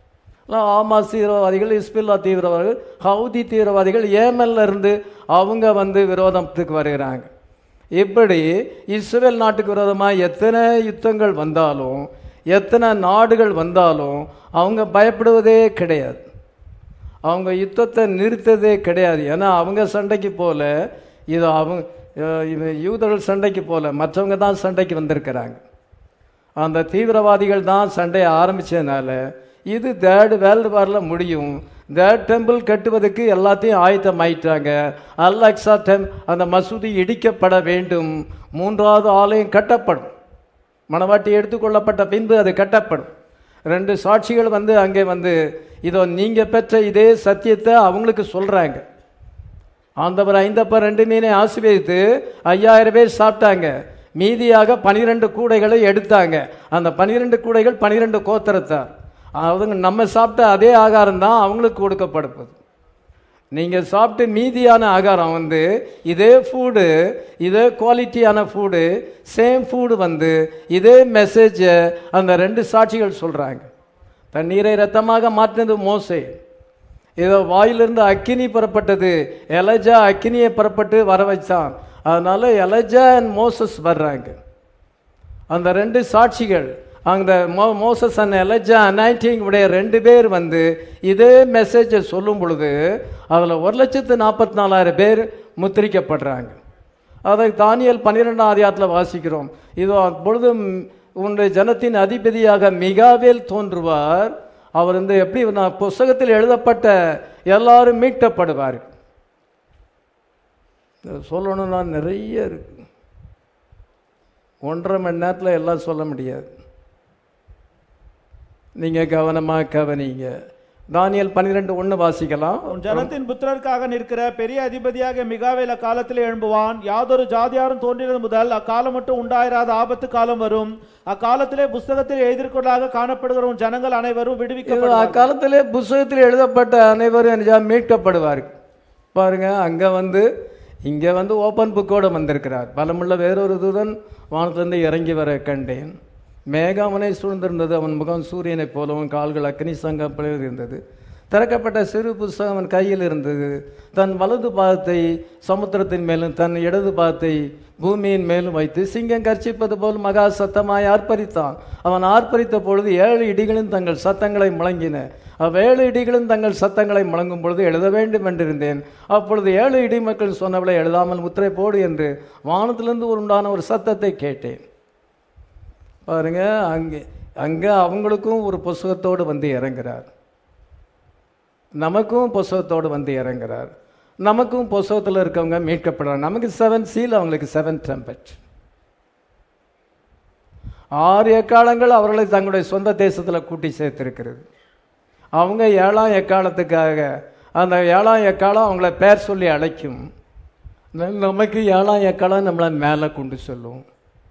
ஆமாஸ் தீவிரவாதிகள் இஸ்பில்லா தீவிரவாதிகள் ஹவுதி தீவிரவாதிகள் ஏமல்ல இருந்து அவங்க வந்து விரோதத்துக்கு வருகிறாங்க இப்படி இஸ்ரேல் நாட்டுக்கு விரோதமாக எத்தனை யுத்தங்கள் வந்தாலும் எத்தனை நாடுகள் வந்தாலும் அவங்க பயப்படுவதே கிடையாது அவங்க யுத்தத்தை நிறுத்ததே கிடையாது ஏன்னா அவங்க சண்டைக்கு போல இது அவங்க அஹ் இவ- யூதர்கள் சண்டைக்கு போல மற்றவங்க தான் சண்டைக்கு வந்திருக்கிறாங்க அந்த தீவிரவாதிகள் தான் சண்டையை ஆரம்பிச்சதுனால இது தேர்ட் வேர்ல்டு வாரில் முடியும் தேர்ட் டெம்பிள் கட்டுவதற்கு எல்லாத்தையும் ஆயத்தமாயிட்டாங்க அல் அக்ஸா டெம் அந்த மசூதி இடிக்கப்பட வேண்டும் மூன்றாவது ஆலயம் கட்டப்படும் மணவாட்டி எடுத்துக்கொள்ளப்பட்ட பின்பு அது கட்டப்படும் ரெண்டு சாட்சிகள் வந்து அங்கே வந்து இதோ நீங்க பெற்ற இதே சத்தியத்தை அவங்களுக்கு சொல்றாங்க ஆண்டவர் ஐந்தப்ப ரெண்டு மீனை ஆசீர்வதித்து ஐயாயிரம் பேர் சாப்பிட்டாங்க மீதியாக பனிரெண்டு கூடைகளை எடுத்தாங்க அந்த பனிரெண்டு கூடைகள் பனிரெண்டு கோத்திரத்தார் அவங்க நம்ம சாப்பிட்ட அதே ஆகாரம் தான் அவங்களுக்கு கொடுக்கப்படுவது நீங்க சாப்பிட்டு மீதியான ஆகாரம் வந்து இதே ஃபுட்டு இதே குவாலிட்டியான ஃபுட்டு சேம் ஃபுட் வந்து இதே மெசேஜை அந்த ரெண்டு சாட்சிகள் சொல்றாங்க தண்ணீரை ரத்தமாக மாற்றினது மோசே ஏதோ வாயிலிருந்து அக்கினி புறப்பட்டது எலஜா அக்கினியை புறப்பட்டு வர வச்சான் அதனால எலஜா அண்ட் மோசஸ் வர்றாங்க அந்த ரெண்டு சாட்சிகள் அந்த மோ மோசஸ் அண்ட் எலஜா அனாயிட்டிங் உடைய ரெண்டு பேர் வந்து இதே மெசேஜை சொல்லும் பொழுது அதில் ஒரு லட்சத்து நாற்பத்தி நாலாயிரம் பேர் முத்திரிக்கப்படுறாங்க அதை தானியல் பன்னிரெண்டாம் அதிகாரத்தில் வாசிக்கிறோம் இதோ அப்பொழுதும் உன்னுடைய ஜனத்தின் அதிபதியாக மிகாவேல் தோன்றுவார் அவர் வந்து எப்படி நான் புஸ்தகத்தில் எழுதப்பட்ட எல்லாரும் மீட்கப்படுவார் இதை சொல்லணும்னா நிறைய இருக்கு ஒன்றரை மணி நேரத்தில் எல்லாம் சொல்ல முடியாது நீங்க கவனமா கவனிங்க தானியல் பன்னிரெண்டு ஒன்று வாசிக்கலாம் உன் ஜனத்தின் புத்திரருக்காக நிற்கிற பெரிய அதிபதியாக மிகாவேல் அக்காலத்திலே எழும்புவான் யாதொரு ஜாதியாரும் தோன்றினது முதல் அக்காலம் மட்டும் உண்டாயிராத ஆபத்து காலம் வரும் அக்காலத்திலே புஸ்தகத்தில் எதிர்கொள்ளாக காணப்படுகிற உன் ஜனங்கள் அனைவரும் இது விடுவிக்கப்படும் அக்காலத்திலே புஸ்தகத்தில் எழுதப்பட்ட அனைவரும் நிஜா மீட்கப்படுவார்கள் பாருங்க அங்க வந்து இங்க வந்து ஓப்பன் புக்கோட வந்திருக்கிறார் பலமுள்ள வேறொரு தூதன் வானத்திலிருந்து இறங்கி வர கண்டேன் மேகம் அவனை சூழ்ந்திருந்தது அவன் முகம் சூரியனைப் போலவும் கால்கள் அக்னி சங்கப்போல இருந்தது திறக்கப்பட்ட சிறு புஸ்தகம் அவன் கையில் இருந்தது தன் வலது பாதத்தை சமுத்திரத்தின் மேலும் தன் இடது பாதத்தை பூமியின் மேலும் வைத்து சிங்கம் கர்ச்சிப்பது போல் மகா சத்தமாய் ஆர்ப்பரித்தான் அவன் ஆர்ப்பரித்த பொழுது ஏழு இடிகளும் தங்கள் சத்தங்களை முழங்கின அவ்வேழு இடிகளும் தங்கள் சத்தங்களை முழங்கும் பொழுது எழுத வேண்டும் என்றிருந்தேன் அப்பொழுது ஏழு இடி மக்கள் சொன்னவளை எழுதாமல் முத்திரை போடு என்று வானத்திலிருந்து ஒரு உண்டான ஒரு சத்தத்தை கேட்டேன் பாருங்க அங்கே அங்கே அவங்களுக்கும் ஒரு புஸ்தகத்தோடு வந்து இறங்குறார் நமக்கும் புஸ்தகத்தோடு வந்து இறங்குறார் நமக்கும் புஸ்தகத்தில் இருக்கவங்க மீட்கப்படுறாங்க நமக்கு செவன் சீல் அவங்களுக்கு செவன் ட்ரம்பட் ஆறு எக்காலங்கள் அவர்களை தங்களுடைய சொந்த தேசத்தில் கூட்டி சேர்த்திருக்கிறது அவங்க ஏழாம் எக்காலத்துக்காக அந்த ஏழாம் எக்காலம் அவங்கள பேர் சொல்லி அழைக்கும் ந- நமக்கு ஏழாம் எக்காலம் நம்மளை மேலே கொண்டு சொல்லும்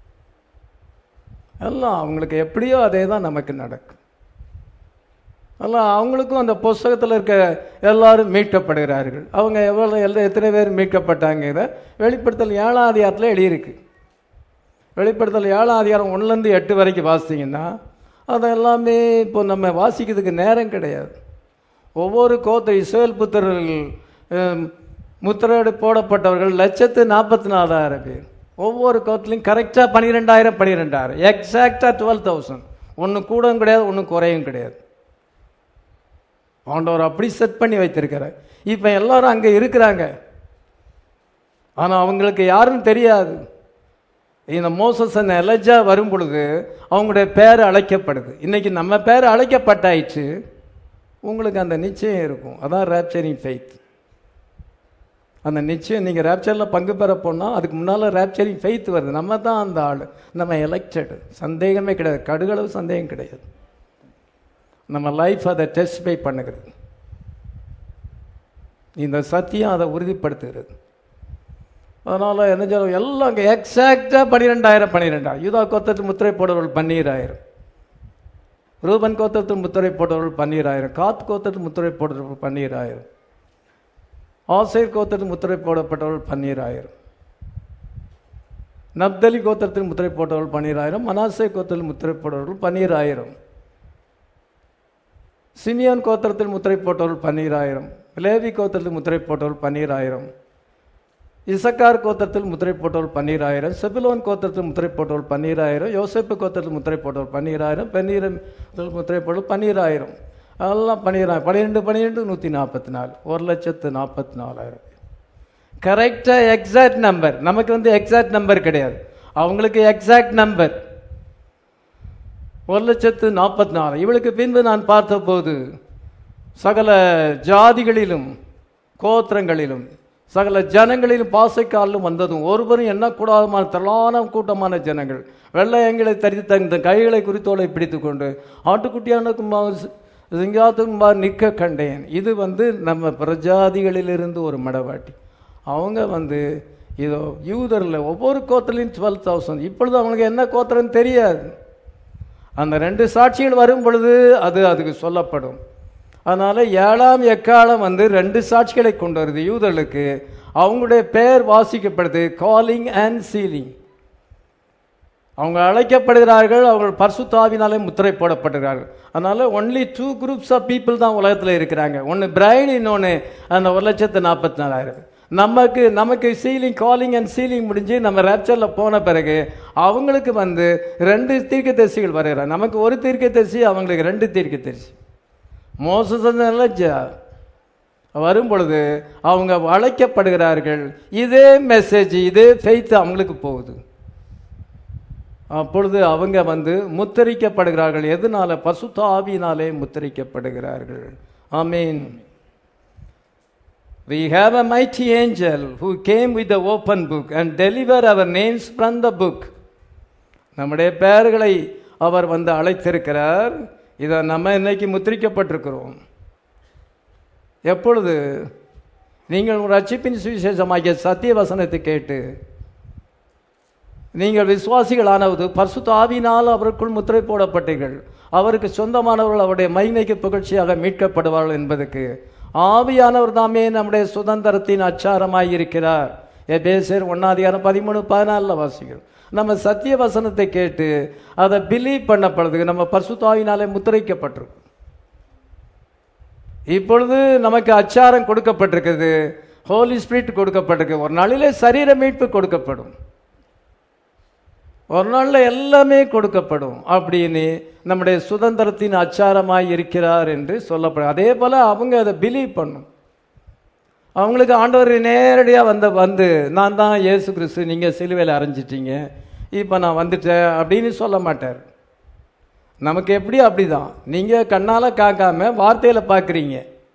எல்லாம் அவங்களுக்கு எப்படியோ அதே தான் நமக்கு நடக்கும் எல்லாம் அவங்களுக்கும் அந்த புஸ்தகத்தில் இருக்க எல்லாரும் மீட்கப்படுகிறார்கள் அவங்க எவ்வளோ எல்லாம் எத்தனை பேர் மீட்கப்பட்டாங்க இதை வெளிப்படுத்தல் ஏழாம் அதிகாரத்தில் எழுதியிருக்கு வெளிப்படுத்தல் ஏழாம் அதிகாரம் ஒன்றுலேருந்து எட்டு வரைக்கும் வாசிங்கன்னா அது எல்லாமே இப்போ நம்ம வாசிக்கிறதுக்கு நேரம் கிடையாது ஒவ்வொரு கோத்த இஸ்ரேல் புத்திரர்கள் ஹம், முத்திரையோடு போடப்பட்டவர்கள் லட்சத்து நாற்பத்தி நாலாயிரம் பேர் ஒவ்வொரு கோத்திலையும் கரெக்டாக பன்னிரெண்டாயிரம் பன்னிரெண்டாயிரம் எக்ஸாக்டாக டுவெல் தௌசண்ட் ஒன்று கூடவும் கிடையாது ஒன்றும் குறையும் கிடையாது ஆண்டவர் அப்படி செட் பண்ணி வைத்திருக்கிறார் இப்போ எல்லாரும் அங்கே இருக்கிறாங்க ஆனால் அவங்களுக்கு யாரும் தெரியாது இந்த மோசஸ் அந்த எலஜா வரும் பொழுது அவங்களுடைய பேர் அழைக்கப்படுது இன்னைக்கு நம்ம பேர் அழைக்கப்பட்டாயிற்று உங்களுக்கு அந்த நிச்சயம் இருக்கும் அதான் ரேப்சரிங் ஃபெய்த் அந்த நிச்சயம் நீங்கள் ரேப்சரில் பங்கு பெற போனால் அதுக்கு முன்னால் ரேப்சரிங் ஃபெய்த் வருது நம்ம தான் அந்த ஆள் நம்ம எலெக்டட் சந்தேகமே கிடையாது கடுகளவு சந்தேகம் கிடையாது நம்ம லைஃப் அதை டெஸ்டிஃபை பண்ணுகிறது இந்த சத்தியம் அதை உறுதிப்படுத்துகிறது அதனால் என்ன சொல்ல எல்லாம் அங்கே எக்ஸாக்டாக பன்னிரெண்டாயிரம் பன்னிரெண்டாயிரம் யூதா கோத்தத்து முத்திரை போடுறவர்கள் பன்னீராயிரம் ரூபன் கோத்தத்து முத்திரை போடுறவர்கள் பன்னீராயிரம் காத் கோத்தத்து முத்திரை போடுறவர்கள் பன்னீராயிரம் ஆசைர் கோத்தத்து முத்திரை போடப்பட்டவர்கள் பன்னீராயிரம் நப்தலி கோத்திரத்தில் முத்திரை போட்டவர்கள் பன்னீராயிரம் மனாசே கோத்திரத்தில் முத்திரை போட்டவர்கள் பன்னீராயிரம் சிமியான் கோத்திரத்தில் முத்திரை போட்டவர்கள் பன்னீராயிரம் லேவி கோத்திரத்தில் முத்திரை போட்டவர்கள் பன்னீராயிரம் இசக்கார் கோத்திரத்தில் முத்திரை போட்டவர்கள் பன்னீராயிரம் செபிலோன் கோத்திரத்தில் முத்திரை போட்டவர்கள் பன்னீராயிரம் யோசேப்பு கோத்திரத்தில் முத்திரை போட்டவர்கள் பன்னீராயிரம் பெண்ணீரம் முத்திரை போட்டவர்கள் பன்னீராயிரம் அதெல்லாம் பன்னீராயிரம் பன்னிரெண்டு பன்னிரெண்டு நூற்றி நாற்பத்தி நாலு ஒரு லட்சத்து நாற்பத்தி நாலாயிரம் கரெக்டாக எக்ஸாக்ட் நம்பர் நமக்கு வந்து எக்ஸாக்ட் நம்பர் கிடையாது அவங்களுக்கு எக்ஸாக்ட் நம்பர் ஒரு லட்சத்து நாற்பத்தி நாலு இவளுக்கு பின்பு நான் பார்த்தபோது சகல ஜாதிகளிலும் கோத்திரங்களிலும் சகல ஜனங்களிலும் பாசைக்காலிலும் வந்ததும் ஒருவரும் எண்ணக்கூடாதமான திரளான கூட்டமான ஜனங்கள் வெள்ளையங்களை தரித்து தந்த கைகளை குறித்தோலை பிடித்து கொண்டு ஆட்டுக்குட்டியான சிங்காத்துக்கு நிற்க கண்டேன் இது வந்து நம்ம பிரஜாதிகளிலிருந்து ஒரு மடவாட்டி அவங்க வந்து இதோ யூதரில் ஒவ்வொரு கோத்திரையும் டுவெல் தௌசண்ட் இப்பொழுது அவங்களுக்கு என்ன கோத்திரம் தெரியாது அந்த ரெண்டு சாட்சிகள் வரும் பொழுது அது அதுக்கு சொல்லப்படும் அதனால் ஏழாம் எக்காலம் வந்து ரெண்டு சாட்சிகளை கொண்டு வருது யூதர்களுக்கு அவங்களுடைய பெயர் வாசிக்கப்படுது காலிங் அண்ட் சீலிங் அவங்க அழைக்கப்படுகிறார்கள் அவங்க பர்சுத்தாவினாலே முத்திரை போடப்படுகிறார்கள் அதனால only two groups of people தான் உலகத்தில் இருக்கிறாங்க ஒன்று பிரைன் இன்னொன்று அந்த ஒரு லட்சத்து நாற்பத்தி நாலாயிரம் நமக்கு நமக்கு சீலிங் காலிங் அண்ட் சீலிங் முடிஞ்சு நம்ம ரேப்சரில் போன பிறகு அவங்களுக்கு வந்து ரெண்டு தீர்க்க தரிசிகள் வருகிறார் நமக்கு ஒரு தீர்க்க தரிசி அவங்களுக்கு ரெண்டு தீர்க்க தரிசி மோசஸ் வரும் பொழுது அவங்க அழைக்கப்படுகிறார்கள் இதே மெசேஜ் இதே ஃபெய்த் அவங்களுக்கு போகுது அப்பொழுது அவங்க வந்து முத்தரிக்கப்படுகிறார்கள் எதனால பசுத்த ஆவியினாலே முத்தரிக்கப்படுகிறார்கள் ஆமீன் We have a mighty angel who came with the open book and deliver our names from the book. நம்முடைய பெயர்களை அவர் வந்து அழைத்திருக்கிறார் இதை நம்ம இன்னைக்கு முத்திரிக்கப்பட்டிருக்கிறோம் எப்பொழுது நீங்கள் ஒரு ரட்சிப்பின் சுவிசேஷமாகிய சத்திய வசனத்தை கேட்டு நீங்கள் விசுவாசிகளானவது பரிசுத்த ஆவினால் அவருக்குள் முத்திரை போடப்பட்டீர்கள் அவருக்கு சொந்தமானவர்கள் அவருடைய மைமைக்கு புகழ்ச்சியாக மீட்கப்படுவார்கள் என்பதற்கு ஆவியானவர் தாமே நம்முடைய சுதந்திரத்தின் அச்சாரமாய் இருக்கிறார் எபேசர் ஒன்னாதிகாரம் பதிமூணு பதினாலில் வாசிக்கிறோம் நம்ம சத்திய வசனத்தை கேட்டு அதை பிலீவ் பண்ணப்படுறதுக்கு நம்ம பரிசுத்தாவினாலே முத்திரைக்கப்பட்டிருக்கோம் இப்பொழுது நமக்கு அச்சாரம் கொடுக்கப்பட்டிருக்குது ஹோலி ஸ்பிரிட் கொடுக்கப்பட்டிருக்கு ஒரு நாளிலே சரீர மீட்பு கொடுக்கப்படும் ஒரு நாளில் எல்லாமே கொடுக்கப்படும் அப்படின்னு நம்முடைய சுதந்திரத்தின் அச்சாரமாய் இருக்கிறார் என்று சொல்லப்படும் அதே போல் அவங்க அதை பிலீவ் பண்ணும் அவங்களுக்கு ஆண்டவர் நேரடியாக வந்த வந்து நான் தான் இயேசு கிறிஸ்து நீங்கள் சிலுவையில் அரைஞ்சிட்டீங்க இப்போ நான் வந்துட்டேன் அப்படின்னு சொல்ல மாட்டார் நமக்கு எப்படி அப்படிதான் நீங்கள் கண்ணால் காக்காம வார்த்தையில் பார்க்குறீங்க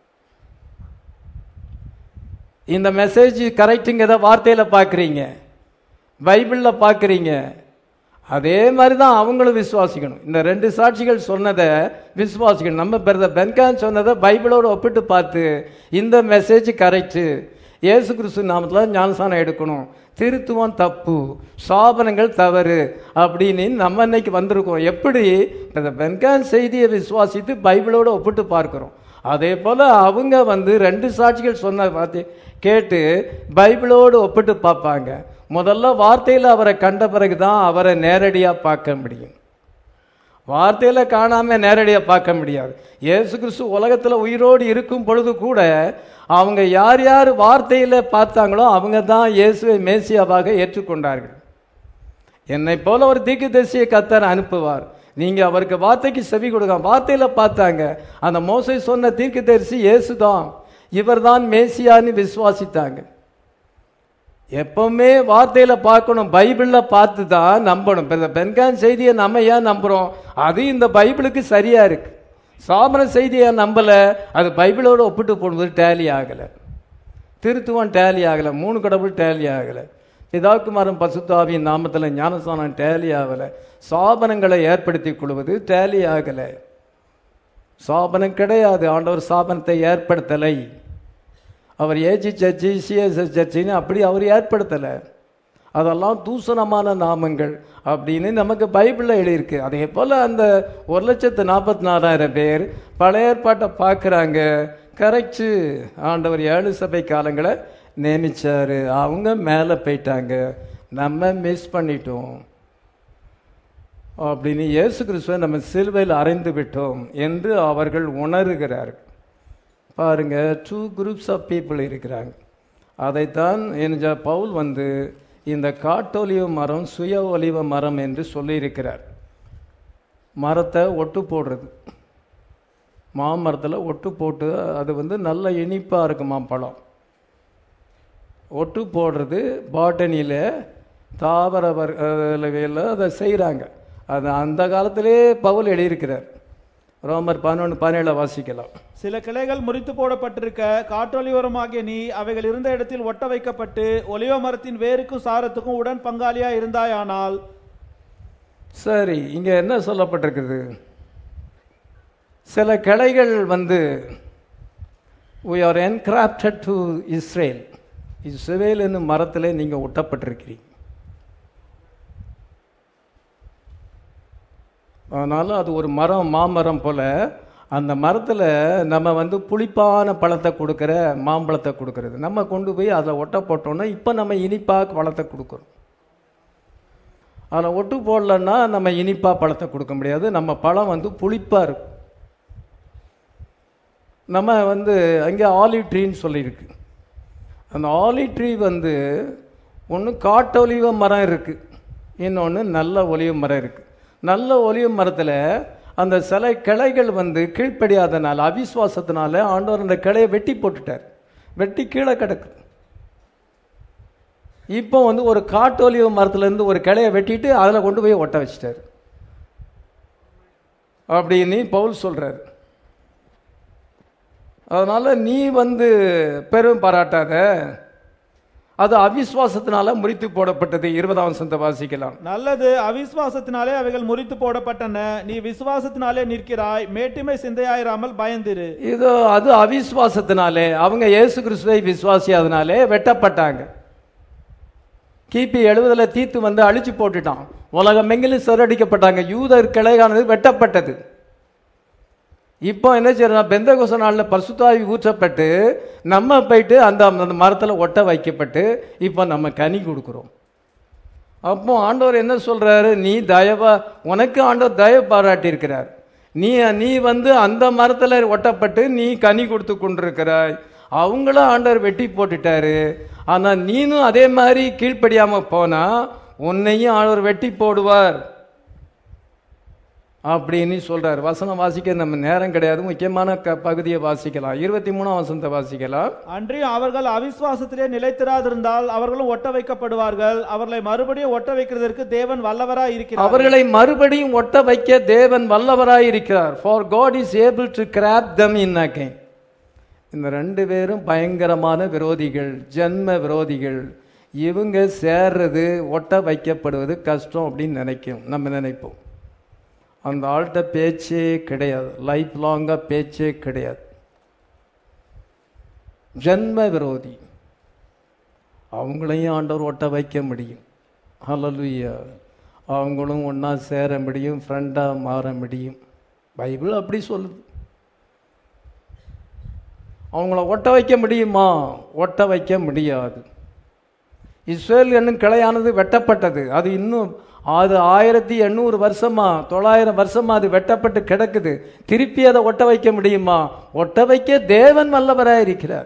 இந்த மெசேஜ் கரெக்டுங்கிறத வார்த்தையில் பார்க்குறீங்க பைபிளில் பார்க்குறீங்க அதே மாதிரி தான் அவங்களும் விசுவாசிக்கணும் இந்த ரெண்டு சாட்சிகள் சொன்னதை விசுவாசிக்கணும் நம்ம பிரதர் பென்கான் சொன்னதை பைபிளோடு ஒப்பிட்டு பார்த்து இந்த மெசேஜ் கரெக்டு இயேசு கிறிஸ்து நாமத்தில் ஞானசானம் எடுக்கணும் திருத்துவம் தப்பு சாபனங்கள் தவறு அப்படின்னு நம்ம இன்னைக்கு வந்திருக்கோம் எப்படி இந்த பென்கான் செய்தியை விசுவாசித்து பைபிளோடு ஒப்பிட்டு பார்க்குறோம் அதே போல் அவங்க வந்து ரெண்டு சாட்சிகள் சொன்ன பார்த்து கேட்டு பைபிளோடு ஒப்பிட்டு பார்ப்பாங்க முதல்ல வார்த்தையில் அவரை கண்ட பிறகு தான் அவரை நேரடியாக பார்க்க முடியும் வார்த்தையில் காணாமல் நேரடியாக பார்க்க முடியாது இயேசு கிறிஸ்து உலகத்தில் உயிரோடு இருக்கும் பொழுது கூட அவங்க யார் யார் வார்த்தையில் பார்த்தாங்களோ அவங்க தான் இயேசுவை மேசியாவாக ஏற்றுக்கொண்டார்கள் என்னை போல ஒரு தீர்க்கதரிசியை கத்தர் அனுப்புவார் நீங்க அவருக்கு வார்த்தைக்கு செவி கொடுங்க வார்த்தையில பார்த்தாங்க அந்த மோசை சொன்ன தீர்க்கதரிசி இயேசு தான் இவர் தான் மேசியான்னு விசுவாசித்தாங்க எப்பவுமே வார்த்தையில பார்க்கணும் பைபிள்ல பார்த்து தான் நம்பணும் இப்ப இந்த பெண்கான் செய்தியை நம்ம ஏன் நம்புறோம் அது இந்த பைபிளுக்கு சரியா இருக்கு சாமன செய்தியை நம்பல அது பைபிளோட ஒப்பிட்டு போடும்போது டேலி ஆகலை திருத்துவம் டேலி ஆகலை மூணு கடவுள் டேலி ஆகலை பிதாக்குமாரன் பசுத்தாவியின் நாமத்தில் ஞானசானம் டேலி ஆகலை சாபனங்களை ஏற்படுத்தி கொள்வது டேலி ஆகலை சாபனம் கிடையாது ஆண்டவர் சாபனத்தை ஏற்படுத்தலை அவர் ஏஜி சர்ச்சி சிஎஸ்எஸ் சர்ச்சின்னு அப்படி அவர் ஏற்படுத்தலை அதெல்லாம் தூசணமான நாமங்கள் அப்படின்னு நமக்கு பைபிளில் எழுதியிருக்கு அதே போல் அந்த ஒரு லட்சத்து நாற்பத்தி நாலாயிரம் பேர் பழைய ஏற்பாட்டை பார்க்குறாங்க கரெக்டு ஆண்டவர் ஏழு சபை காலங்களை நியமிச்சாரு அவங்க மேலே போயிட்டாங்க நம்ம மிஸ் பண்ணிட்டோம் அப்படின்னு இயேசு கிறிஸ்துவை நம்ம சிலுவையில் அறைந்து விட்டோம் என்று அவர்கள் உணர்கிறார்கள் பாருங்க டூ குரூப்ஸ் ஆஃப் பீப்புள் இருக்கிறாங்க அதைத்தான் என்ற பவுல் வந்து இந்த காட்டொலிவ மரம் சுய ஒலிவ மரம் என்று சொல்லியிருக்கிறார் மரத்தை ஒட்டு போடுறது மாமரத்தில் ஒட்டு போட்டு அது வந்து நல்ல இனிப்பாக இருக்குமா பழம் ஒட்டு போடுறது பாட்டனியில் தாவர வகையில் அதை செய்கிறாங்க அது அந்த காலத்திலே பவுல் எழுதியிருக்கிறார் ரோமர் பதினொன்று பதினேழை வாசிக்கலாம் சில கிளைகள் முறித்து போடப்பட்டிருக்க காற்றொலிவரமாகிய நீ அவைகள் இருந்த இடத்தில் ஒட்ட வைக்கப்பட்டு ஒலிவ மரத்தின் வேருக்கும் சாரத்துக்கும் உடன் பங்காளியா இருந்தாயானால் சரி இங்கே என்ன சொல்லப்பட்டிருக்குது சில கிளைகள் வந்து we are engrafted to Israel Israel என்னும் மரத்திலே நீங்கள் ஒட்டப்பட்டிருக்கிறீங்க அதனால் அது ஒரு மரம் மாமரம் போல் அந்த மரத்தில் நம்ம வந்து புளிப்பான பழத்தை கொடுக்குற மாம்பழத்தை கொடுக்கறது நம்ம கொண்டு போய் அதில் ஒட்ட போட்டோம்னா இப்போ நம்ம இனிப்பாக பழத்தை கொடுக்குறோம் அதில் ஒட்டு போடலன்னா நம்ம இனிப்பாக பழத்தை கொடுக்க முடியாது நம்ம பழம் வந்து புளிப்பாக இருக்கும் நம்ம வந்து அங்கே ஆலிவ் ட்ரீன்னு சொல்லியிருக்கு அந்த ஆலிவ் ட்ரீ வந்து ஒன்று காட்டொலிவ மரம் இருக்குது இன்னொன்று நல்ல ஒலிவ மரம் இருக்குது நல்ல ஒலிவ மரத்தில் அந்த சில கிளைகள் வந்து கீழ்ப்படியாதனால அவிசுவாசத்தினால ஆண்டவர் அந்த கிளையை வெட்டி போட்டுட்டார் வெட்டி கீழே கிடக்குது இப்போ வந்து ஒரு காட்டொலிவ மரத்துலேருந்து ஒரு கிளையை வெட்டிட்டு அதில் கொண்டு போய் ஒட்ட வச்சிட்டார் அப்படின்னு பவுல் சொல்கிறார் அதனால் நீ வந்து பெரும் பாராட்டாத அது அவிசுவாசத்தினால முறித்து போடப்பட்டது இருபதாம் வசனத்தை வாசிக்கலாம் நல்லது அவிசுவாசத்தினாலே அவைகள் முறித்து போடப்பட்டன நீ விசுவாசத்தினாலே நிற்கிறாய் மேட்டிமை சிந்தையாயிராமல் பயந்திரு இதோ அது அவிசுவாசத்தினாலே அவங்க இயேசு கிறிஸ்துவை விசுவாசியாதனாலே வெட்டப்பட்டாங்க கிபி எழுபதுல தீத்து வந்து அழிச்சு போட்டுட்டான் உலகம் எங்கிலும் சிறடிக்கப்பட்டாங்க யூதர் கிளையானது வெட்டப்பட்டது இப்போ என்ன செய்யறோம் பெந்தகோச நாளில் பரிசுத்தாவி ஊற்றப்பட்டு நம்ம போயிட்டு அந்த அந்த மரத்தில் ஒட்ட வைக்கப்பட்டு இப்போ நம்ம கனி கொடுக்குறோம் அப்போ ஆண்டவர் என்ன சொல்றாரு நீ தயவா உனக்கு ஆண்டவர் தயவு பாராட்டி இருக்கிறார் நீ நீ வந்து அந்த மரத்தில் ஒட்டப்பட்டு நீ கனி கொடுத்து கொண்டிருக்கிறாய் அவங்களும் ஆண்டவர் வெட்டி போட்டுட்டாரு ஆனால் நீனும் அதே மாதிரி கீழ்ப்படியாம போனா உன்னையும் ஆண்டவர் வெட்டி போடுவார் அப்படின்னு சொல்றார் வசனம் வாசிக்க நம்ம நேரம் கிடையாது முக்கியமான க பகுதியை வாசிக்கலாம் இருபத்தி மூணாம் வசனத்தை வாசிக்கலாம் அன்றியும் அவர்கள் அவிசுவாசத்திலே நிலைத்திராதிருந்தால் அவர்களும் ஒட்ட வைக்கப்படுவார்கள் அவர்களை மறுபடியும் ஒட்ட வைக்கிறதற்கு தேவன் வல்லவராய் இருக்கிறார் அவர்களை மறுபடியும் ஒட்ட வைக்க தேவன் வல்லவராய் இருக்கிறார் for God is able to graft them in again இந்த ரெண்டு பேரும் பயங்கரமான விரோதிகள் ஜென்ம விரோதிகள் இவங்க சேர்றது ஒட்ட வைக்கப்படுவது கஷ்டம் அப்படின்னு நினைக்கும் நம்ம நினைப்போம் அந்த ஆள்கிட்ட பேச்சே கிடையாது லைஃப் லாங்காக பேச்சே கிடையாது ஜென்ம விரோதி அவங்களையும் ஆண்டவர் ஒட்ட வைக்க முடியும் ஹalleluya அவங்களும் ஒன்றா சேர முடியும் ஃப்ரெண்டாக மாற முடியும் பைபிள் அப்படி சொல்லுது அவங்கள ஒட்ட வைக்க முடியுமா ஒட்ட வைக்க முடியாது இஸ்ரேல் என்னும் கிளையானது வெட்டப்பட்டது அது இன்னும் அது ஆயிரத்தி எண்ணூறு வருஷமா தொள்ளாயிரம் வருஷமா அது வெட்டப்பட்டு கிடக்குது திருப்பி அதை ஒட்ட வைக்க முடியுமா ஒட்ட வைக்க தேவன் வல்லவராக இருக்கிறார்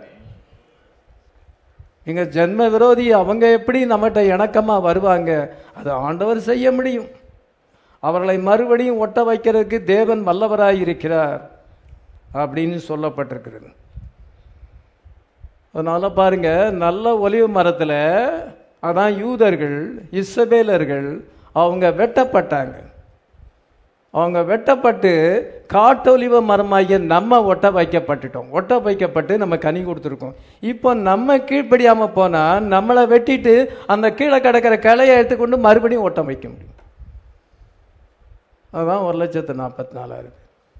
இங்க ஜென்ம விரோதி அவங்க எப்படி நம்மகிட்ட இணக்கமா வருவாங்க அது ஆண்டவர் செய்ய முடியும் அவர்களை மறுபடியும் ஒட்ட வைக்கிறதுக்கு தேவன் வல்லவராய் இருக்கிறார் அப்படின்னு சொல்லப்பட்டிருக்கிறது அதனால பாருங்க நல்ல ஒலிவு மரத்துல அதான் யூதர்கள் இஸ்ரவேலர்கள் அவங்க வெட்டப்பட்டாங்க அவங்க வெட்டப்பட்டு காட்டொலிவ மரமாகிய நம்ம ஒட்ட வைக்கப்பட்டுட்டோம் ஒட்ட வைக்கப்பட்டு நம்ம கனி கொடுத்துருக்கோம் இப்போ நம்ம கீழ்ப்படியாம போனா நம்மளை வெட்டிட்டு அந்த கீழே கிடக்கிற கிளையை எடுத்துக்கொண்டு மறுபடியும் ஒட்ட வைக்க முடியும் அதுதான் ஒரு லட்சத்து நாற்பத்தி நாலாயிரம்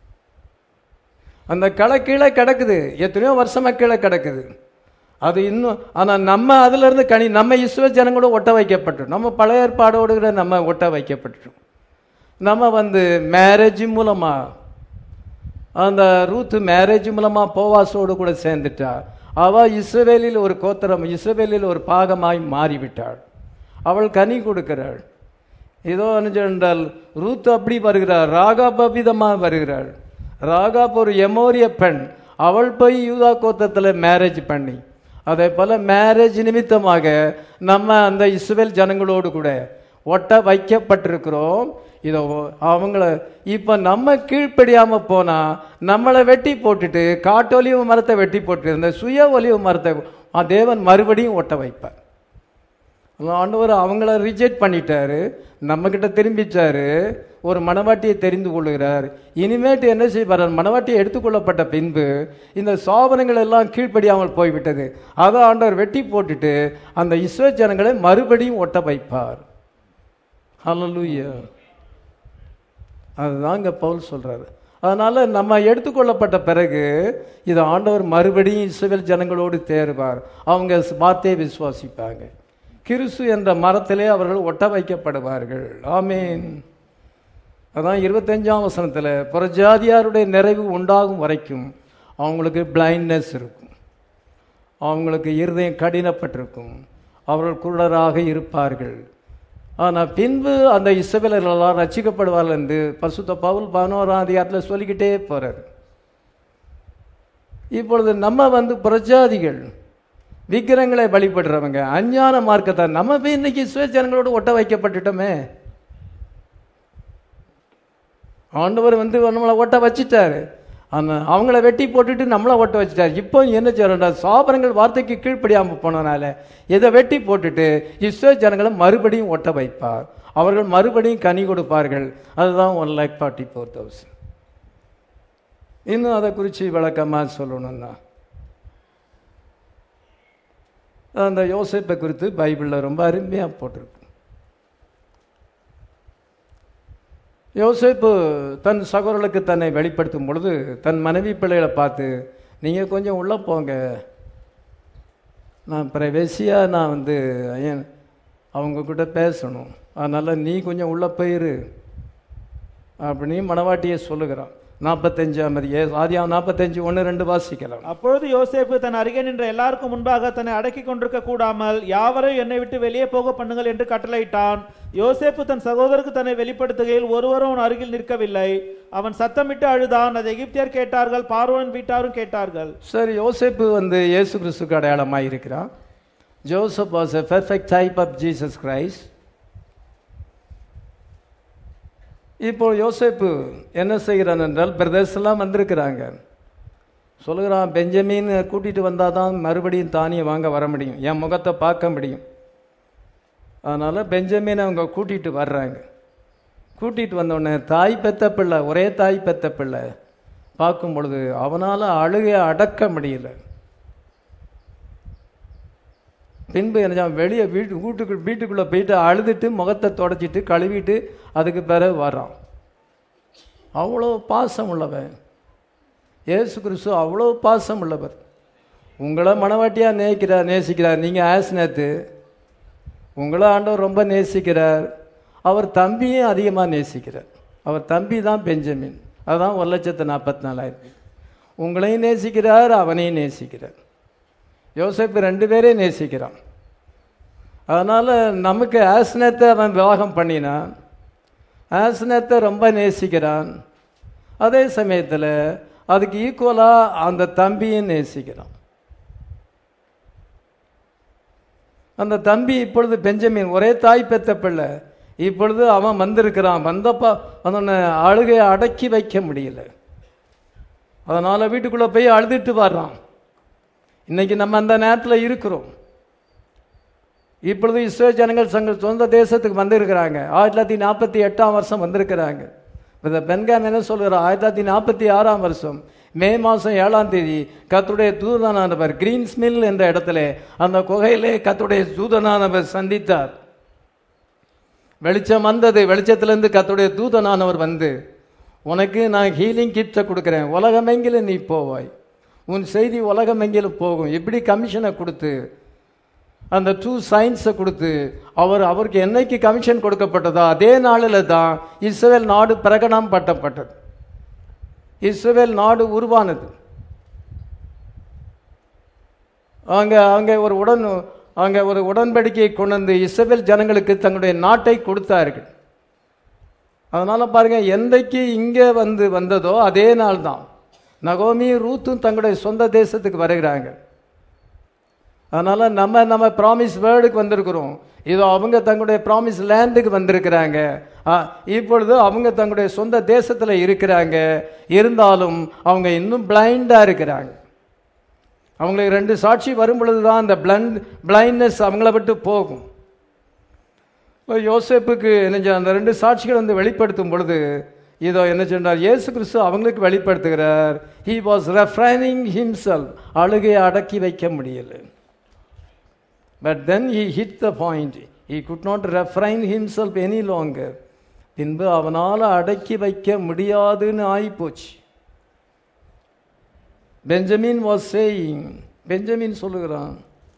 அந்த களை கீழே கிடக்குது எத்தனையோ வருஷமா கீழே கிடக்குது அது இன்னும் ஆனால் நம்ம அதிலிருந்து கனி நம்ம இஸ்ரோ ஜனங்களோட ஒட்ட வைக்கப்பட்டோம் நம்ம பழைய ஏற்பாடோடு கூட நம்ம ஒட்ட வைக்கப்பட்டுட்டோம் நம்ம வந்து மேரேஜ் மூலமா அந்த ரூத் மேரேஜ் மூலமா போவாசோடு கூட சேர்ந்துட்டா அவ இஸ்ரவேலில் ஒரு கோத்திரம் இஸ்ரவேலில் ஒரு பாகமாய் மாறிவிட்டாள் அவள் கனி கொடுக்கிறாள் இதோ என்றால் ரூத் அப்படி வருகிறார் ராகாப் அபிதமாக வருகிறாள் ராகாப் ஒரு எமோரிய பெண் அவள் போய் யூதா கோத்தத்தில் மேரேஜ் பண்ணி அதே போல மேரேஜ் நிமித்தமாக நம்ம அந்த இஸ்ரேல் ஜனங்களோடு கூட ஒட்ட வைக்கப்பட்டிருக்கிறோம் இதோ அவங்கள இப்போ நம்ம கீழ்ப்படியாம போனா நம்மளை வெட்டி போட்டுட்டு காட்டொலிவு மரத்தை வெட்டி போட்டு இந்த சுய ஒலிவு மரத்தை ஆ, தேவன் மறுபடியும் ஒட்ட வைப்பார் ஆண்டவர் அவங்கள ரிஜெக்ட் பண்ணிட்டாரு நம்ம கிட்ட திரும்பிச்சாரு ஒரு மணவாட்டியை தெரிந்து கொள்ளுகிறார் இனிமேட்டு என்ன செய்வார் மணவாட்டியை எடுத்துக்கொள்ளப்பட்ட பின்பு இந்த சாபனங்கள் எல்லாம் கீழ்ப்படியாமல் போய்விட்டது அதை ஆண்டவர் வெட்டி போட்டுட்டு அந்த இஸ்ரோ ஜனங்களை மறுபடியும் ஒட்ட வைப்பார் ஹalleluya அதுதான் இங்க பவுல் சொல்றாரு அதனால நம்ம எடுத்துக்கொள்ளப்பட்ட பிறகு இது ஆண்டவர் மறுபடியும் இஸ்ரவேல் ஜனங்களோடு தேர்வார் அவங்க வார்த்தையை விசுவாசிப்பாங்க கிறிஸ்து என்ற மரத்திலே அவர்கள் ஒட்ட வைக்கப்படுவார்கள் ஆமீன் அதான் இருபத்தஞ்சாம் வசனத்தில் புறஜாதியாருடைய நிறைவு உண்டாகும் வரைக்கும் அவங்களுக்கு பிளைண்ட்னஸ் இருக்கும் அவங்களுக்கு இருதயம் கடினப்பட்டிருக்கும் அவர்கள் குருடராக இருப்பார்கள் ஆனால் பின்பு அந்த இசபெலர்களெல்லாம் ரட்சிக்கப்படுவார்கள் என்று பசுத்த பவுல் பதினோராம் அதிகாரத்தில் சொல்லிக்கிட்டே போறார் இப்பொழுது நம்ம வந்து புறஜாதிகள் விக்கிரங்களை வழிபடுறவங்க அஞ்ஞான மார்க்கத்தை நம்ம போய் இன்னைக்கு சுயஜனங்களோடு ஒட்ட வைக்கப்பட்டுட்டோமே ஆண்டவர் வந்து நம்மளை ஒட்ட வச்சிட்டாரு அந்த அவங்கள வெட்டி போட்டுட்டு நம்மளை ஒட்ட வச்சிட்டாரு இப்போ என்ன செய்யறோம்டா சாபனங்கள் வார்த்தைக்கு கீழ்ப்படியாம போனனால இதை வெட்டி போட்டுட்டு இஸ்ரோ ஜனங்களை மறுபடியும் ஒட்ட வைப்பார் அவர்கள் மறுபடியும் கனி கொடுப்பார்கள் அதுதான் one lakh forty four thousand இன்னும் அதை குறித்து விளக்கமாக சொல்லணும்னா அந்த யோசிப்பை குறித்து பைபிளில் ரொம்ப அருமையாக போட்டிருக்கு யோசேப்பு தன் சகோதரர்களுக்கு தன்னை வெளிப்படுத்தும் பொழுது தன் மனைவி பிள்ளைகளை பார்த்து நீங்கள் கொஞ்சம் உள்ளே போங்க நான் பிரைவேசியாக நான் வந்து ஏன் அவங்க கிட்ட பேசணும் அதனால் நீ கொஞ்சம் உள்ளே போயிரு அப்படின்னு மணவாட்டியை சொல்லுகிறான் நாற்பத்தஞ்சாம் அதிக ஆதியாம் நாற்பத்தஞ்சு ஒன்று ரெண்டு வாசிக்கலாம் அப்பொழுது யோசேப்பு தன் அருகே நின்ற எல்லாருக்கும் முன்பாக தன்னை அடக்கி கொண்டிருக்க கூடாமல் யாவரையும் என்னை விட்டு வெளியே போக பண்ணுங்கள் என்று கட்டளையிட்டான் யோசேப்பு தன் சகோதரருக்கு தன்னை வெளிப்படுத்துகையில் ஒருவரும் அவன் அருகில் நிற்கவில்லை அவன் சத்தமிட்டு அழுதான் அதை எகிப்தியர் கேட்டார்கள் பார்வோன் வீட்டாரும் கேட்டார்கள் சரி யோசேப்பு வந்து இயேசு கிறிஸ்துக்கு அடையாளமாக இருக்கிறான் Joseph was a perfect type of Jesus Christ இப்போ யோசேப்பு என்ன செய்கிறான் என்றால் பிரதர்ஸ் எல்லாம் வந்திருக்கிறாங்க சொல்லுகிறான் பெஞ்சமீன் கூட்டிட்டு வந்தால் தான் மறுபடியும் தானியை வாங்க வர முடியும் என் முகத்தை பார்க்க முடியும் அதனால் பெஞ்சமீனை அவங்க கூட்டிட்டு வர்றாங்க கூட்டிட்டு வந்த உடனே தாய் பெத்த பிள்ளை ஒரே தாய் பெத்த பிள்ளை பார்க்கும் பொழுது அவனால் அழுகையை அடக்க முடியல பின்பு என்ன செய்வான், வெளியே வீட்டு வீட்டுக்குள் வீட்டுக்குள்ளே போயிட்டு அழுதுட்டு முகத்தை தொடச்சிட்டு கழுவிட்டு அதுக்கு பிறகு வர்றான் அவ்வளோ பாசம் உள்ளவன் இயேசு கிறிஸ்து அவ்வளோ பாசம் உள்ளவர் உங்களை மனவாட்டியாக நேசிக்கிறார் நேசிக்கிறார் நீங்கள் ஆஸ்னத்து உங்களை ஆண்டவர் ரொம்ப நேசிக்கிறார் அவர் தம்பியும் அதிகமாக நேசிக்கிறார் அவர் தம்பி தான் பெஞ்சமின் அதுதான் ஒரு லட்சத்து நாற்பத்தி நாலாயிரத்தி உங்களையும் நேசிக்கிறார் அவனையும் நேசிக்கிறார் யோசேப்பு ரெண்டு பேரையும் நேசிக்கிறான் அதனால் நமக்கு ஆஸ்னத்தை அவன் விவாகம் பண்ணினான் ஆஸ்னத்தை ரொம்ப நேசிக்கிறான் அதே சமயத்தில் அதுக்கு ஈக்குவலாக அந்த தம்பியும் நேசிக்கிறான் அந்த தம்பி இப்பொழுது பெஞ்சமின் ஒரே தாய் பெத்த பிள்ளை இப்பொழுது அவன் வந்திருக்கிறான் வந்தப்பா அந்த அழுகையை அடக்கி வைக்க முடியல அதனால் வீட்டுக்குள்ளே போய் அழுதுட்டு வர்றான் இன்னைக்கு நம்ம அந்த நேரத்தில் இருக்கிறோம் இப்பொழுது இஸ்ரோ ஜனங்கள் சங்க சொந்த தேசத்துக்கு வந்திருக்கிறாங்க ஆயிரத்தி தொள்ளாயிரத்தி நாற்பத்தி எட்டாம் வருஷம் வந்திருக்கிறாங்க இந்த பென்காம் என்ன சொல்கிறார் ஆயிரத்தி தொள்ளாயிரத்தி நாற்பத்தி ஆறாம் வருஷம் மே மாதம் ஏழாம் தேதி கத்துடைய தூதனானவர் கிரீன்ஸ் மில் என்ற இடத்துல அந்த குகையிலே கத்துடைய தூதனானவர் சந்தித்தார் வெளிச்சம் வந்தது வெளிச்சத்திலிருந்து கத்துடைய தூதனானவர் வந்து உனக்கு நான் ஹீலிங் கிட்ஸை கொடுக்குறேன் உலகமெங்கிலும் நீ போவாய் உன் செய்தி உலகமெங்கிலும் போகும் எப்படி கமிஷனை கொடுத்து அந்த டூ சயின்ஸை கொடுத்து அவர் அவருக்கு என்னைக்கு கமிஷன் கொடுக்கப்பட்டதோ அதே நாளில் தான் இஸ்ரேல் நாடு பிரகடனம் பட்டப்பட்டது இஸ்ரேல் நாடு உருவானது அங்கே அங்கே ஒரு உடன் அங்கே ஒரு உடன்படிக்கையை கொண்டு வந்து இஸ்ரேல் ஜனங்களுக்கு தங்களுடைய நாட்டை கொடுத்தார்கள் அதனால பாருங்க என்றைக்கு இங்கே வந்து வந்ததோ அதே நாள் தான் நகோமி ரூத்தும் தங்களுடைய சொந்த தேசத்துக்கு வருகிறாங்க அதனால நம்ம நம்ம ப்ராமிஸ் வேர்டுக்கு வந்திருக்கிறோம் இதோ அவங்க தங்களுடைய ப்ராமிஸ் லேண்டுக்கு வந்திருக்கிறாங்க ஆ, இப்பொழுது அவங்க தங்களுடைய சொந்த தேசத்துல இருக்கிறாங்க இருந்தாலும் அவங்க இன்னும் பிளைண்டா இருக்கிறாங்க அவங்களுக்கு ரெண்டு சாட்சி வரும் பொழுது தான் அந்த பிளண்ட் பிளைண்ட்னஸ் அவங்கள விட்டு போகும் இப்போ யோசேப்புக்கு என்ன செய்ய- அந்த ரெண்டு சாட்சிகள் வந்து வெளிப்படுத்தும் பொழுது இதோ என்ன சொன்னார் இயேசு கிறிஸ்து அவங்களுக்கு வெளிப்படுத்துகிறார் ஹி வாஸ் ரெஃப்ரைனிங் himself அழுகையை அடக்கி வைக்க முடியல but then he hit the point he could not refrain himself any longer பின்பு அவனால் அடக்கி வைக்க முடியாதுன்னு ஆயிப்போச்சு பெஞ்சமின் வாஸ் சேயிங் பெஞ்சமின் சொல்லுகிறான்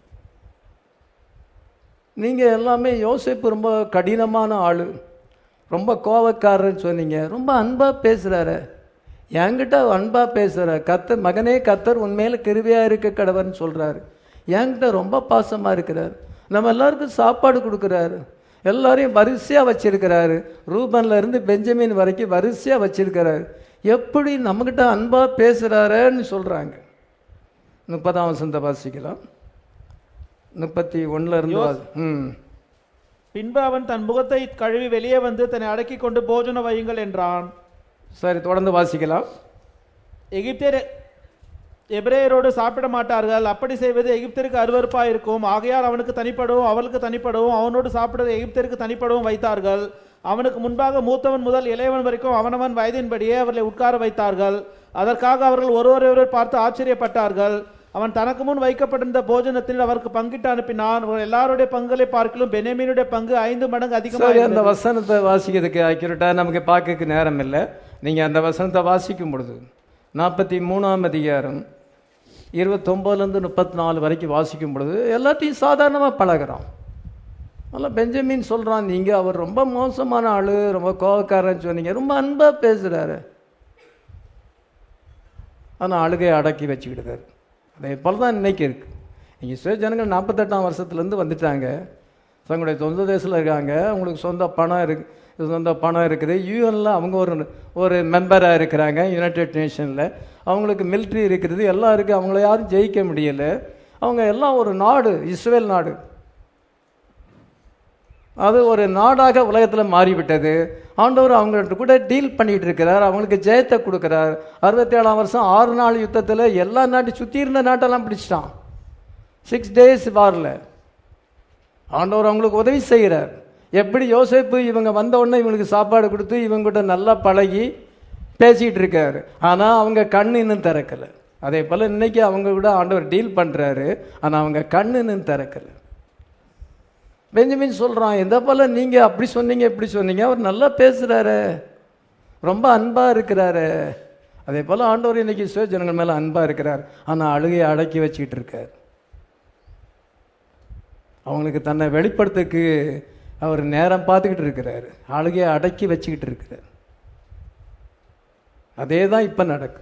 நீங்க எல்லாமே யோசிப்பு ரொம்ப கடினமான ஆளு ரொம்ப கோவக்காரன்னு சொன்னீங்க ரொம்ப அன்பா பேசுறாரு என்கிட்ட அன்பா பேசுற கத்தர் மகனே கத்தர் உண்மையில கிருபையா இருக்க கடவர்னு சொல்றாரு என்கிட்ட ரொம்ப பாசமா இருக்கிறார் நம்ம எல்லாருக்கும் சாப்பாடு கொடுக்குறாரு எல்லாரையும் வரிசையா வச்சிருக்கிறாரு ரூபன்ல இருந்து பெஞ்சமின் வரைக்கும் வரிசையா வச்சிருக்கிறாரு எப்படி நம்மகிட்ட அன்பா பேசுறாருன்னு சொல்றாங்க முப்பதாம் வசந்த வாசிக்கலாம் முப்பத்தி ஒண்ணுல இருந்து வா- ம் பின்பு அவன் தன் முகத்தை கழுவி வெளியே வந்து தன்னை அடக்கி கொண்டு போஜன வையுங்கள் என்றான் சரி தொடர்ந்து வாசிக்கலாம் எகிப்தியர் எபிரேயரோடு சாப்பிட மாட்டார்கள் அப்படி செய்வது எகிப்திற்கு அருவருப்பா இருக்கும் ஆகையால் அவனுக்கு தனிப்படவும் அவளுக்கு தனிப்படவும் அவனோடு சாப்பிடுவது எகிப்திற்கு தனிப்படவும் வைத்தார்கள் அவனுக்கு முன்பாக மூத்தவன் முதல் இளையவன் வரைக்கும் அவனவன் வயதின்படியே அவர்களை உட்கார வைத்தார்கள் அதற்காக அவர்கள் ஒருவரையொருவர் பார்த்து ஆச்சரியப்பட்டார்கள் அவன் தனக்கு முன் வைக்கப்பட்டிருந்த போஜனத்தில் அவருக்கு பங்கிட்டு அனுப்பினான் அவர்கள் எல்லாருடைய பங்குகளை பார்க்கலும் பெனேமினுடைய பங்கு ஐந்து மடங்கு அதிகமாக சரி அந்த இருந்தது. வசனத்தை வாசிக்கிறதுக்கு அக்யூரேட்டா நமக்கு பார்க்கறதுக்கு நேரம் இல்லை நீங்க அந்த வசனத்தை வாசிக்கும் பொழுது நாற்பத்தி மூணாம் அதிகாரம் இருபத்தொம்போதுலேருந்து முப்பத்தி நாலு வரைக்கும் வாசிக்கும் பொழுது எல்லாத்தையும் சாதாரணமாக பழகுறோம் அதனால் பெஞ்சமின் சொல்றான் நீங்க அவர் ரொம்ப மோசமான ஆளு ரொம்ப கோவக்காரன்னு சொன்னீங்க ரொம்ப அன்பா பேசுறாரு ஆனால் அழுகையை அடக்கி வச்சுக்கிட்டாரு அதே போல தான் இன்னைக்கு இருக்கு இங்கே இஸ்ரேல் ஜனங்கள் நாற்பத்தெட்டாம் வருஷத்துலேருந்து வந்துட்டாங்க தங்களுடைய சொந்த தேசத்தில் இருக்காங்க அவங்களுக்கு சொந்த பணம் இருக்கு சொந்த பணம் இருக்குது யூஎனில் அவங்க ஒரு ஒரு மெம்பராக இருக்கிறாங்க யுனைடெட் நேஷனில் அவங்களுக்கு மிலிட்ரி இருக்கிறது எல்லாம் இருக்குது அவங்கள யாரும் ஜெயிக்க முடியல அவங்க எல்லாம் ஒரு நாடு இஸ்ரேல் நாடு அது ஒரு நாடாக உலகத்தில் மாறிவிட்டது ஆண்டவர் அவங்கள்ட்ட கூட டீல் பண்ணிட்டு இருக்கிறார் அவங்களுக்கு ஜெயத்தை கொடுக்கிறார் அறுபத்தி ஏழாம் வருஷம் ஆறு நாள் யுத்தத்தில் எல்லா நாட்டு சுற்றி இருந்த நாட்டெல்லாம் பிடிச்சிட்டான் சிக்ஸ் டேஸ் வாரில் ஆண்டவர் அவங்களுக்கு உதவி செய்கிறார் எப்படி யோசேப்பு இவங்க வந்த உடனே இவங்களுக்கு சாப்பாடு கொடுத்து இவங்ககிட்ட நல்லா பழகி பேசிகிட்டு இருக்காரு ஆனால் அவங்க கண் இன்னும் திறக்கலை அதே போல் இன்னைக்கு அவங்க கூட ஆண்டவர் டீல் பண்ணுறாரு ஆனால் அவங்க கண் இன்னும் திறக்கலை பெஞ்சமின் சொல்றான் எந்த போல நீங்க அப்படி சொன்னீங்க இப்படி சொன்னீங்க அவர் நல்லா பேசுறாரு ரொம்ப அன்பா இருக்கிறாரு அதே போல ஆண்டவர் இன்னைக்கு சுய ஜனங்கள் மேல அன்பா இருக்கிறார் ஆனா அழுகையை அடக்கி வச்சுக்கிட்டு இருக்கார் அவங்களுக்கு தன்னை வெளிப்படுத்துக்கு அவர் நேரம் பார்த்துக்கிட்டு இருக்கிறாரு அழுகையை அடக்கி வச்சுக்கிட்டு இருக்கிறார் அதே தான் இப்ப நடக்கும்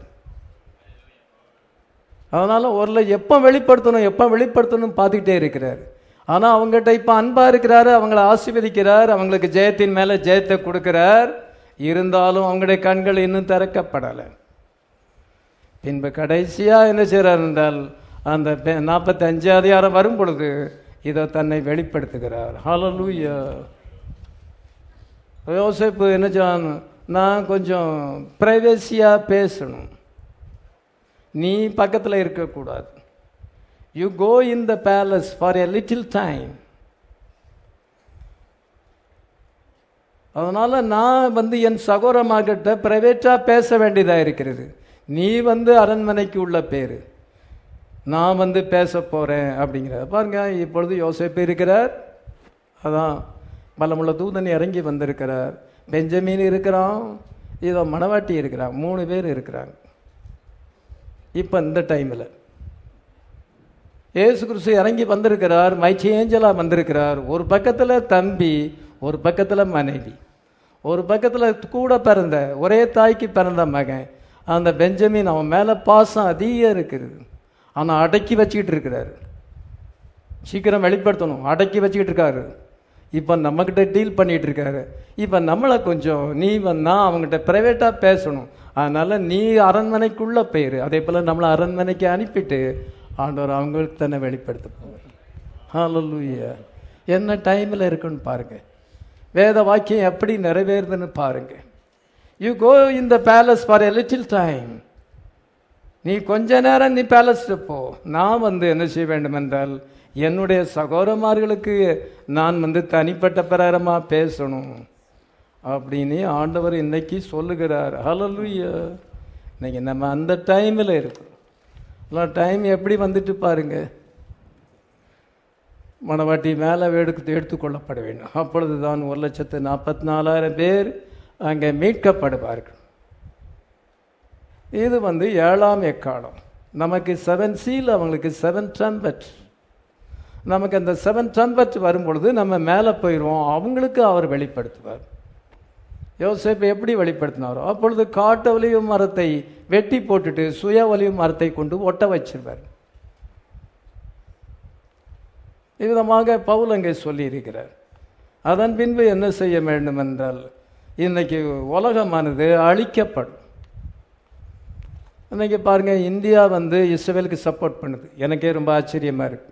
அதனால ஒருல எப்போ வெளிப்படுத்தணும் எப்போ வெளிப்படுத்தணும் பார்த்துக்கிட்டே இருக்கிறார் ஆனா அவங்ககிட்ட இப்ப அன்பா இருக்கிறாரு அவங்கள ஆசீர்வதிக்கிறார் அவங்களுக்கு ஜெயத்தின் மேல ஜெயத்தை கொடுக்கிறார் இருந்தாலும் அவங்களுடைய கண்கள் இன்னும் திறக்கப்படலை பின்பு கடைசியா என்ன செய்றார் என்றால் அந்த நாற்பத்தி அஞ்சு அதிகாரம் வரும் பொழுது இதை தன்னை வெளிப்படுத்துகிறார் ஹalleluya யோசேப்பு என்ன செய்வான் நான் கொஞ்சம் பிரைவேசியா பேசணும் நீ பக்கத்தில் இருக்கக்கூடாது you go in the palace for a little time அதனால நான் வந்து என் சகோதரமாகிட்ட பிரைவேட்டா பேச வேண்டியதா இருக்கிறது நீ வந்து அரண்மனைக்கு உள்ள பேரு நான் வந்து பேச போறேன் அப்படிங்கிறத பாருங்க இப்பொழுது யோசேப்பு இருக்கிறார் அதான் பலமுள்ள தூதன் இறங்கி வந்திருக்கிறார் பெஞ்சமீன் இருக்கிறான் இதோ மணவாட்டி இருக்கிறான் மூணு பேர் இருக்கிறாங்க இப்போ இந்த டைமில் ஏசு கிறிஸ்து இறங்கி வந்திருக்கிறார் மைச்சி ஏஞ்சலா வந்திருக்கிறார் ஒரு பக்கத்தில் தம்பி ஒரு பக்கத்தில் மனைவி ஒரு பக்கத்தில் கூட பிறந்த ஒரே தாய்க்கு பிறந்த மகன் அந்த பெஞ்சமின் அவன் மேலே பாசம் அதிகம் இருக்குது ஆனால் அடக்கி வச்சுக்கிட்டு இருக்கிறாரு சீக்கிரம் வெளிப்படுத்தணும் அடக்கி வச்சுக்கிட்டு இருக்காரு இப்போ நம்மக்கிட்ட டீல் பண்ணிட்டு இருக்காரு இப்போ நம்மளை கொஞ்சம் நீ வந்தா அவங்ககிட்ட ப்ரைவேட்டாக பேசணும் அதனால நீ அரண்மனைக்குள்ளே போயிரு அதே போல் நம்மளை அரண்மனைக்கு அனுப்பிட்டு ஆண்டவர் அவங்களுக்கு தானே வெளிப்படுத்த போவார் ஹalleluya என்ன டைமில் இருக்குன்னு பாருங்க வேத வாக்கியம் எப்படி நிறைவேறுதுன்னு பாருங்க you go in the palace for a little time நீ கொஞ்ச நேரம் நீ பேலஸ்ட்டு போ நான் வந்து என்ன செய்ய வேண்டும் என்றால் என்னுடைய சகோதரமார்களுக்கு நான் வந்து தனிப்பட்ட பிரகாரமாக பேசணும் அப்படின்னு ஆண்டவர் இன்னைக்கு சொல்லுகிறார் ஹalleluya இன்னைக்கு நம்ம அந்த டைமில் இருக்கோம் டைம் எப்படி வந்துட்டு பாருங்க மணவாட்டி மேலே எடுத்து எடுத்துக்கொள்ளப்பட வேண்டும் அப்பொழுது தான் ஒரு லட்சத்து நாற்பத்தி நாலாயிரம் பேர் அங்கே மீட்கப்படுவார்கள் இது வந்து ஏழாம் எக்காலம் நமக்கு செவன் சீல் அவங்களுக்கு செவன் ட்ரம்பட் நமக்கு அந்த செவன் ட்ரம்பட் வரும்பொழுது நம்ம மேலே போயிடுவோம் அவங்களுக்கு அவர் வெளிப்படுத்துவார் யோசேப்பு எப்படி வெளிப்படுத்தினாரோ அப்பொழுது காட்டு ஒலியும் மரத்தை வெட்டி போட்டுட்டு சுய ஒலியும் மரத்தை கொண்டு ஒட்ட வச்சிருவார் இவ்விதமாக பவுல் அங்கே சொல்லியிருக்கிறார் அதன் பின்பு என்ன செய்ய வேண்டும் என்றால் இன்னைக்கு உலகமானது அழிக்கப்படும் இன்னைக்கு பாருங்க இந்தியா வந்து இஸ்ரேலுக்கு சப்போர்ட் பண்ணுது எனக்கே ரொம்ப ஆச்சரியமா இருக்கு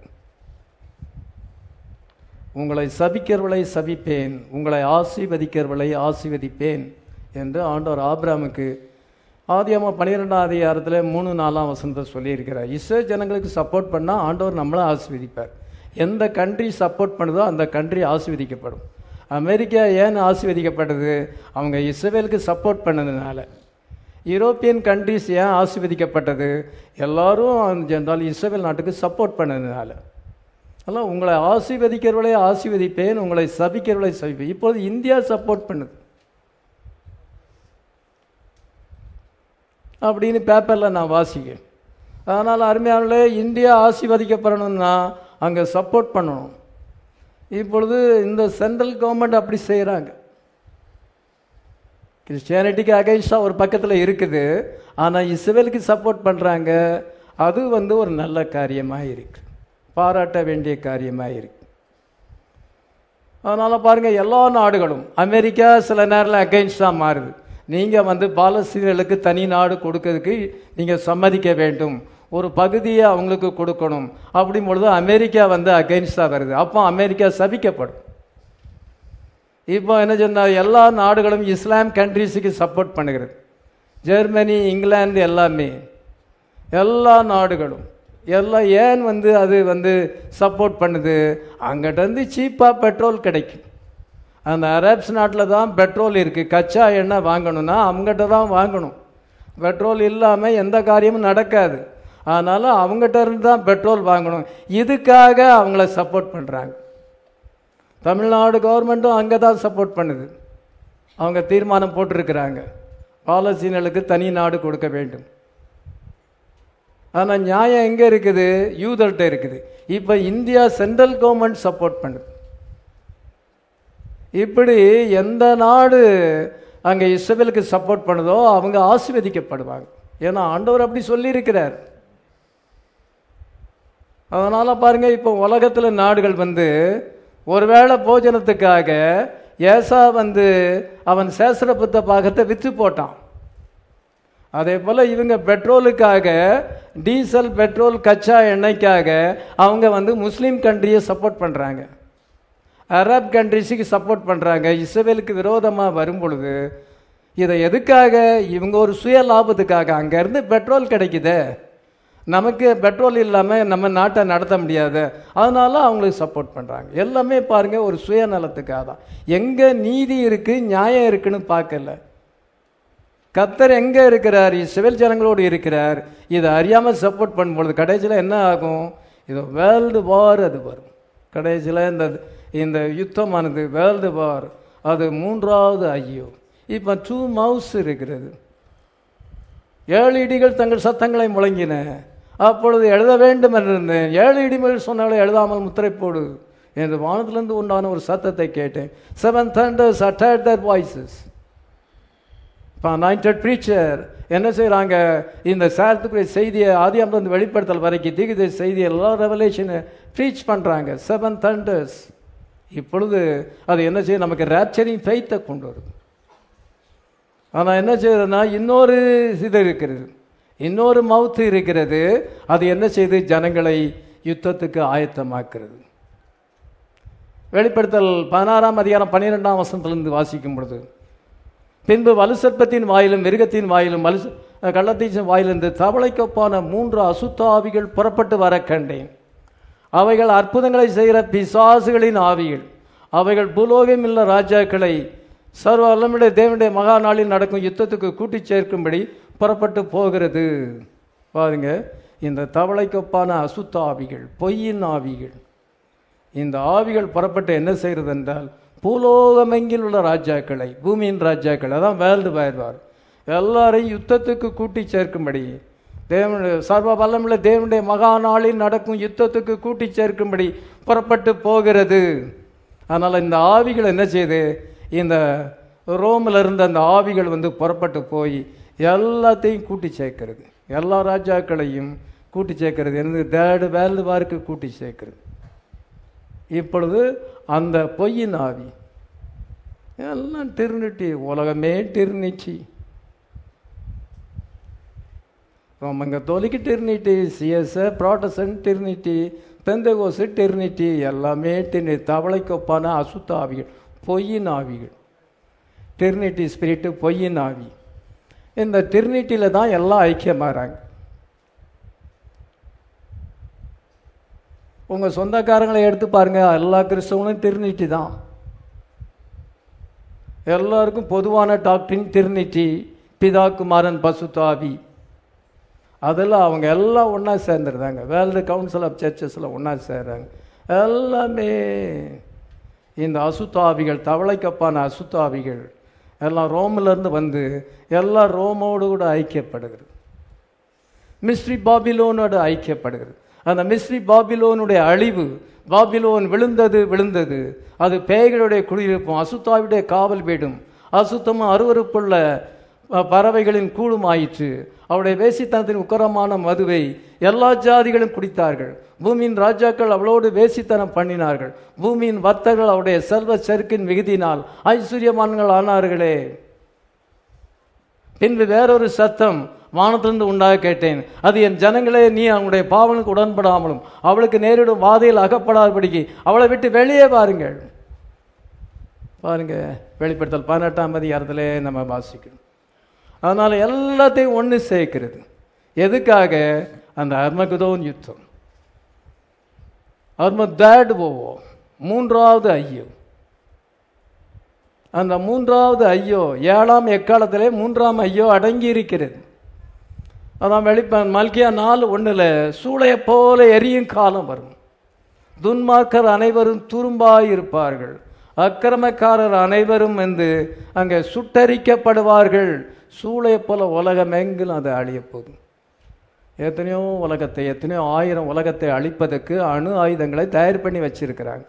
உங்களை சபிக்கிறவளை சபிப்பேன் உங்களை ஆசீர்வதிக்கிறவளை ஆசீர்வதிப்பேன் என்று ஆண்டவர் ஆபிராமுக்கு ஆதியாம பன்னிரெண்டாம் அதிகாரத்தில் மூணு நாலாம் வசனத்தை சொல்லியிருக்கிறார் இஸ்ரே ஜனங்களுக்கு சப்போர்ட் பண்ணால் ஆண்டவர் நம்மளை ஆசீர்வதிப்பார் எந்த கண்ட்ரி சப்போர்ட் பண்ணுதோ அந்த கண்ட்ரி ஆசீர்வதிக்கப்படும் அமெரிக்கா ஏன் ஆசீர்வதிக்கப்பட்டது அவங்க இஸ்ரேலுக்கு சப்போர்ட் பண்ணதுனால யூரோப்பியன் கண்ட்ரிஸ் ஏன் ஆசீர்வதிக்கப்பட்டது எல்லாரும் ஜென்றால் இஸ்ரேல் நாட்டுக்கு சப்போர்ட் பண்ணதுனால அதெல்லாம் உங்களை ஆசீர்வதிக்கிறவளை ஆசீர்வதிப்பேன் உங்களை சபிக்கிறவளை சபிப்பேன் இப்போது இந்தியா சப்போர்ட் பண்ணுது அப்படின்னு பேப்பரில் நான் வாசிக்கிறேன் அதனால் அருமையானே இந்தியா ஆசீர்வதிக்கப்படணும்னா அங்கே சப்போர்ட் பண்ணணும் இப்பொழுது இந்த சென்ட்ரல் கவர்மெண்ட் அப்படி செய்கிறாங்க கிறிஸ்டியானிட்டிக்கு அகைன்ஸ்டாக ஒரு பக்கத்தில் இருக்குது ஆனால் இஸ்ரேலுக்கு சப்போர்ட் பண்ணுறாங்க அது வந்து ஒரு நல்ல காரியமாக இருக்கு பாராட்ட வேண்டிய காரியமாக இருக்கு அதனால் பாருங்கள் எல்லா நாடுகளும் அமெரிக்கா சில நேரில் அகைன்ஸ்டாக மாறுது நீங்கள் வந்து பாலஸ்தீனர்களுக்கு தனி நாடு கொடுக்கறதுக்கு நீங்கள் சம்மதிக்க வேண்டும் ஒரு பகுதியை அவங்களுக்கு கொடுக்கணும் அப்படின் பொழுது அமெரிக்கா வந்து அகைன்ஸ்டாக வருது அப்போ அமெரிக்கா சபிக்கப்படும் இப்போ என்ன சொன்னால் எல்லா நாடுகளும் இஸ்லாம் கண்ட்ரிஸுக்கு சப்போர்ட் பண்ணுகிறது ஜெர்மனி இங்கிலாந்து எல்லாமே எல்லா நாடுகளும் எல்லாம் ஏன் வந்து அது வந்து சப்போர்ட் பண்ணுது அங்கிட்டேருந்து சீப்பாக பெட்ரோல் கிடைக்கும் அந்த அரேப்ஸ் நாட்டில் தான் பெட்ரோல் இருக்குது கச்சா எண்ணெய் வாங்கணும்னா அவங்ககிட்ட தான் வாங்கணும் பெட்ரோல் இல்லாமல் எந்த காரியமும் நடக்காது அதனால் அவங்ககிட்ட இருந்து தான் பெட்ரோல் வாங்கணும் இதுக்காக அவங்கள சப்போர்ட் பண்ணுறாங்க தமிழ்நாடு கவர்மெண்ட்டும் அங்கே தான் சப்போர்ட் பண்ணுது அவங்க தீர்மானம் போட்டிருக்கிறாங்க பாலஸ்தீனர்களுக்கு தனி நாடு கொடுக்க வேண்டும் ஆனால் நியாயம் எங்கே இருக்குது யூதர்கிட்ட இருக்குது இப்போ இந்தியா சென்ட்ரல் கவர்மெண்ட் சப்போர்ட் பண்ணுது இப்படி எந்த நாடு அங்கே இஸ்ரேலுக்கு சப்போர்ட் பண்ணுதோ அவங்க ஆசீர்வதிக்கப்படுவாங்க ஏன்னா ஆண்டவர் அப்படி சொல்லியிருக்கிறார் அதனால் பாருங்க இப்போ உலகத்தில் நாடுகள் வந்து ஒருவேளை போஜனத்துக்காக ஏசா வந்து அவன் சேசர புத்த பாகத்தை விற்று போட்டான் அதே போல் இவங்க பெட்ரோலுக்காக டீசல் பெட்ரோல் கச்சா எண்ணெய்க்காக அவங்க வந்து முஸ்லீம் கண்ட்ரியை சப்போர்ட் பண்ணுறாங்க அரப் கண்ட்ரிஸுக்கு சப்போர்ட் பண்ணுறாங்க இஸ்ரேலுக்கு விரோதமாக வரும் பொழுது இதை எதுக்காக இவங்க ஒரு சுய லாபத்துக்காக அங்கேருந்து பெட்ரோல் கிடைக்குதே நமக்கு பெட்ரோல் இல்லாமல் நம்ம நாட்டை நடத்த முடியாது அதனால அவங்களுக்கு சப்போர்ட் பண்ணுறாங்க எல்லாமே பாருங்கள் ஒரு சுயநலத்துக்காக தான் எங்கே நீதி இருக்குது நியாயம் இருக்குன்னு பார்க்கல கத்தர் எங்கே இருக்கிறார் சிவில் ஜனங்களோடு இருக்கிறார் இதை அறியாமல் சப்போர்ட் பண்ணும்பொழுது கடைசியில் என்ன ஆகும் இது வேர்ல்டு வார் அது வரும் கடைசியில் இந்த இந்த யுத்தமானது வேர்ல்டு வார் அது மூன்றாவது ஐயோ இப்போ டூ மவுஸ் இருக்கிறது ஏழு இடிகள் தங்கள் சத்தங்களை முழங்கின அப்பொழுது எழுத வேண்டும் என்றிருந்தேன் ஏழு இடிமைகள் சொன்னாலும் எழுதாமல் முத்திரை போடு என்று வானத்திலிருந்து உண்டான ஒரு சத்தத்தை கேட்டேன் seven thunders uttered their voices இப்போ அனாயிண்டட் ப்ரீச்சர் என்ன செய்கிறாங்க இந்த சாரத்துக்குரிய செய்தியை ஆதியாமந்து வெளிப்படுத்தல் வரைக்கும் தீகித செய்தி எல்லா ரெவலேஷனை ப்ரீச் பண்ணுறாங்க செவன் thunders இப்பொழுது அது என்ன செய்யும் நமக்கு ரேப்சரிங் ஃபெய்த்தை கொண்டு வருது ஆனால் என்ன செய்யுதுன்னா இன்னொரு இது இருக்கிறது இன்னொரு மவுத்து இருக்கிறது அது என்ன செய்து ஜனங்களை யுத்தத்துக்கு ஆயத்தமாக்குறது வெளிப்படுத்தல் பதினாறாம் அதிகாரம் பன்னிரெண்டாம் வசனத்திலிருந்து வாசிக்கும் பொழுது பின்பு வலுசற்பத்தின் வாயிலும் மிருகத்தின் வாயிலும் வலு கள்ளத்தீச்சன் வாயிலிருந்து தவளைக்கொப்பான மூன்று அசுத்தாவிகள் புறப்பட்டு வர கண்டேன் அவைகள் அற்புதங்களை செய்கிற பிசாசுகளின் ஆவிகள் அவைகள் பூலோகம் இல்ல ராஜாக்களை சர்வ வல்லமுடைய தேவனுடைய மகா நாளில் நடக்கும் யுத்தத்துக்கு கூட்டிச் சேர்க்கும்படி புறப்பட்டு போகிறது பாருங்க இந்த தவளைக்கொப்பான அசுத்த ஆவிகள் பொய்யின் ஆவிகள் இந்த ஆவிகள் புறப்பட்டு என்ன செய்கிறது என்றால் பூலோகமெங்கில் உள்ள ராஜாக்களை பூமியின் ராஜாக்கள் அதான் வேர்ல்டு பயர்வார் எல்லாரையும் யுத்தத்துக்கு கூட்டி சேர்க்கும்படி தேவனுடைய சர்வ வல்லமுள்ள தேவனுடைய மகா நாளில் நடக்கும் யுத்தத்துக்கு கூட்டி சேர்க்கும்படி புறப்பட்டு போகிறது அதனால் இந்த ஆவிகள் என்ன செய்யுது இந்த ரோமில் இருந்த அந்த ஆவிகள் வந்து புறப்பட்டு போய் எல்லாத்தையும் கூட்டி சேர்க்கிறது எல்லா ராஜாக்களையும் கூட்டி சேர்க்கிறது எனது தேர்டு வேர்ல்டு வாருக்கு கூட்டி சேர்க்கிறது இப்பொழுது அந்த பொய்யின் ஆவி எல்லாம் திருநிட்டி உலகமே திருநிச்சி ரோமங்க தோலிக்கு டெர்னிட்டி சிஎஸ்ஐ ப்ராட்டசன்ட் டெர்னிட்டி பெந்தகோசு டெர்னிட்டி எல்லாமே டெர்னி தவளைக்கொப்பான அசுத்த ஆவிகள் பொய்யின் ஆவிகள் டெர்னிட்டி ஸ்பிரிட்டு பொய்யின் ஆவி இந்த டெர்னிட்டியில் தான் எல்லாம் ஐக்கியமாகறாங்க உங்கள் சொந்தக்காரங்களை எடுத்து பாருங்க எல்லா கிறிஸ்தவங்களும் திருநீட்டி தான் எல்லாருக்கும் பொதுவான டாக்டரின் திருநீட்டி பிதா குமாரன் பசுத்தாவி அதெல்லாம் அவங்க எல்லாம் ஒன்றா சேர்ந்துருந்தாங்க வேர்ல்டு கவுன்சில் ஆஃப் சர்ச்சஸில் ஒன்றா சேர்றாங்க எல்லாமே இந்த அசுத்தாவிகள் தவளைக்கப்பான அசுத்தாவிகள் எல்லாம் ரோமிலேருந்து வந்து எல்லாம் ரோமோடு கூட ஐக்கியப்படுகிறது மிஸ்ரி பாபிலோனோடு ஐக்கியப்படுகிறது அந்த மிஸ்ரி பாபிலோனுடைய அழிவு பாபிலோன் விழுந்தது விழுந்தது அது பேய்களுடைய குடியிருப்பும் அசுத்தாவுடைய காவல் வீடும் அசுத்தமும் அருவருப்புள்ள அஹ், பறவைகளின் கூடும் ஆயிற்று அவருடைய வேசித்தனத்தின் உக்கரமான மதுவை எல்லா ஜாதிகளும் குடித்தார்கள் பூமியின் ராஜாக்கள் அவளோடு வேசித்தனம் பண்ணினார்கள் பூமியின் வர்த்தகர்கள் அவருடைய செல்வ செருக்கின் மிகுதினால் ஐஸ்வர்யமான்கள் ஆனார்களே பின்பு வேறொரு சத்தம் வானத்திலிருந்து உண்டாக கேட்டேன் அது என் ஜனங்களே நீ அவனுடைய பாவனுக்கு உடன்படாமலும் அவளுக்கு நேரிடும் வாதையில் அகப்படாதபடிக்கு அவளை விட்டு வெளியே பாருங்கள் பாருங்க வெளிப்படுத்தல் பதினெட்டாம் அதிகாரத்திலே நம்ம வாசிக்கணும் அதனால எல்லாத்தையும் ஒன்று சேர்க்கிறது எதுக்காக அந்த அர்மகுதோன் யுத்தம் அர்மதேட் போவோ மூன்றாவது ஐயோ அந்த மூன்றாவது ஐயோ ஏழாம் எக்காலத்திலே மூன்றாம் ஐயோ அடங்கி இருக்கிறது அதான் வெளிப்ப மல்கியா நாலு ஒண்ணுல சூளையை போல எரியும் காலம் வரும் துன்மார்க்கர் அனைவரும் துரும்பாய் இருப்பார்கள் அக்கிரமக்காரர் அனைவரும் வந்து அங்கே சுட்டரிக்கப்படுவார்கள் சூளையை போல உலகம் எங்கிலும் அது அழிய போதும் எத்தனையோ உலகத்தை எத்தனையோ ஆயிரம் உலகத்தை அழிப்பதற்கு அணு ஆயுதங்களை தயார் பண்ணி வச்சிருக்கிறாங்க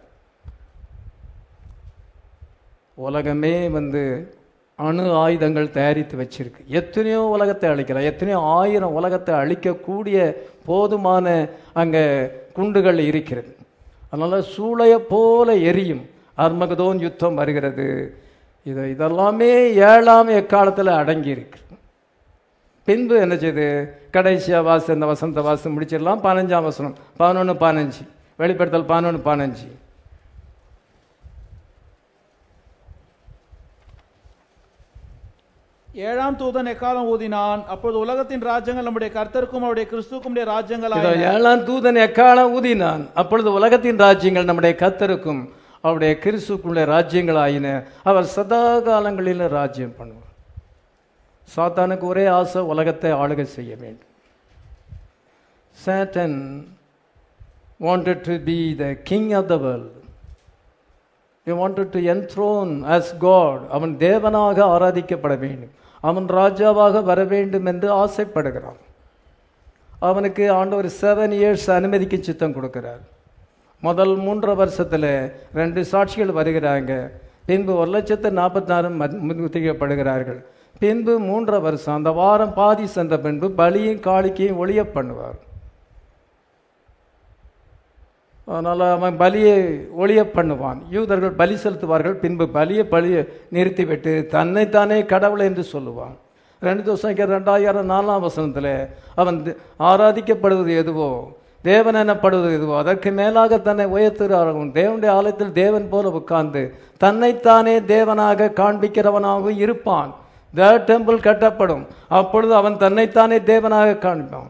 உலகமே வந்து அணு ஆயுதங்கள் தயாரித்து வச்சிருக்கு எத்தனையோ உலகத்தை அழிக்கலாம் எத்தனையோ ஆயிரம் உலகத்தை அழிக்கக்கூடிய போதுமான அங்கே குண்டுகள் இருக்கிறது அதனால சூளையை போல எரியும் அர்மகதோன் யுத்தம் வருகிறது இது இதெல்லாமே ஏழாம் எக்காலத்தில் அடங்கி இருக்கு பின்பு என்ன செய்யுது கடைசியா வாசு இந்த வசந்த வாசம் முடிச்சிடலாம் பதினஞ்சாம் வசனம் பதினொன்று பதினஞ்சு வெளிப்படுத்தல் பதினொன்று பதினஞ்சு ஏழாம் தூதன் எக்காலம் ஊதினான் அப்பொழுது உலகத்தின் ராஜ்யங்கள் நம்முடைய கர்த்தருக்கும் அவருடைய கிறிஸ்துக்கும் இதோ ராஜ்யங்களாய் ஏழாம் தூதன் எக்காலம் ஊதினான் அப்பொழுது உலகத்தின் ராஜ்யங்கள் நம்முடைய கத்தருக்கும் அவருடைய கிறிஸ்துக்குள்ளே ராஜ்யங்கள் ஆயின அவர் சதா காலங்களில் ராஜ்யம் பண்ணுவார் சாத்தானுக்கு ஒரே ஆசை உலகத்தை ஆளுகை செய்ய வேண்டும் Satan wanted to be the king of the world he wanted to enthrone as god அவன் தேவனாக ஆராதிக்கப்பட வேண்டும் அவன் ராஜாவாக வர வேண்டும் என்று ஆசைப்படுகிறான் அவனுக்கு ஆண்டவர் செவன் இயர்ஸ் அனுமதிக்கு சித்தம் கொடுக்கிறார் முதல் மூன்றரை வருஷத்தில் ரெண்டு சாட்சிகள் வருகிறாங்க பின்பு ஒரு லட்சத்து நாற்பத்தாறு முத்திரிக்கப்படுகிறார்கள் பின்பு மூன்றரை வருஷம் அந்த வாரம் பாதி சென்ற பின்பு பலியும் காளிக்கையும் ஒளிய பண்ணுவார் அதனால் அவன் பலியை ஒளிய பண்ணுவான் யூதர்கள் பலி செலுத்துவார்கள் பின்பு பலியை பலியை நிறுத்திவிட்டு தன்னைத்தானே கடவுள் என்று சொல்லுவான் ரெண்டு தோசைக்கு ரெண்டாயிரம் நாலாம் வசனத்தில் அவன் தி- ஆராதிக்கப்படுவது எதுவோ தேவன் எனப்படுவது எதுவோ அதற்கு மேலாக தன்னை உயர்த்துகிறார்கள் தேவனுடைய ஆலயத்தில் தேவன் போல உட்கார்ந்து தன்னைத்தானே தேவனாக காண்பிக்கிறவனாகவும் இருப்பான் த டெம்பிள் கட்டப்படும் அப்பொழுது அவன் தன்னைத்தானே தேவனாக காண்பான்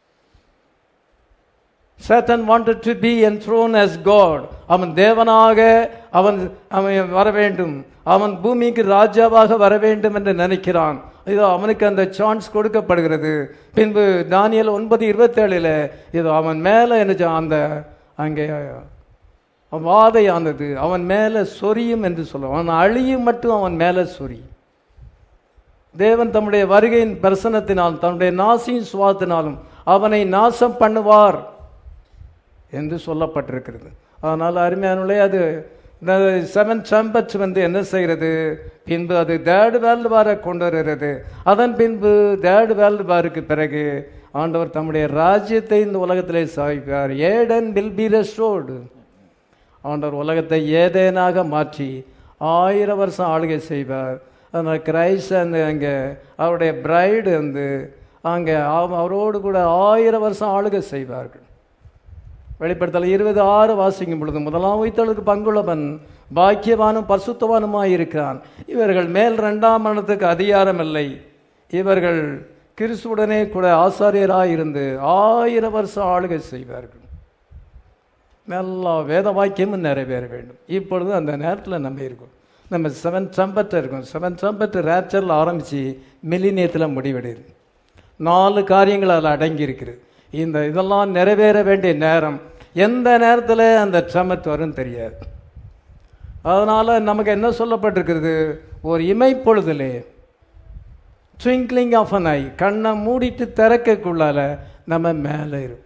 Satan wanted to be enthroned as God. அவன் தேவனாக அவன் அவன் வர வேண்டும் அவன் பூமிக்கு ராஜாவாக வர வேண்டும் என்று நினைக்கிறான் இதோ அவனுக்கு அந்த சான்ஸ் கொடுக்கப்படுகிறது பின்பு தானியல் ஒன்பது இருபத்தேழுல இதோ அவன் மேலே என்ன செய்ய- அந்த அங்கே வாதையானது அவன் மேலே சொரியும் என்று சொல்லுவான் அவன் அழியும் மட்டும் அவன் மேலே சொரி தேவன் தம்முடைய வருகையின் பிரசனத்தினால் தன்னுடைய நாசியின் சுவாத்தினாலும் அவனை நாசம் பண்ணுவார் என்று சொல்லப்பட்டிருக்கிறது அதனால் அருமையானுள்ளே அது இந்த செவன் சம்பட்ஸ் வந்து என்ன செய்கிறது பின்பு அது தேர்டு வேர்ல்டு வாரை கொண்டு வருகிறது அதன் பின்பு தேர்டு வேர்ல்டு வாருக்கு பிறகு ஆண்டவர் தம்முடைய ராஜ்யத்தை இந்த உலகத்திலே சாய்ப்பார் ஏடன் வில் பி ரெஸ்டோர்டு ஆண்டவர் உலகத்தை ஏதேனாக மாற்றி ஆயிரம் வருஷம் ஆளுகை செய்வார் அதனால் கிரைஸ்ட் அந்த அங்கே அவருடைய பிரைடு வந்து அங்கே அவ- அவரோடு கூட ஆயிரம் வருஷம் ஆளுகை செய்வார்கள் வெளிப்படுத்தல் இருபது ஆறு வாசிக்கும் பொழுது முதலாம் உயிர்த்தலுக்கு பங்குள்ளவன் பாக்கியவானும் பரிசுத்தவானுமாய் இருக்கிறான் இவர்கள் மேல் இரண்டாம் மரணத்துக்கு அதிகாரம் இல்லை இவர்கள் கிறிஸ்துவுடனே கூட ஆசாரியராய் இருந்து ஆயிரம் வருஷம் ஆளுகை செய்வார்கள் எல்லா வேத வாக்கியமும் நிறைவேற வேண்டும் இப்பொழுது அந்த நேரத்தில் நம்ம இருக்கோம் நம்ம செவன் ட்ரம்பட் இருக்கும் செவன் ட்ரம்பட் ரேப்சரில் ஆரம்பித்து மில்லினியத்தில் முடிவடையுது நாலு காரியங்கள் அதில் அடங்கி இருக்குது இந்த இதெல்லாம் நிறைவேற வேண்டிய நேரம் எந்த நேரத்தில் அந்த ட்ரம்பட் வரும்னு தெரியாது அதனால் நமக்கு என்ன சொல்லப்பட்டிருக்கிறது ஒரு இமைப்பொழுதிலே ட்விங்க்லிங் ஆஃப் அன் ஐ கண்ணை மூடிட்டு திறக்கக்குள்ளால நம்ம மேலே இருக்கும்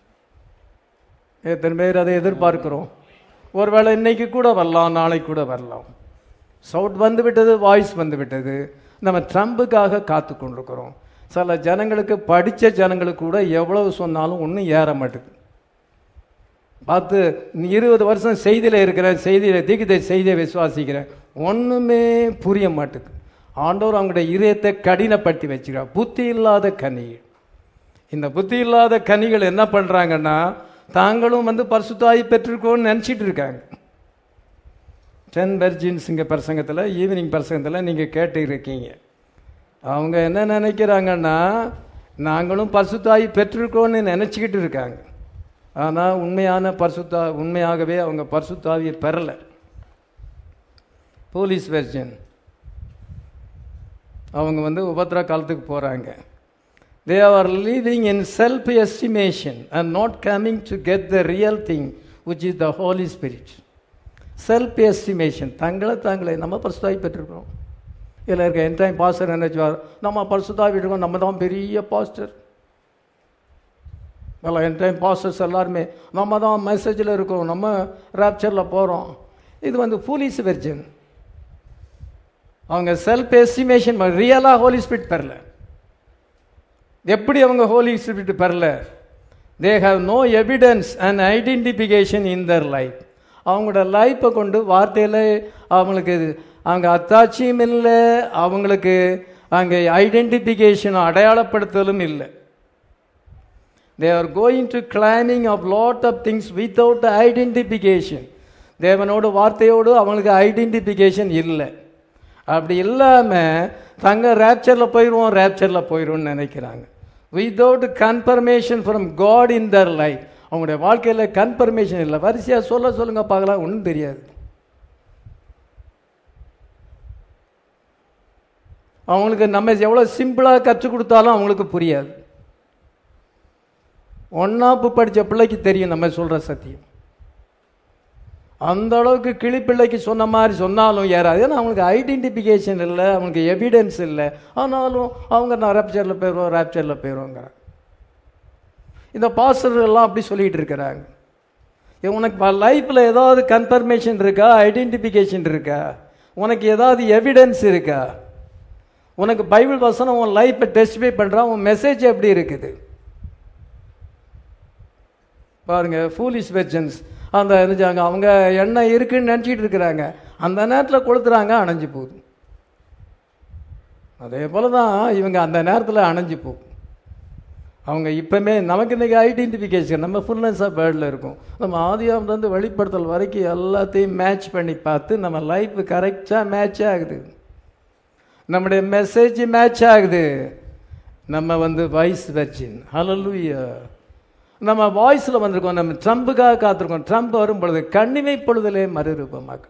எத்தனை பேர் அதை எதிர்பார்க்கிறோம் ஒருவேளை இன்னைக்கு கூட வரலாம் நாளைக்கு கூட வரலாம் சவுட் வந்து விட்டது வாய்ஸ் வந்து விட்டது நம்ம ட்ரம்புக்காக காத்து கொண்டிருக்கிறோம் சில ஜனங்களுக்கு படித்த ஜனங்களுக்கு கூட எவ்வளவு சொன்னாலும் ஒன்றும் ஏற மாட்டேங்குது பார்த்து நீ இருபது வருஷம் செய்தியில் இருக்கிற செய்தியில் தீக்கித்த செய்தியை விசுவாசிக்கிறேன் ஒன்றுமே புரிய மாட்டேங்குது ஆண்டவர் அவங்களுடைய இதயத்தை கடினப்படுத்தி வச்சுக்கிறார் புத்தி இல்லாத கனி இந்த புத்தி இல்லாத கனிகள் என்ன பண்ணுறாங்கன்னா தாங்களும் வந்து பரிசுத்தாய் பெற்றிருக்கோன்னு நினச்சிட்டு இருக்காங்க டென் வெர்ஜின்ஸ் இங்கே பிரசங்கத்தில் ஈவினிங் பிரசங்கத்தில் நீங்கள் கேட்டு இருக்கீங்க அவங்க என்ன நினைக்கிறாங்கன்னா நாங்களும் பரிசுத்தாய் பெற்றிருக்கோன்னு நினச்சிக்கிட்டு இருக்காங்க ஆனால் உண்மையான பரிசுத்தா உண்மையாகவே அவங்க பரிசுத்தாவியை பெறலை போலீஸ் வெர்ஜன் அவங்க வந்து உபத்திர காலத்துக்கு போகிறாங்க they are living in self estimation and not coming to get the real thing which is the Holi spirit self estimation தங்களை தாங்களே நம்ம பரிசுத்தாவி பெற்றிருக்கிறோம் இதில் இருக்க என் டைம் பாஸ்டர் நினைச்சுவார் நம்ம பரிசுத்தாவி இருக்கோம் நம்ம தான் பெரிய பாஸ்டர் எல்லாம் என் டைம் பாஸ்டர்ஸ் எல்லாருமே நம்ம தான் மெசேஜில் இருக்கோம் நம்ம ரேப்சரில் போகிறோம் இது வந்து போலீஸ் வெர்ஜன் அவங்க செல்ஃப் எஸ்டிமேஷன் ரியலாக ஹோலி ஸ்பிரிட் பெறல எப்படி அவங்க ஹோலி ஸ்பிரிட் பெறல they have no evidence and identification in their life அவங்களோட லைஃப்பை கொண்டு வார்த்தையில் அவங்களுக்கு அவங்க அத்தாட்சியும் இல்லை அவங்களுக்கு அங்கே ஐடென்டிஃபிகேஷன் அடையாளப்படுத்தலும் இல்லை they are going to claiming of lot of things without identification தேவனோடு வார்த்தையோடு அவங்களுக்கு ஐடென்டிஃபிகேஷன் இல்லை அப்படி இல்லாமல் தங்க ரேப்சரில் போயிடுவோம் ரேப்சரில் போயிடுவோம்னு நினைக்கிறாங்க without confirmation from God in their life அவங்களுடைய வாழ்க்கையில் கன்ஃபர்மேஷன் இல்லை வரிசையாக சொல்ல சொல்லுங்க பார்க்கலாம் ஒன்றும் தெரியாது அவங்களுக்கு நம்ம எவ்வளோ சிம்பிளாக கற்றுக் கொடுத்தாலும் அவங்களுக்கு புரியாது ஒன்னாப்பு படித்த பிள்ளைக்கு தெரியும் நம்ம சொல்கிற சத்தியம் அந்த அளவுக்கு கிளிப்பிள்ளைக்கு சொன்ன மாதிரி சொன்னாலும் ஏறாது ஏன்னா அவங்களுக்கு ஐடென்டிஃபிகேஷன் இல்லை அவங்களுக்கு எவிடன்ஸ் இல்லை ஆனாலும் அவங்க நான் ரேப்சரில் போயிடுவோம் ரேப்சரில் போயிடுவோங்கிற இந்த பாஸ்டர் எல்லாம் அப்படி சொல்லிட்டு இருக்கிறாங்க ஏ, உனக்கு லைஃப்பில் ஏதாவது கன்ஃபர்மேஷன் இருக்கா ஐடென்டிஃபிகேஷன் இருக்கா உனக்கு ஏதாவது எவிடன்ஸ் இருக்கா உனக்கு பைபிள் வசனம் உன் லைஃப்பை டெஸ்டிஃபை பண்ணுறான் உன் மெசேஜ் எப்படி இருக்குது பாருங்க ஃபூலிஷ் வெர்ஜன்ஸ் அந்த இருந்துச்சாங்க அவங்க எண்ணெய் இருக்குன்னு நினச்சிட்டு இருக்கிறாங்க அந்த நேரத்தில் கொளுத்துறாங்க அணைஞ்சு போகுது அதே போல தான் இவங்க அந்த நேரத்தில் அணைஞ்சு போகும் அவங்க இப்போமே நமக்கு இன்றைக்கி ஐடென்டிஃபிகேஷன் நம்ம ஃபுல்னஸ் ஆஃப் வேர்டில் இருக்கும் நம்ம ஆதியாமலேருந்து வெளிப்படுத்தல் வரைக்கும் எல்லாத்தையும் மேட்ச் பண்ணி பார்த்து நம்ம லைஃப் கரெக்டாக மேட்ச் ஆகுது நம்முடைய மெசேஜ் மேட்ச் ஆகுது நம்ம வந்து வாய்ஸ் வெர்ஜின் ஹalleluya நம்ம வாய்ஸில் வந்திருக்கோம் நம்ம ட்ரம்புக்காக காத்திருக்கோம் ட்ரம்ப் வரும் பொழுது கண்ணிமை பொழுதிலே மறுரூபமாக்கும்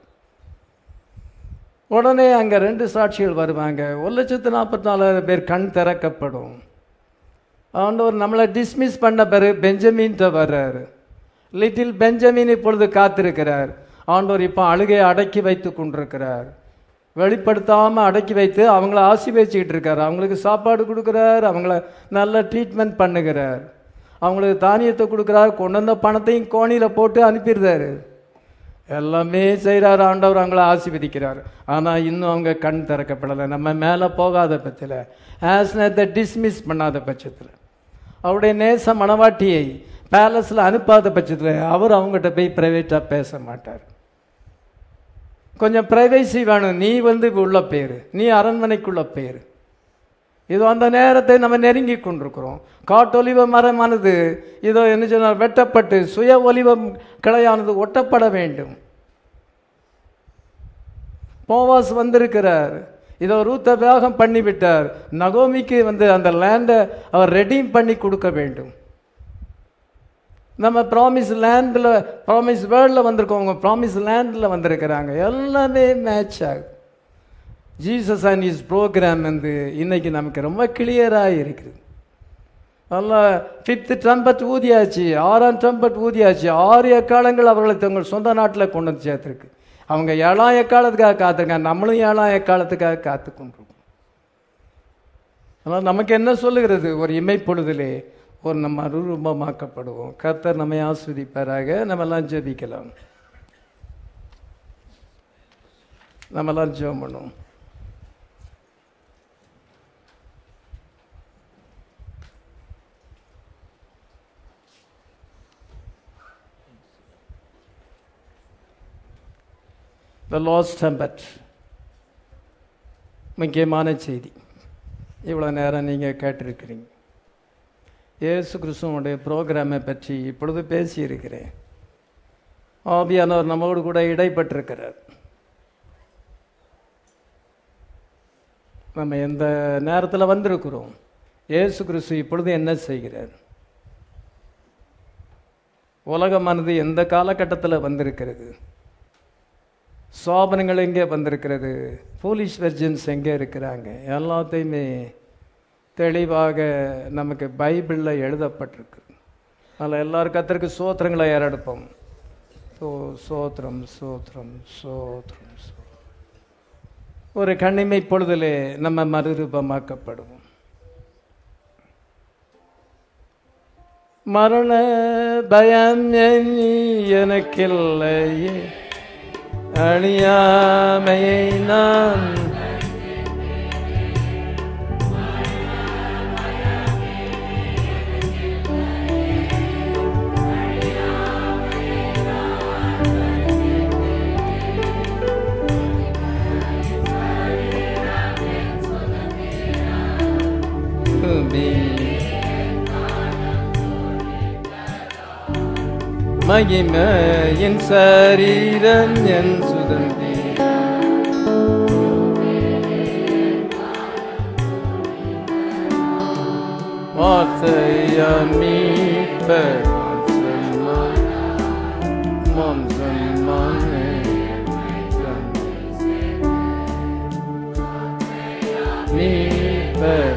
உடனே அங்கே ரெண்டு சாட்சிகள் வருவாங்க ஒரு லட்சத்து நாற்பத்தி நாலாயிரம் பேர் கண் திறக்கப்படும் ஆண்டவர் நம்மளை டிஸ்மிஸ் பண்ண பிறகு பெஞ்சமின்ட்ட வர்றாரு லிட்டில் பெஞ்சமின் இப்பொழுது காத்திருக்கிறார் ஆண்டவர் இப்போ அழுகையை அடக்கி வைத்து கொண்டிருக்கிறார் வெளிப்படுத்தாமல் அடக்கி வைத்து அவங்கள ஆசீர்வதிச்சுக்கிட்டு இருக்கார் அவங்களுக்கு சாப்பாடு கொடுக்குறார் அவங்கள நல்ல ட்ரீட்மெண்ட் பண்ணுகிறார் அவங்களுக்கு தானியத்தை கொடுக்குறார் கொண்டு வந்த பணத்தையும் கோணியில் போட்டு அனுப்பிடுறாரு எல்லாமே செய்கிறார் ஆண்டவர் அவங்கள ஆசீர்வதிக்கிறார் ஆனால் இன்னும் அவங்க கண் திறக்கப்படலை நம்ம மேலே போகாத பட்சத்தில் ஆஸ்னத்தை டிஸ்மிஸ் பண்ணாத பட்சத்தில் அவருடைய நேச மணவாட்டியை பேலஸில் அனுப்பாத பட்சத்தில் அவர் அவங்ககிட்ட போய் ப்ரைவேட்டாக பேச மாட்டார் கொஞ்சம் ப்ரைவேசி வேணும் நீ வந்து உள்ள பேர் நீ அரண்மனைக்குள்ள பேர் இதோ அந்த நேரத்தை நம்ம நெருங்கி கொண்டிருக்கிறோம் காட்டொலிவ மரமானது இதோ என்ன சொன்னால் வெட்டப்பட்டு சுய ஒலிவம் கிளையானது ஒட்டப்பட வேண்டும் போவாஸ் வந்திருக்கிறார் இதோ ரூத்த விவாகம் பண்ணிவிட்டார் நகோமிக்கு வந்து அந்த லேண்டை அவர் ரெடீம் பண்ணி கொடுக்க வேண்டும் நம்ம ப்ராமிஸ் லேண்டில் ப்ராமிஸ் வேர்ல்டில் வந்திருக்கோம் அவங்க ப்ராமிஸ் லேண்டில் வந்திருக்கிறாங்க எல்லாமே மேட்ச் ஆகுது ஜீசஸ் அண்ட் இஸ் ப்ரோக்ராம் வந்து இன்னைக்கு நமக்கு ரொம்ப கிளியராக இருக்குது நல்லா ஃபிஃப்த்து ட்ரம்பட் ஊதியாச்சு ஆறாம் ட்ரம்பட் ஊதியாச்சு ஆறு எக்காலங்கள் அவர்களை தங்கள் சொந்த நாட்டில் கொண்டு வந்து சேர்த்துருக்கு அவங்க ஏழாம் எக்காலத்துக்காக காத்திருக்காங்க நம்மளும் ஏழாம் எக்காலத்துக்காக காத்து கொண்டிருக்கோம் ஆனால் நமக்கு என்ன சொல்லுகிறது ஒரு இமைப்பொழுதிலே ஒரு நம்ம அருரூபமாக்கப்படுவோம் கர்த்தர் நம்மை ஆஸ்வதிப்பாராக நம்ம எல்லாம் ஜெபிக்கலாம் நம்ம எல்லாம் ஜெபம் பண்ணுவோம் த லாஸ்ட் டெம்பட் முக்கியமான செய்தி இவ்வளோ நேரம் நீங்கள் கேட்டிருக்கிறீங்க இயேசு கிறிஸ்துவனுடைய ப்ரோக்ராமை பற்றி இப்பொழுது பேசியிருக்கிறேன் ஆவியானவர் நம்மோடு கூட இடைப்பட்டிருக்கிறார் நம்ம எந்த நேரத்தில் வந்திருக்கிறோம் இயேசு கிறிஸ்து இப்பொழுது என்ன செய்கிறார் உலகமானது எந்த காலகட்டத்தில் வந்திருக்கிறது சோபனங்கள் எங்கே வந்திருக்கிறது போலீஸ் வெர்ஜன்ஸ் எங்கே இருக்கிறாங்க எல்லாத்தையுமே தெளிவாக நமக்கு பைபிளில் எழுதப்பட்டிருக்கு அதில் எல்லாரும் கத்திற்கு சோத்திரங்களை ஏறெடுப்போம் சோ சோத்திரம் சோத்திரம் சோத்திரம் சோ ஒரு கண்ணிமை பொழுதிலே நம்ம மறுரூபமாக்கப்படுவோம் மரண பயம் எண்ணி எனக்கில்லையே அழியாமையை நான் மகிமையின் சரீரம் என் சுதந்தி வார்த்தையால் மீட்பர் மம்சம்மானே மீட்பர்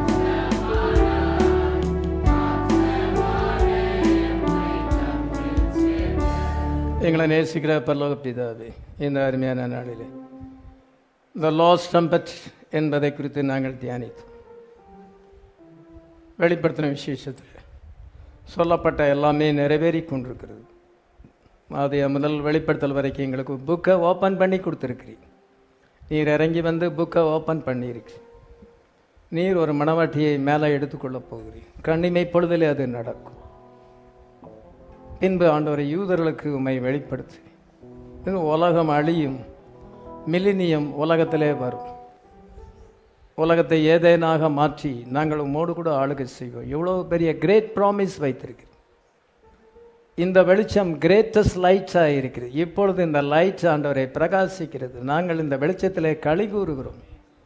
எங்களை நேசிக்கிற பரலோக பிதாவே இந்த அருமையான நாளிலே த லாஸ்ட் டம்பட் என்பதை குறித்து நாங்கள் தியானித்தோம் வெளிப்படுத்தின விசேஷத்தில் சொல்லப்பட்ட எல்லாமே நிறைவேறி கொண்டிருக்கிறது அது முதல் வெளிப்படுத்தல் வரைக்கும் எங்களுக்கு புக்கை ஓப்பன் பண்ணி கொடுத்துருக்கிறீர் நீர் இறங்கி வந்து புக்கை ஓப்பன் பண்ணியிருக்கு நீர் ஒரு மணவாட்டியை மேலே எடுத்துக்கொள்ளப் போகிறீர் கண்ணிமை பொழுதிலே அது நடக்கும் பின்பு ஆண்டவரை யூதர்களுக்கு உம்மை வெளிப்படுத்து இது உலகம் அழியும் மில்லினியம் உலகத்திலே வரும் உலகத்தை ஏதேனாக மாற்றி நாங்கள் உம்மோடு கூட ஆளுகை செய்வோம் எவ்வளோ பெரிய கிரேட் ப்ராமிஸ் வைத்திருக்கிறோம் இந்த வெளிச்சம் கிரேட்டஸ்ட் லைட்ஸாக இருக்கிறது இப்பொழுது இந்த லைட் ஆண்டவரை பிரகாசிக்கிறது நாங்கள் இந்த வெளிச்சத்திலே களி கூறுகிறோம்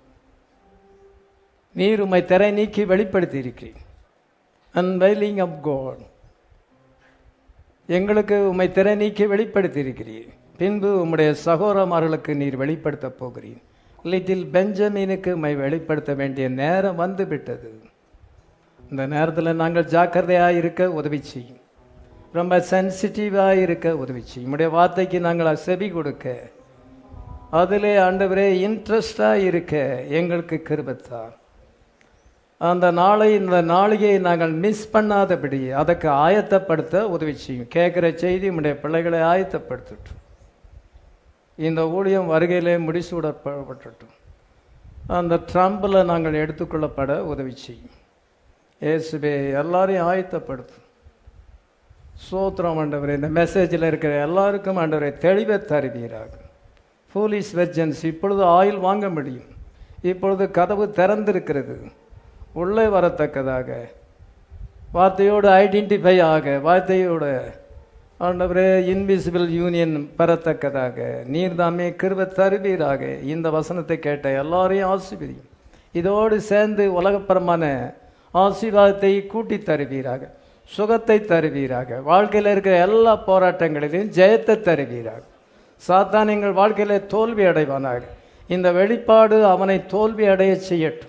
நீர் உம்மை திரை நீக்கி வெளிப்படுத்தி இருக்கிறீர் அன்வைலிங் ஆஃப் காட் எங்களுக்கு உம்மை திரை நீக்கி வெளிப்படுத்தி இருக்கிறீர் பின்பு உம்முடைய சகோதரமார்களுக்கு நீர் வெளிப்படுத்தப் போகிறீர் லிட்டில் பெஞ்சமினுக்கு உம்மை வெளிப்படுத்த வேண்டிய நேரம் வந்து விட்டது இந்த நேரத்தில் நாங்கள் ஜாக்கிரதையாக இருக்க உதவி செய்யும் ரொம்ப சென்சிட்டிவாக இருக்க உதவி செய்யும் உம்முடைய வார்த்தைக்கு நாங்கள் செவி கொடுக்க அதிலே ஆண்டவரே இன்ட்ரெஸ்டாக இருக்க எங்களுக்கு கிருபத்தார் அந்த நாளை இந்த நாளிகை நாங்கள் மிஸ் பண்ணாதபடி அதற்கு ஆயத்தப்படுத்த உதவி செய்யும் கேட்குற செய்தி உடைய பிள்ளைகளை ஆயத்தப்படுத்தட்டும் இந்த ஊழியம் வருகையிலே முடிசூடப்படட்டும் அந்த ட்ரம்பில் நாங்கள் எடுத்துக்கொள்ளப்பட உதவி செய்யும் இயேசுவே எல்லாரையும் ஆயத்தப்படுத்தும் சோத்திரம் ஆண்டவரே இந்த மெசேஜில் இருக்கிற எல்லாருக்கும் ஆண்டவரை தெளிவை தருவீராக போலீஸ் வெர்ஜன்ஸ் இப்பொழுது ஆயில் வாங்க முடியும் இப்பொழுது கதவு திறந்திருக்கிறது உள்ளே வரத்தக்கதாக வார்த்தையோடு ஐடென்டிஃபை ஆக வார்த்தையோட ஆண்டவரே இன்விசிபிள் யூனியன் பெறத்தக்கதாக நீர் தாமே கிருப தருவீராக இந்த வசனத்தை கேட்ட எல்லாரையும் ஆசீர்வதியும் இதோடு சேர்ந்து உலகப்பரமான ஆசீர்வாதத்தை கூட்டி தருவீராக சுகத்தை தருவீராக வாழ்க்கையில் இருக்கிற எல்லா போராட்டங்களிலும் ஜெயத்தை தருவீராக சாத்தான் எங்கள் வாழ்க்கையில தோல்வி அடைவானாக இந்த வெளிப்பாடு அவனை தோல்வி அடைய செய்யட்டும்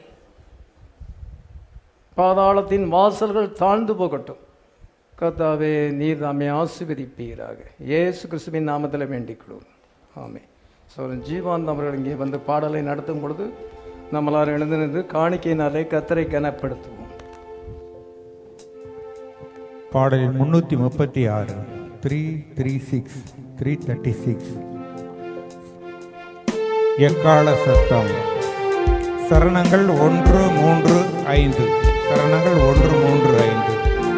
பாதாளத்தின் வாசல்கள் தாழ்ந்து போகட்டும் கர்த்தாவே நீர் நாமே ஆசீர்வதிப்பீராக இயேசு கிறிஸ்துவின் நாமத்தில் வேண்டிக் கொள்வோம் ஆமே ஸோ ஜீவாந்த் அவர்கள் இங்கே வந்து பாடலை நடத்தும் பொழுது நம்மளால் எழுந்து நின்று காணிக்கையினாலே கத்தரை கனப்படுத்துவோம் பாடலில் முன்னூற்றி முப்பத்தி ஆறு three three six three thirty six எக்கால சத்தம் சரணங்கள் ஒன்று மூன்று ஐந்து சரணங்கள் ஒன்று மூன்று ஐந்து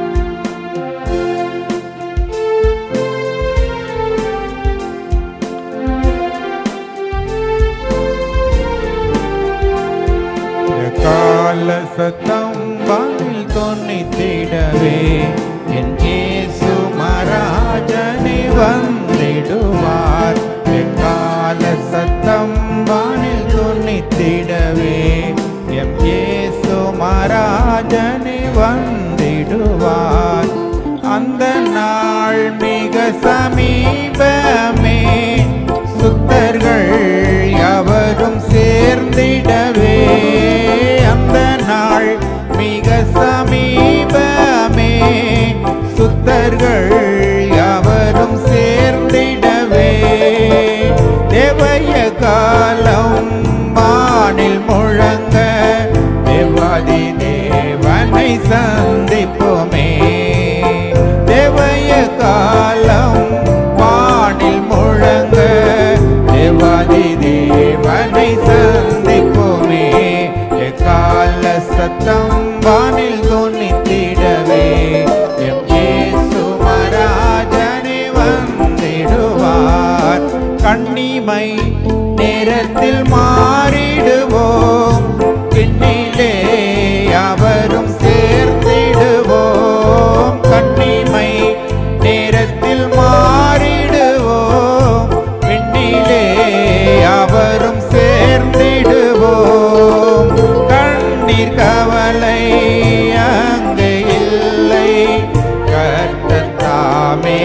எக்கால சத்தம் வானில் தொன்னித்திடவே என் இயேசு மராஜனை வந்திடுவார் எக்கால சத்தம் வானில் தொன்னித்திடவே எம் இயேசு மராஜனை வந்திடுவார் அந்த நாள் மிக சமீபமே சுத்தர்கள் எவரும் சேர்ந்திடவே அந்த நாள் மிக சமீபமே சுத்தர்கள் எவரும் சேர்ந்திடவே தேவைய காலம் வானில் முழங்க தேவாதி தேவனை சந்திப்போமே தேவைய காலம் வானில் முழங்க தேவாதி தேவனை சந்திப்போமே எக்கால சத்தம் வானில் தொன்னித்திடவே எம் இயேசு மராஜனை வந்திடுவார் கண்ணிமை நேரத்தில் மாறிடுவோம் பின்னிலே அவரும் சேர்ந்திடுவோம் கண்ணிமை நேரத்தில் மாறிடுவோம் பின்னிலே அவரும் சேர்ந்திடுவோம் கண்ணீர் கவலை அங்கு இல்லை கர்த்தத்தாமே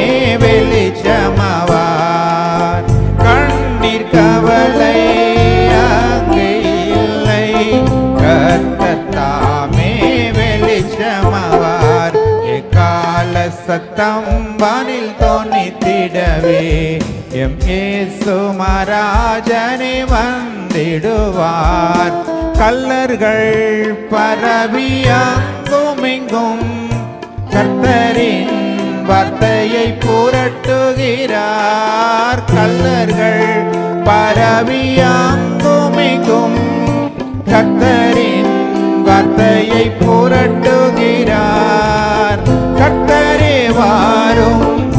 வெளிச்சமவார் கண்ணீர் கவலை அங்கு இல்லை கர்த்தத்தாமே வெளிச்சமவார் எக்கால சத்தம் வானில் தோணித்திடவே எம் ஏசு மராஜனை வந்திடுவார் கல்லர்கள் பரவி அங்கும் இங்கும் கர்த்தரின் வார்த்தையை புரட்டுகிறார் கல்லர்கள் பரவி அங்கும் இங்கும் கர்த்தரின் வார்த்தையை புரட்டுகிறார் கர்த்தரே வாரும்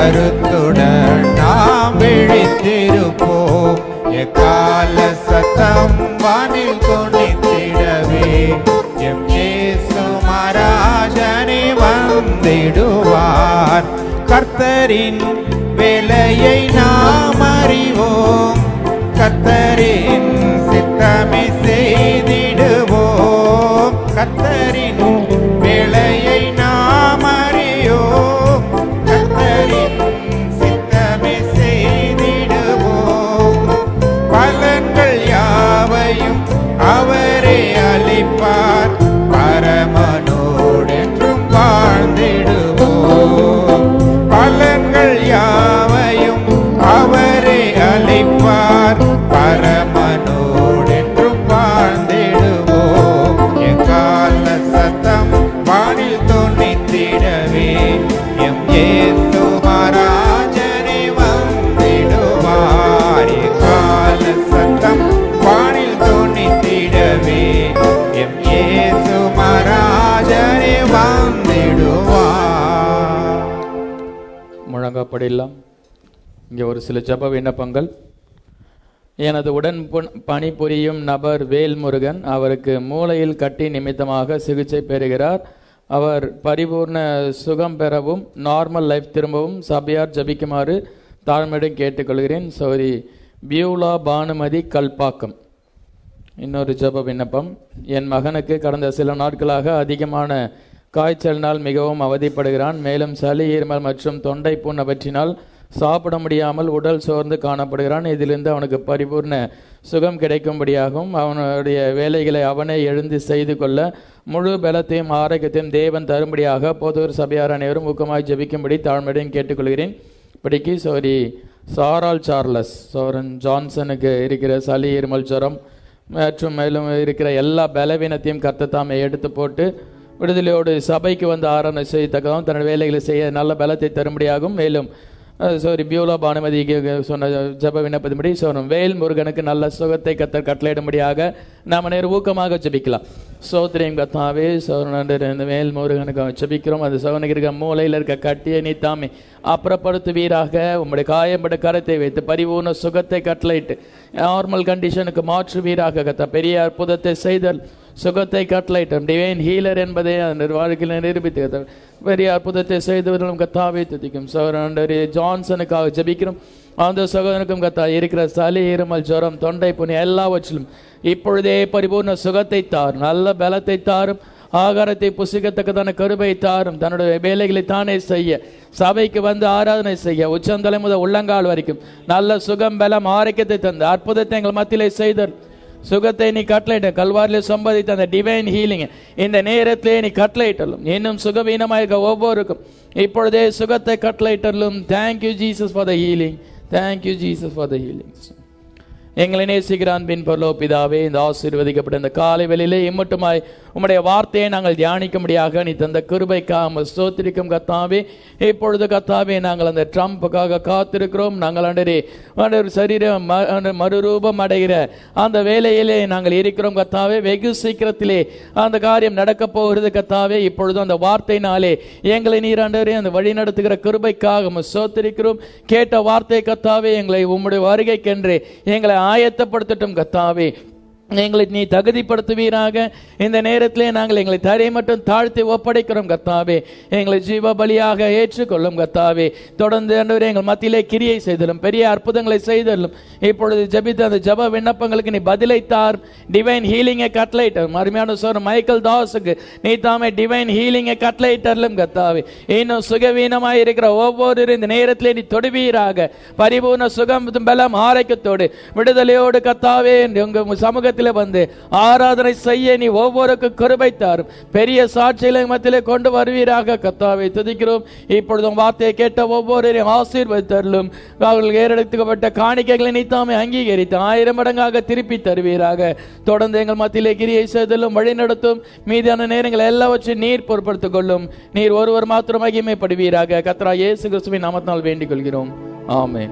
கருத்துடன் நாம் விழித்திருப்போம் எக்கால சத்தம் வானில் துணித்திடவே எம் இயேசு மகாராஜனே வந்திடுவார் கர்த்தரின் வேலையை நாம் அறிவோம் கர்த்தரின் சித்தமே செய்திடுவோம் கர்த்தரின் வேலையை நாம் அறியோம் கர்த்தரின் சித்தமே செய்திடுவோம் பலன்கள் யாவையும் அவரே அளிப்பார் பரமனோடென்றும் வாழ்ந்திடுவோம் பலன்கள் யாவையும் அவரே அளிப்பார் பரமனோடென்றும் வாழ்ந்திடுவோம் எக்கால சத்தம் வானில் துணித்திடவே எம் ஏசு மகாராஜனே வந்திடுவார் எக்கால சத்தம் வானில் துணித்திடவே எம் ஏசு மகாராஜனே வந்திடுவார் முழங்கப்படலாம் இங்கே ஒரு சில ஜெப விண்ணப்பங்கள் எனது உடன் புன்- பணிபுரியும் நபர் வேல்முருகன் அவருக்கு மூளையில் கட்டி நிமித்தமாக சிகிச்சை பெறுகிறார் அவர் பரிபூர்ண சுகம் பெறவும் நார்மல் லைஃப் திரும்பவும் சபையார் ஜபிக்குமாறு தாழ்மையுடன் கேட்டுக்கொள்கிறேன் சௌரி பியூலா பானுமதி கல்பாக்கம் இன்னொரு ஜெப விண்ணப்பம் என் மகனுக்கு கடந்த சில நாட்களாக அதிகமான காய்ச்சலினால் மிகவும் அவதிப்படுகிறான் மேலும் சளி இருமல் மற்றும் தொண்டை புண் அவற்றினால் சாப்பிட முடியாமல் உடல் சோர்ந்து காணப்படுகிறான் இதிலிருந்து அவனுக்கு பரிபூர்ண சுகம் கிடைக்கும்படியாகவும் அவனுடைய வேலைகளை அவனே எழுந்து செய்து கொள்ள முழு பலத்தையும் ஆரோக்கியத்தையும் தேவன் தரும்படியாக பொதுவர் சபையார் அனைவரும் ஊக்கமாய் ஜெபிக்கும்படி தாழ்மையுடன் கேட்டுக்கொள்கிறேன் இப்படிக்கு சோரி சாரால் சார்லஸ் சோரன் ஜான்சனுக்கு இருக்கிற சளி இருமல் ஜுரம் மற்றும் மேலும் இருக்கிற எல்லா பலவீனத்தையும் கர்த்தர் தாமே எடுத்து போட்டு விடுதலையோடு சபைக்கு வந்து ஆராதனை செய்யத்தக்கதாகவும் தன்னுடைய வேலைகளை செய்ய நல்ல பலத்தை தரும்படியாகும் மேலும் சாரி பியூலா பானுமதி சொன்ன ஜப விண்ணப்பத்தின்படி சோனம் வேல் முருகனுக்கு நல்ல சுகத்தை கத்தர் கட்டளையிடும்படியாக நாம் நேரம் ஊக்கமாக ஜெபிக்கலாம் சோத்திரியம் கத்தாவே சோழனண்டர் இந்த வேல் முருகனுக்கு ஜெபிக்கிறோம் அது சோகனுக்கு இருக்க மூலையில் இருக்க கட்டியை நீ தாமே அப்புறப்படுத்துவீராக உம்முடைய காயம்பட கரத்தை வைத்து பரிபூர்ண சுகத்தை கட்டளையிட்டு நார்மல் கண்டிஷனுக்கு மாற்றுவீராக கத்தா பெரிய அற்புதத்தை செய்தல் சுகத்தை கட்டளையிட்டோம் டிவைன் ஹீலர் என்பதை அந்த வாழ்க்கையில் நிரூபித்து கத்தா பெரிய அற்புதத்தை செய்தவர்களும் கத்தாவை துதிக்கும் சோழனண்டர் ஜான்சனுக்காக ஜெபிக்கிறோம் அந்த சகோதரனுக்கும் கத்தா இருக்கிற சளி இருமல் ஜுரம் தொண்டை புனி எல்லாவற்றிலும் இப்பொழுதே பரிபூர்ண சுகத்தை தாரும் நல்ல பலத்தை தாரும் ஆகாரத்தை புசிக்கத்தக்கதான கருவை தாரும் தன்னுடைய வேலைகளை தானே செய்ய சபைக்கு வந்து ஆராதனை செய்ய உச்சந்தலை முதல் உள்ளங்கால் வரைக்கும் நல்ல சுகம் பலம் ஆரோக்கியத்தை தந்து அற்புதத்தை எங்கள் மத்தியிலே செய்தர் சுகத்தை நீ கட்டளையிட்ட கல்வாரில் சம்பாதித்த அந்த டிவைன் ஹீலிங் இந்த நேரத்திலே நீ கட்டளையிட்டலும் இன்னும் சுகவீனமாக ஒவ்வொருக்கும் இப்பொழுதே சுகத்தை கட்டளையிட்டலும் thank you Jesus for the healing thank you Jesus for the healings எங்களை நேசிக்கிறான் பின் பரலோ பிதாவே இந்த ஆசீர்வதிக்கப்பட்ட இந்த காலை வெளியிலே இம்மட்டுமாய் உம்முடைய வார்த்தையை நாங்கள் தியானிக்கும்படியாக நீ தந்த கிருபைக்காக ஸ்தோத்திரிக்கும் கத்தாவே இப்பொழுது கத்தாவே நாங்கள் அந்த ட்ரம்ப்புக்காக காத்திருக்கிறோம் நாங்கள் அண்டரே ஆண்டவர் சரீரம் ம- ஆண்டவர் மறுரூபம் அடைகிற அந்த வேலையிலே நாங்கள் இருக்கிறோம் கத்தாவே வெகு சீக்கிரத்திலே அந்த காரியம் நடக்க போகிறது கத்தாவே இப்பொழுது அந்த வார்த்தையினாலே எங்களை நீர் ஆண்டவரே அந்த வழி நடத்துகிற கிருபைக்காக உம்மை ஸ்தோத்திரிக்கிறோம் கேட்ட வார்த்தை கத்தாவே எங்களை உம்முடைய வருகைக்கென்று எங்களை ஆயத்தப்படுத்தட்டும் கத்தாவே எங்களை நீ தகுதிப்படுத்துவீராக இந்த நேரத்திலே நாங்கள் எங்களை தரை மட்டும் தாழ்த்தி ஒப்படைக்கிறோம் கத்தாவே எங்களை ஜீவ பலியாக ஏற்றுக்கொள்ளும் கத்தாவே தொடர்ந்து ஆண்டவரே எங்கள் மத்தியிலே கிரியை செய்தலும் பெரிய அற்புதங்களை செய்தலும் இப்பொழுது ஜெபித்த அந்த ஜெப விண்ணப்பங்களுக்கு நீ பதிலை தார் டிவைன் ஹீலிங்கை கட்லைட்டர் அருமையான சோர் மைக்கேல் தாஸுக்கு நீ தாமே டிவைன் ஹீலிங்கை கட்லைட்டர்லும் கத்தாவே இன்னும் சுகவீனமாய் இருக்கிற ஒவ்வொரு இந்த நேரத்திலே நீ தொடுவீராக பரிபூர்ண சுகம் பலம் ஆரோக்கியத்தோடு விடுதலையோடு கத்தாவே உங்க சமூகத்திலே வந்து ஆராதனை செய்ய நீ ஒவ்வொருக்கும் கருபை தாரும் பெரிய சாட்சிகளை மத்தியிலே கொண்டு வருவீராக கத்தாவை துதிக்கிறோம் இப்பொழுதும் வார்த்தையை கேட்ட ஒவ்வொருவரையும் ஆசீர்வதித்தருளும் அவர்கள் ஏறெடுக்கப்பட்ட காணிக்கைகளை நீ தாமே அங்கீகரித்து ஆயிரம் மடங்காக திருப்பி தருவீராக தொடர்ந்து எங்கள் மத்தியிலே கிரியை செய்தலும் வழிநடத்தும் மீதான நேரங்கள் எல்லாவற்றையும் நீர் பொருட்படுத்திக் கொள்ளும் நீர் ஒருவர் மாத்திரம் மகிமைப்படுவீராக கத்ரா இயேசு கிறிஸ்துவின் நாமத்தினால் வேண்டிக் கொள்கிறோம் ஆமென்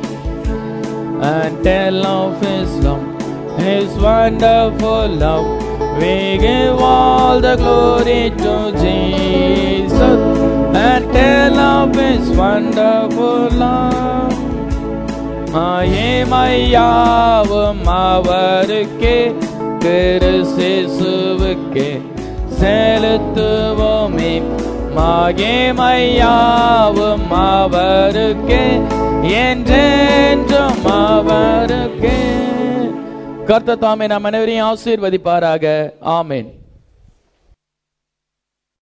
and tell of his love, his wonderful love. We give all the glory to Jesus and tell of His wonderful love. மகிமையாவும் அவருக்கே கிறிஸ்துவுக்கே செலுத்துவோமே மகிமையாவும் அவருக்கே என்றென்றும் அவருக்கே கர்த்தர் தாமே நம் அனைவரையும் ஆசீர்வதிப்பாராக ஆமென்